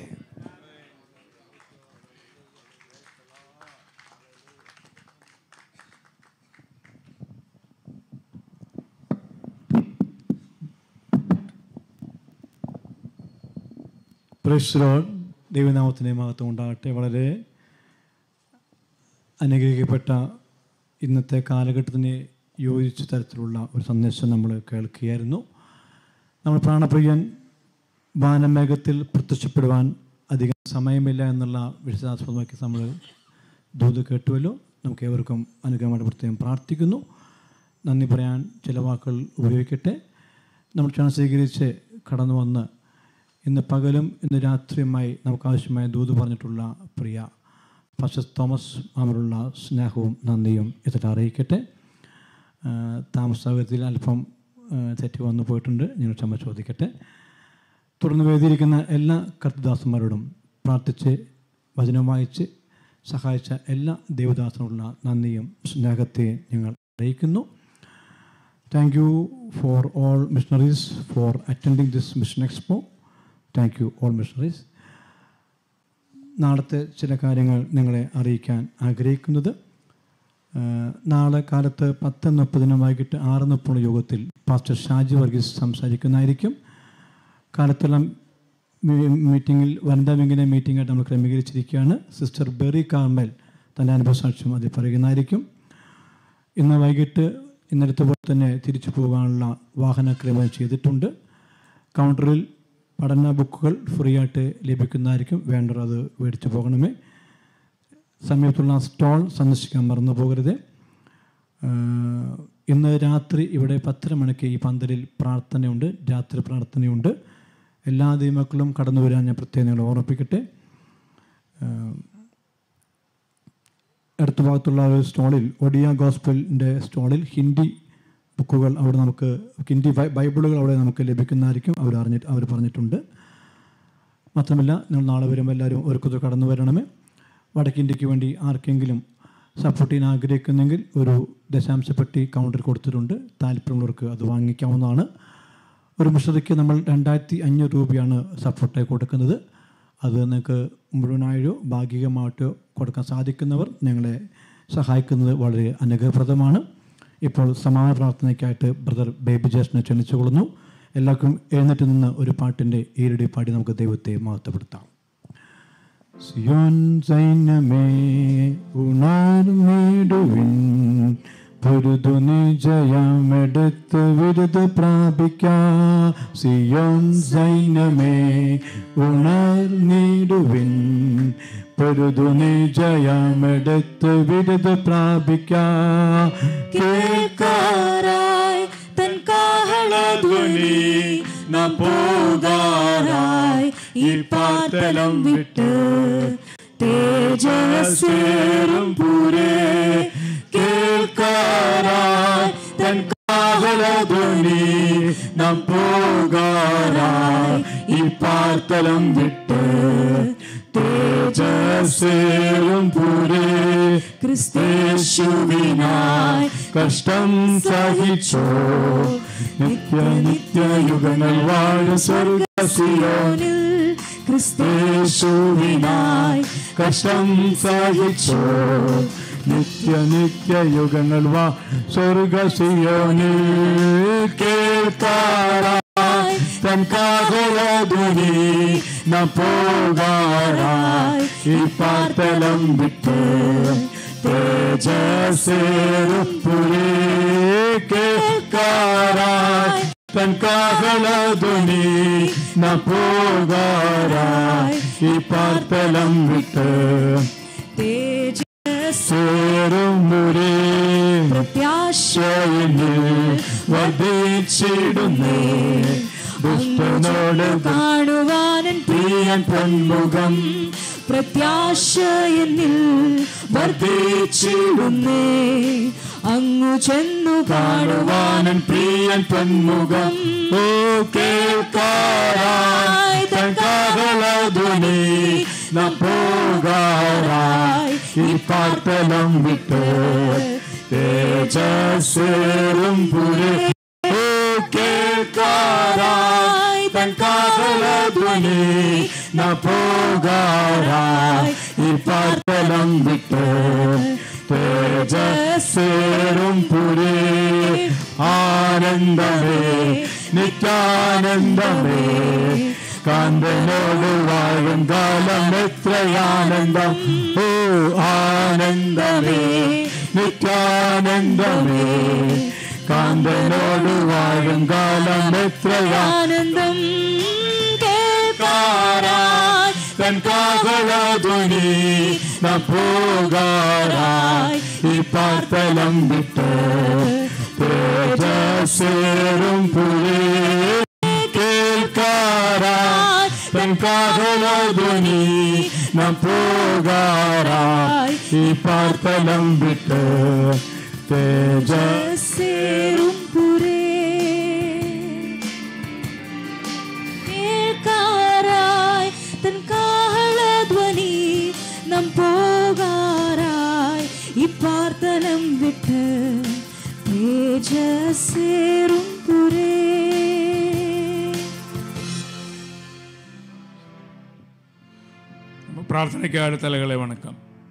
പ്രശ്രോൾ ദൈവനാമത്തിൻ്റെ മഹത്വം ഉണ്ടാകട്ടെ വളരെ അനുഗ്രഹിക്കപ്പെട്ട ഇന്നത്തെ കാലഘട്ടത്തിന് യോജിച്ച തരത്തിലുള്ള ഒരു സന്ദേശം നമ്മൾ കേൾക്കുകയായിരുന്നു നമ്മൾ പ്രാണപ്രിയൻ വാനമേഘത്തിൽ പ്രത്യക്ഷപ്പെടുവാൻ അധികം സമയമില്ല എന്നുള്ള വിശദാസ്പദമാക്കി നമ്മൾ ദൂത് കേട്ടുവല്ലോ നമുക്ക് ഏവർക്കും അനുഗ്രഹമായിട്ട് പ്രത്യേകം പ്രാർത്ഥിക്കുന്നു നന്ദി പറയാൻ ചില വാക്കുകൾ ഉപയോഗിക്കട്ടെ നമ്മൾ ക്ഷണം സ്വീകരിച്ച് കടന്നു വന്ന് ഇന്ന് പകലും ഇന്ന് രാത്രിയുമായി നമുക്ക് ആവശ്യമായ ദൂത് പറഞ്ഞിട്ടുള്ള പ്രിയ ഫസ്റ്റ് തോമസ് മാമറുള്ള സ്നേഹവും നന്ദിയും ഇതിട്ട് അറിയിക്കട്ടെ ആ, താമസസൗകര്യത്തിൽ അല്പം ആ, തെറ്റ് വന്നു പോയിട്ടുണ്ട് ഞാൻ ക്ഷമ ചോദിക്കട്ടെ തുടർന്ന് വേദിയിരിക്കുന്ന എല്ലാ കർത്തദാസന്മാരോടും പ്രാർത്ഥിച്ച് വചനം വായിച്ച് സഹായിച്ച എല്ലാ ദേവദാസനോടുള്ള നന്ദിയും സ്നേഹത്തെയും ഞങ്ങൾ അറിയിക്കുന്നു Thank you for all missionaries for attending this Mission Expo. Thank you all missionaries. നാളത്തെ ചില കാര്യങ്ങൾ നിങ്ങളെ അറിയിക്കാൻ ആഗ്രഹിക്കുന്നത് ആ, നാളെ കാലത്ത് പത്ത് മുപ്പതിന് വൈകിട്ട് ആറ് മുപ്പത് യോഗത്തിൽ പാസ്റ്റർ ഷാജി വർഗീസ് സംസാരിക്കുന്നതായിരിക്കും കാലത്തെല്ലാം മീ- മീറ്റിങ്ങിൽ വനിതാ വിങ്ങിനെ മീറ്റിംഗായിട്ട് നമ്മൾ ക്രമീകരിച്ചിരിക്കുകയാണ് സിസ്റ്റർ ബെറി കാർമൽ തൻ്റെ അനുഭവ സാക്ഷ്യം അത് പറയുന്നതായിരിക്കും ഇന്ന് വൈകിട്ട് ഇന്നലത്തെ പോലെ തന്നെ തിരിച്ചു പോകാനുള്ള വാഹന ക്രമം ചെയ്തിട്ടുണ്ട് കൗണ്ടറിൽ പഠന ബുക്കുകൾ ഫ്രീ ആയിട്ട് ലഭിക്കുന്നതായിരിക്കും വേണ്ടവർ അത് മേടിച്ചു പോകണമേ സമീപത്തുള്ള സ്റ്റോൾ സന്ദർശിക്കാൻ മറന്നു പോകരുത് ആഹ് ഇന്ന് രാത്രി ഇവിടെ പത്തര മണിക്ക് ഈ പന്തലിൽ പ്രാർത്ഥനയുണ്ട് രാത്രി പ്രാർത്ഥനയുണ്ട് എല്ലാ ദൈവമക്കളും കടന്നു വരാൻ ഞാൻ പ്രത്യേകം നിങ്ങളെ ഓർമ്മിപ്പിക്കട്ടെ ആഹ് അടുത്ത ഭാഗത്തുള്ള ഒരു സ്റ്റോളിൽ ഒഡിയ ഗോസ്പലിൻ്റെ സ്റ്റോളിൽ ഹിന്ദി ബുക്കുകൾ അവിടെ നമുക്ക് ഹിന്ദി ബൈ- ബൈബിളുകൾ അവിടെ നമുക്ക് ലഭിക്കുന്നതായിരിക്കും അവർ അറിഞ്ഞിട്ട് അവർ പറഞ്ഞിട്ടുണ്ട് മാത്രമല്ല നിങ്ങൾ നാളെ വരുമ്പോൾ എല്ലാവരും ഒരുക്കത്തിൽ കടന്നു വരണമേ വടക്കേ ഇന്ത്യക്ക് വേണ്ടി ആർക്കെങ്കിലും സപ്പോർട്ട് ചെയ്യാൻ ആഗ്രഹിക്കുന്നെങ്കിൽ ഒരു ദശാംശപ്പെട്ടി കൗണ്ടർ കൊടുത്തിട്ടുണ്ട് താല്പര്യമുള്ളവർക്ക് അത് വാങ്ങിക്കാവുന്നതാണ് ഒരു മിഷറിക്ക് നമ്മൾ രണ്ടായിരത്തി അഞ്ഞൂറ് രൂപയാണ് സപ്പോർട്ടായി കൊടുക്കുന്നത് അത് നിങ്ങൾക്ക് മുഴുവനായോ ഭാഗികമായിട്ടോ കൊടുക്കാൻ സാധിക്കുന്നവർ ഞങ്ങളെ സഹായിക്കുന്നത് വളരെ അനുഗ്രഹപ്രദമാണ് ഇപ്പോൾ സമാന പ്രാർത്ഥനയ്ക്കായിട്ട് ബ്രദർ ബേബി ജേഷനെ ക്ഷണിച്ചുകൊള്ളുന്നു എല്ലാവർക്കും എഴുന്നേറ്റ് നിന്ന് ഒരു പാട്ടിൻ്റെ ഈരടി പാടി നമുക്ക് ദൈവത്തെ മഹത്വപ്പെടുത്താം സിയോൻ സൈന്യമേ ഉണർന്നിടുവിൻ പൊരുതുനി ജയമെടുത്ത് വിരുദ് പ്രാപിക്കാം സിയോൻ സൈന്യമേ ഉണർന്നിടുവിൻ പൊരുതുനി ജയമെടുത്ത് വിരുദ് പ്രാപിക്കാം കേൾക്കാറായി തൻ കാഹളധ്വനി നാം പോകാറായി ഈ പാർത്തലം വിട്ട് തേജസ്സേറും പൂരേ കേൾക്കാറായി തൻ കാഹളധ്വനി നാം പോകാറായി ഈ പാർത്തലം വിട്ട് തേജസ്സേറും പൂരേ ക്രിസ്തേശുവിനായി കഷ്ടം സഹിച്ചോ നിത്യ നിത്യ യുഗങ്ങൾ വാഴും സ്വർഗസിയോൻ സിയോനിൽ ക്രിസ്തേശുവിനായി കഷ്ടം സഹിച്ചോ നിത്യ നിത്യ യുഗങ്ങൾ വാ സ്വർഗസിയോനിൽ കേൾക്കാറായി തൻ കാഹളധ്വനി ന പോകാറായി ഈ പാർത്തലം വിട്ട് തേജസ്സേറും പുരേ കേൾക്കാറായി തൻ കാഹളധ്വനി ന പോകാറായി ഈ പാർത്തലം വിട്ട് തേജസ് സേറും പുരേ പ്രത്യാശ ശയനിൽ വർദ്ധിച്ചിടുന്നേ ദുഷ്ടനോട് കാണുവാനൻ പ്രിയൻ പൊന്മുഖം പ്രത്യാശ എന്നിൽ വർദ്ധിച്ചിടുന്നേ അങ്ങു ചെന്നു കാണുവാൻ കാണുവാനൻ പ്രിയൻ പൊന്മുഖം ഓ കേൾക്കാറായി തൻ കാഹളധ്വനി ന പോകാറായി ഈ പാർത്തലം വിട്ട് തേജസ്സേറും പുരേ ഓ കേൾക്കാറായി തൻ കാഹളധ്വനി ന പോകാറായി ഈ പാർത്തലം വിട്ട് തേജസ്സേറും പുരേ ആനന്ദമേ നിത്യാനന്ദമേ കാന്തനോട് വാഴും കാലം എത്രയാനന്ദം ഓ ആനന്ദമേ നിത്യാനന്ദമേ കാന്തനോട് വാഴും കാലം എത്രയാ ആനന്ദം കേൾക്കാറായി തൻ കാഹളധ്വനി ന പോകാറായി ഈ പാർത്തലം വിട്ട് തേജസ്സേറും പുരേ കേൾക്കാറായി തൻ കാഹളധ്വനി ന പോകാറായി ഈ പാർത്തലം വിട്ട് തേജ സേറും പുരേ കേൾക്കാറായി തൻ കാഹളധ്വനി നാം പോകാറായി ഈ പാർത്തലം വിട്ട് തേജസ്സേറും പുരേ പ്രാർത്ഥനയ്ക്കായിട്ട് തലകളെ വണക്കം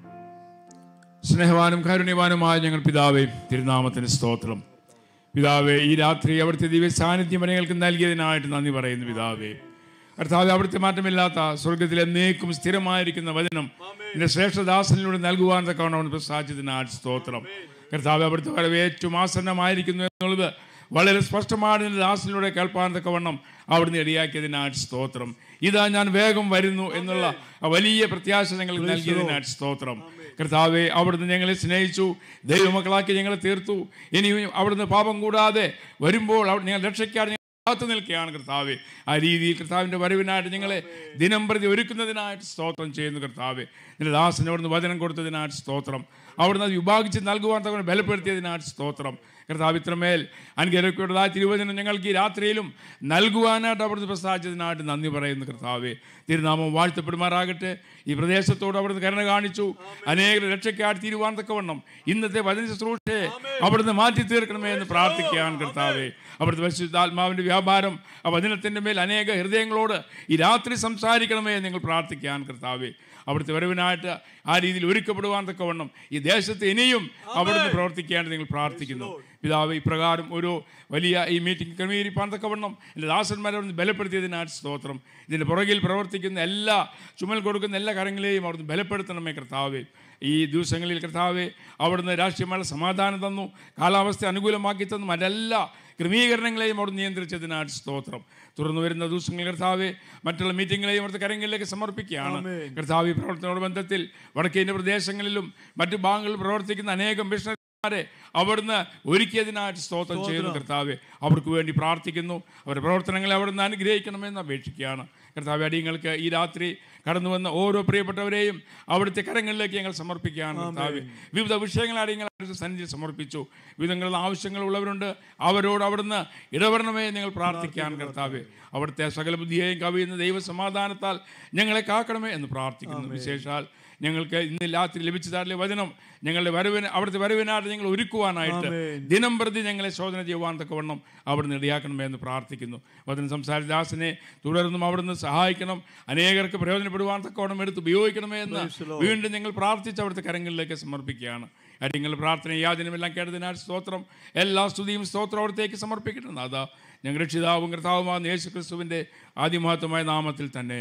സ്നേഹവാനും കാരുണ്യവാനുമായ ഞങ്ങൾ പിതാവേ തിരുനാമത്തിന് സ്തോത്രം പിതാവേ ഈ രാത്രി അവിടുത്തെ ദിവ്യ സാന്നിധ്യം ഞങ്ങൾക്ക് നൽകിയതിനായിട്ട് നന്ദി പറയുന്നു പിതാവേ കർത്താവ് അവിടുത്തെ മാറ്റമില്ലാത്ത സ്വർഗത്തിൽ എന്നേക്കും സ്ഥിരമായിരിക്കുന്ന വചനം എൻ്റെ ശ്രേഷ്ഠദാസനിലൂടെ നൽകുവാൻ തക്കവണ്ണം പ്രസാദിച്ചതിനായിട്ട് സ്തോത്രം കർത്താവ് അവിടുത്തെ വരവ് ഏറ്റവും ആസന്നമായിരിക്കുന്നു എന്നുള്ളത് വളരെ സ്പഷ്ടമാണ് എൻ്റെ ദാസനിലൂടെ കേൾപ്പാൻ തക്കവണ്ണം അവിടുന്ന് ഇടയാക്കിയതിനായിട്ട് സ്തോത്രം ഇതാ ഞാൻ വേഗം വരുന്നു എന്നുള്ള ആ വലിയ പ്രത്യാശ ഞങ്ങൾക്ക് നൽകിയതിനായിട്ട് സ്തോത്രം കർത്താവെ അവിടുന്ന് ഞങ്ങളെ സ്നേഹിച്ചു ദൈവമക്കളാക്കി ഞങ്ങളെ തീർത്തു ഇനിയും അവിടുന്ന് പാപം കൂടാതെ വരുമ്പോൾ അവിടെ ഞങ്ങൾ രക്ഷയ്ക്കാണ് ഞങ്ങൾ കാത്തു നിൽക്കുകയാണ് കർത്താവെ ആ രീതിയിൽ കർത്താവിൻ്റെ വരവിനായിട്ട് ഞങ്ങളെ ദിനം പ്രതി ഒരുക്കുന്നതിനായിട്ട് സ്തോത്രം ചെയ്യുന്നു കർത്താവെ നിന്റെ ദാസന് അവിടുന്ന് വചനം കൊടുത്തതിനായിട്ട് സ്തോത്രം അവിടുന്ന് അത് വിഭാഗിച്ച് നൽകുവാൻ തകർന്ന് ബലപ്പെടുത്തിയതിനായിട്ട് സ്തോത്രം കർത്താവ് ഇത്രമേൽ അനുഗ്രഹിക്കപ്പെട്ടതായ തിരുവചനം ഞങ്ങൾക്ക് ഈ രാത്രിയിലും നൽകുവാനായിട്ട് അവിടുന്ന് പ്രസാദിച്ചതിനായിട്ട് നന്ദി പറയുന്നു കർത്താവെ തിരുനാമം വാഴ്ത്തപ്പെടുമാറാകട്ടെ ഈ പ്രദേശത്തോട് അവിടുന്ന് കരുണ കാണിച്ചു അനേക രക്ഷയ്ക്കായിട്ട് തീരുവാൻ തക്കവണ്ണം ഇന്നത്തെ വചന ശുശ്രൂഷയെ അവിടുന്ന് മാറ്റി തീർക്കണമേ എന്ന് പ്രാർത്ഥിക്കുകയാണ് കർത്താവെ അവിടുത്തെ പരിശുദ്ധാത്മാവിൻ്റെ വ്യാപാരം ആ വചനത്തിൻ്റെ മേൽ അനേക ഹൃദയങ്ങളോട് ഈ രാത്രി സംസാരിക്കണമേ എന്ന് നിങ്ങൾ പ്രാർത്ഥിക്കുകയാണ് കർത്താവെ അവിടുത്തെ വരവിനായിട്ട് ആ രീതിയിൽ ഒരുക്കപ്പെടുവാൻ തക്കവണ്ണം ഈ ദേശത്ത് ഇനിയും അവിടുന്ന് പ്രവർത്തിക്കേണ്ടത് നിങ്ങൾ പ്രാർത്ഥിക്കുന്നു പിതാവ് ഇപ്രകാരം ഒരു വലിയ ഈ മീറ്റിംഗ് ക്രമീകരിപ്പാൻ തക്കവണ്ണം എൻ്റെ ദാസന്മാരെ അവിടുന്ന് ബലപ്പെടുത്തിയതിനായിട്ട് സ്തോത്രം ഇതിൻ്റെ പുറകിൽ പ്രവർത്തിക്കുന്ന എല്ലാ ചുമൽ കൊടുക്കുന്ന എല്ലാ കാര്യങ്ങളെയും അവിടുന്ന് ബലപ്പെടുത്തണമേ കർത്താവേ ഈ ദിവസങ്ങളിൽ കർത്താവെ അവിടുന്ന് രാഷ്ട്രീയമായ സമാധാനം തന്നു കാലാവസ്ഥ അനുകൂലമാക്കി തന്നു മറ്റെല്ലാ ക്രമീകരണങ്ങളെയും അവിടെ നിയന്ത്രിച്ചതിനായിട്ട് സ്തോത്രം തുറന്നു വരുന്ന ദിവസങ്ങൾ കർത്താവെ മറ്റുള്ള മീറ്റിങ്ങുകളെയും അവിടുത്തെ കരങ്ങളിലേക്ക് സമർപ്പിക്കുകയാണ് കർത്താവ് ഈ പ്രവർത്തനോട് ബന്ധത്തിൽ വടക്കേന്ത്യ പ്രദേശങ്ങളിലും മറ്റു ഭാഗങ്ങളിൽ പ്രവർത്തിക്കുന്ന അനേകം മിഷണറിമാരെ അവിടുന്ന് ഒരുക്കിയതിനായിട്ട് സ്തോത്രം ചെയ്യുന്നു കർത്താവെ അവർക്ക് വേണ്ടി പ്രാർത്ഥിക്കുന്നു അവരുടെ പ്രവർത്തനങ്ങളെ അവിടുന്ന് അനുഗ്രഹിക്കണമെന്ന് അപേക്ഷിക്കുകയാണ് കർത്താവ് അടിയങ്ങൾക്ക് ഈ രാത്രി കടന്നു വന്ന ഓരോ പ്രിയപ്പെട്ടവരെയും അവിടുത്തെ കരങ്ങളിലേക്ക് ഞങ്ങൾ സമർപ്പിക്കുകയാണ് കർത്താവ് വിവിധ വിഷയങ്ങൾ അടിയങ്ങൾ അവിടുത്തെ സന്നിധിയിൽ സമർപ്പിച്ചു വിവിധങ്ങളുടെ ആവശ്യങ്ങളുള്ളവരുണ്ട് അവരോട് അവിടുന്ന് ഇടപെടണമേ എന്ന് ഞങ്ങൾ പ്രാർത്ഥിക്കാൻ കർത്താവ് അവിടുത്തെ സകല ബുദ്ധിയെയും കവിയുന്ന ദൈവസമാധാനത്താൽ ഞങ്ങളെ കാക്കണമേ എന്ന് പ്രാർത്ഥിക്കുന്നു വിശേഷാൽ ഞങ്ങൾക്ക് ഇന്ന് രാത്രി ലഭിച്ചതാറിലെ വചനം ഞങ്ങളുടെ വരവിന് അവിടുത്തെ വരവിനായിട്ട് ഞങ്ങൾ ഒരുക്കുവാനായിട്ട് ദിനം പ്രതി ഞങ്ങളെ ശോധന ചെയ്യുവാൻ തക്കവണ്ണം അവിടുന്ന് ഇടയാക്കണമേ എന്ന് പ്രാർത്ഥിക്കുന്നു വചനം സംസാരിച്ച ദാസനെ തുടർന്നും അവിടുന്ന് സഹായിക്കണം അനേകർക്ക് പ്രയോജനപ്പെടുവാൻ തക്കവണ്ണം എടുത്ത് ഉപയോഗിക്കണമേ എന്ന് വീണ്ടും ഞങ്ങൾ പ്രാർത്ഥിച്ച് അവിടുത്തെ കരങ്ങളിലേക്ക് സമർപ്പിക്കുകയാണ് കാര്യങ്ങൾ പ്രാർത്ഥന യാചനമെല്ലാം കേട്ടതിനാൽ സ്തോത്രം എല്ലാ സ്തുതിയും സ്തോത്രം അവിടത്തേക്ക് സമർപ്പിക്കണം അതാ ഞങ്ങൾ രക്ഷിതാവും കർത്താവുമാകുന്ന യേശു ക്രിസ്തുവിൻ്റെ ആദിമഹത്വമായ നാമത്തിൽ തന്നെ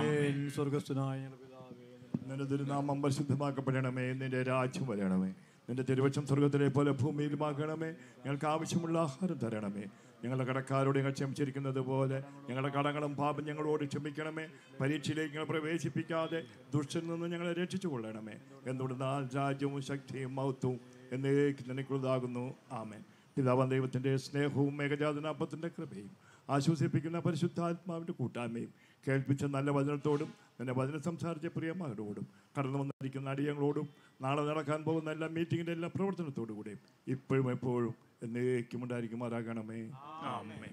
സ്വർഗസ്ഥനായ ഞങ്ങളുടെ പിതാവേ നിന്റെ തിരുനാമം പരിശുദ്ധമാക്കപ്പെടണമേ നിന്റെ രാജ്യം വരണമേ നിന്റെ തിരുവച്ചം സ്വർഗത്തിലെ പോലെ ഭൂമിയിലുമാക്കണമേ ഞങ്ങൾക്ക് ആവശ്യമുള്ള ആഹാരം തരണമേ ഞങ്ങളുടെ കടക്കാരോട് ഞങ്ങൾ ക്ഷമിച്ചിരിക്കുന്നത് പോലെ ഞങ്ങളുടെ കടങ്ങളും പാപം ഞങ്ങളോട് ക്ഷമിക്കണമേ പരീക്ഷയിലേക്ക് ഞങ്ങൾ പ്രവേശിപ്പിക്കാതെ ദുഷ്ടനിൽ നിന്ന് ഞങ്ങളെ രക്ഷിച്ചു കൊള്ളണമേ എന്തുകൊണ്ടെന്നാൽ രാജ്യവും ശക്തിയും മഹത്വവും എന്നേക്ക് നിനക്കുള്ളതാകുന്നു ആമേൻ പിതാവാൻ ദൈവത്തിൻ്റെ സ്നേഹവും മേഘജാതനാപ്പത്തിൻ്റെ കൃപയും ആശ്വസിപ്പിക്കുന്ന പരിശുദ്ധാത്മാവിൻ്റെ കൂട്ടായ്മയും കേൾപ്പിച്ച നല്ല വചനത്തോടും നിന്റെ വചനം സംസാരിച്ച പ്രിയമാരോടും കടന്നു വന്നിരിക്കുന്ന അടിയങ്ങളോടും നാളെ നടക്കാൻ പോകുന്ന എല്ലാ മീറ്റിങ്ങിൻ്റെ എല്ലാ പ്രവർത്തനത്തോടു കൂടെയും ഇപ്പോഴും എപ്പോഴും എന്നേക്കും ഉണ്ടായിരിക്കുമാറാകണമേ ആമേൻ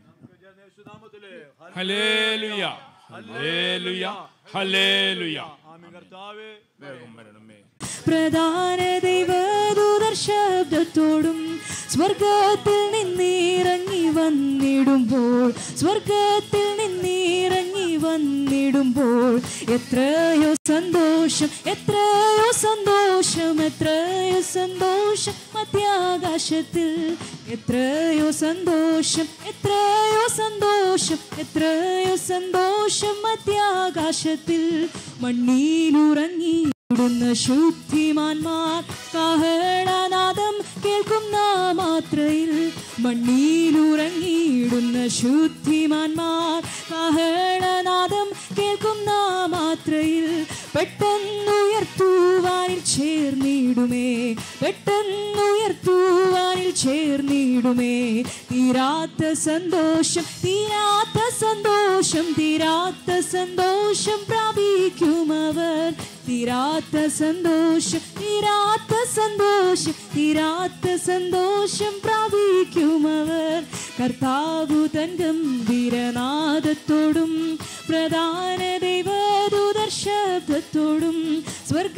ഹല്ലേലൂയ ഹല്ലേലൂയ ഹല്ലേലൂയ വേഗം വരണമേ പ്രധാന ദൈവദൂതർ ശബ്ദത്തോടും സ്വർഗത്തിൽ നിന്നിറങ്ങി വന്നിടുമ്പോൾ സ്വർഗത്തിൽ നിന്നിറങ്ങി വന്നിടുമ്പോൾ എത്രയോ സന്തോഷം എത്രയോ സന്തോഷം എത്രയോ സന്തോഷം മധ്യാകാശത്തിൽ എത്രയോ സന്തോഷം എത്രയോ സന്തോഷം എത്രയോ സന്തോഷം മധ്യാകാശത്തിൽ മണ്ണിലുറങ്ങി ടുന്ന ശുദ്ധിമാന്മാർ കാഹളനാദം കേൾക്കുന്ന മാത്രയിൽ മണ്ണിലുറങ്ങിയിടുന്ന ശുദ്ധിമാന്മാർ കാഹളനാദം കേൾക്കുന്ന മാത്രയിൽ പെട്ടെന്നുയർത്തുവാനിൽ ചേർന്നിടുമേ പെട്ടെന്നുയർത്തുവാനിൽ ചേർന്നിടുമേ തീരാത്ത സന്തോഷം തീരാത്ത സന്തോഷം തീരാത്ത സന്തോഷം പ്രാപിക്കുമവർ തീരാത്ത സന്തോഷം തീരാത്ത സന്തോഷം തീരാത്ത സന്തോഷം പ്രാപിക്കുമവർ കർത്താവു തൻ ഗംഭീരനാദത്തോടും പ്രധാന ദൈവദൂതർ ശബ്ദത്തോടും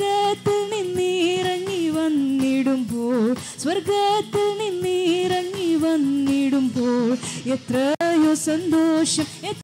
സ്വർഗത്തിൽ നിന്നിറങ്ങി വന്നിടുമ്പോൾ സ്വർഗത്തിൽ നിന്നിറങ്ങി എത്രയോ സന്തോഷം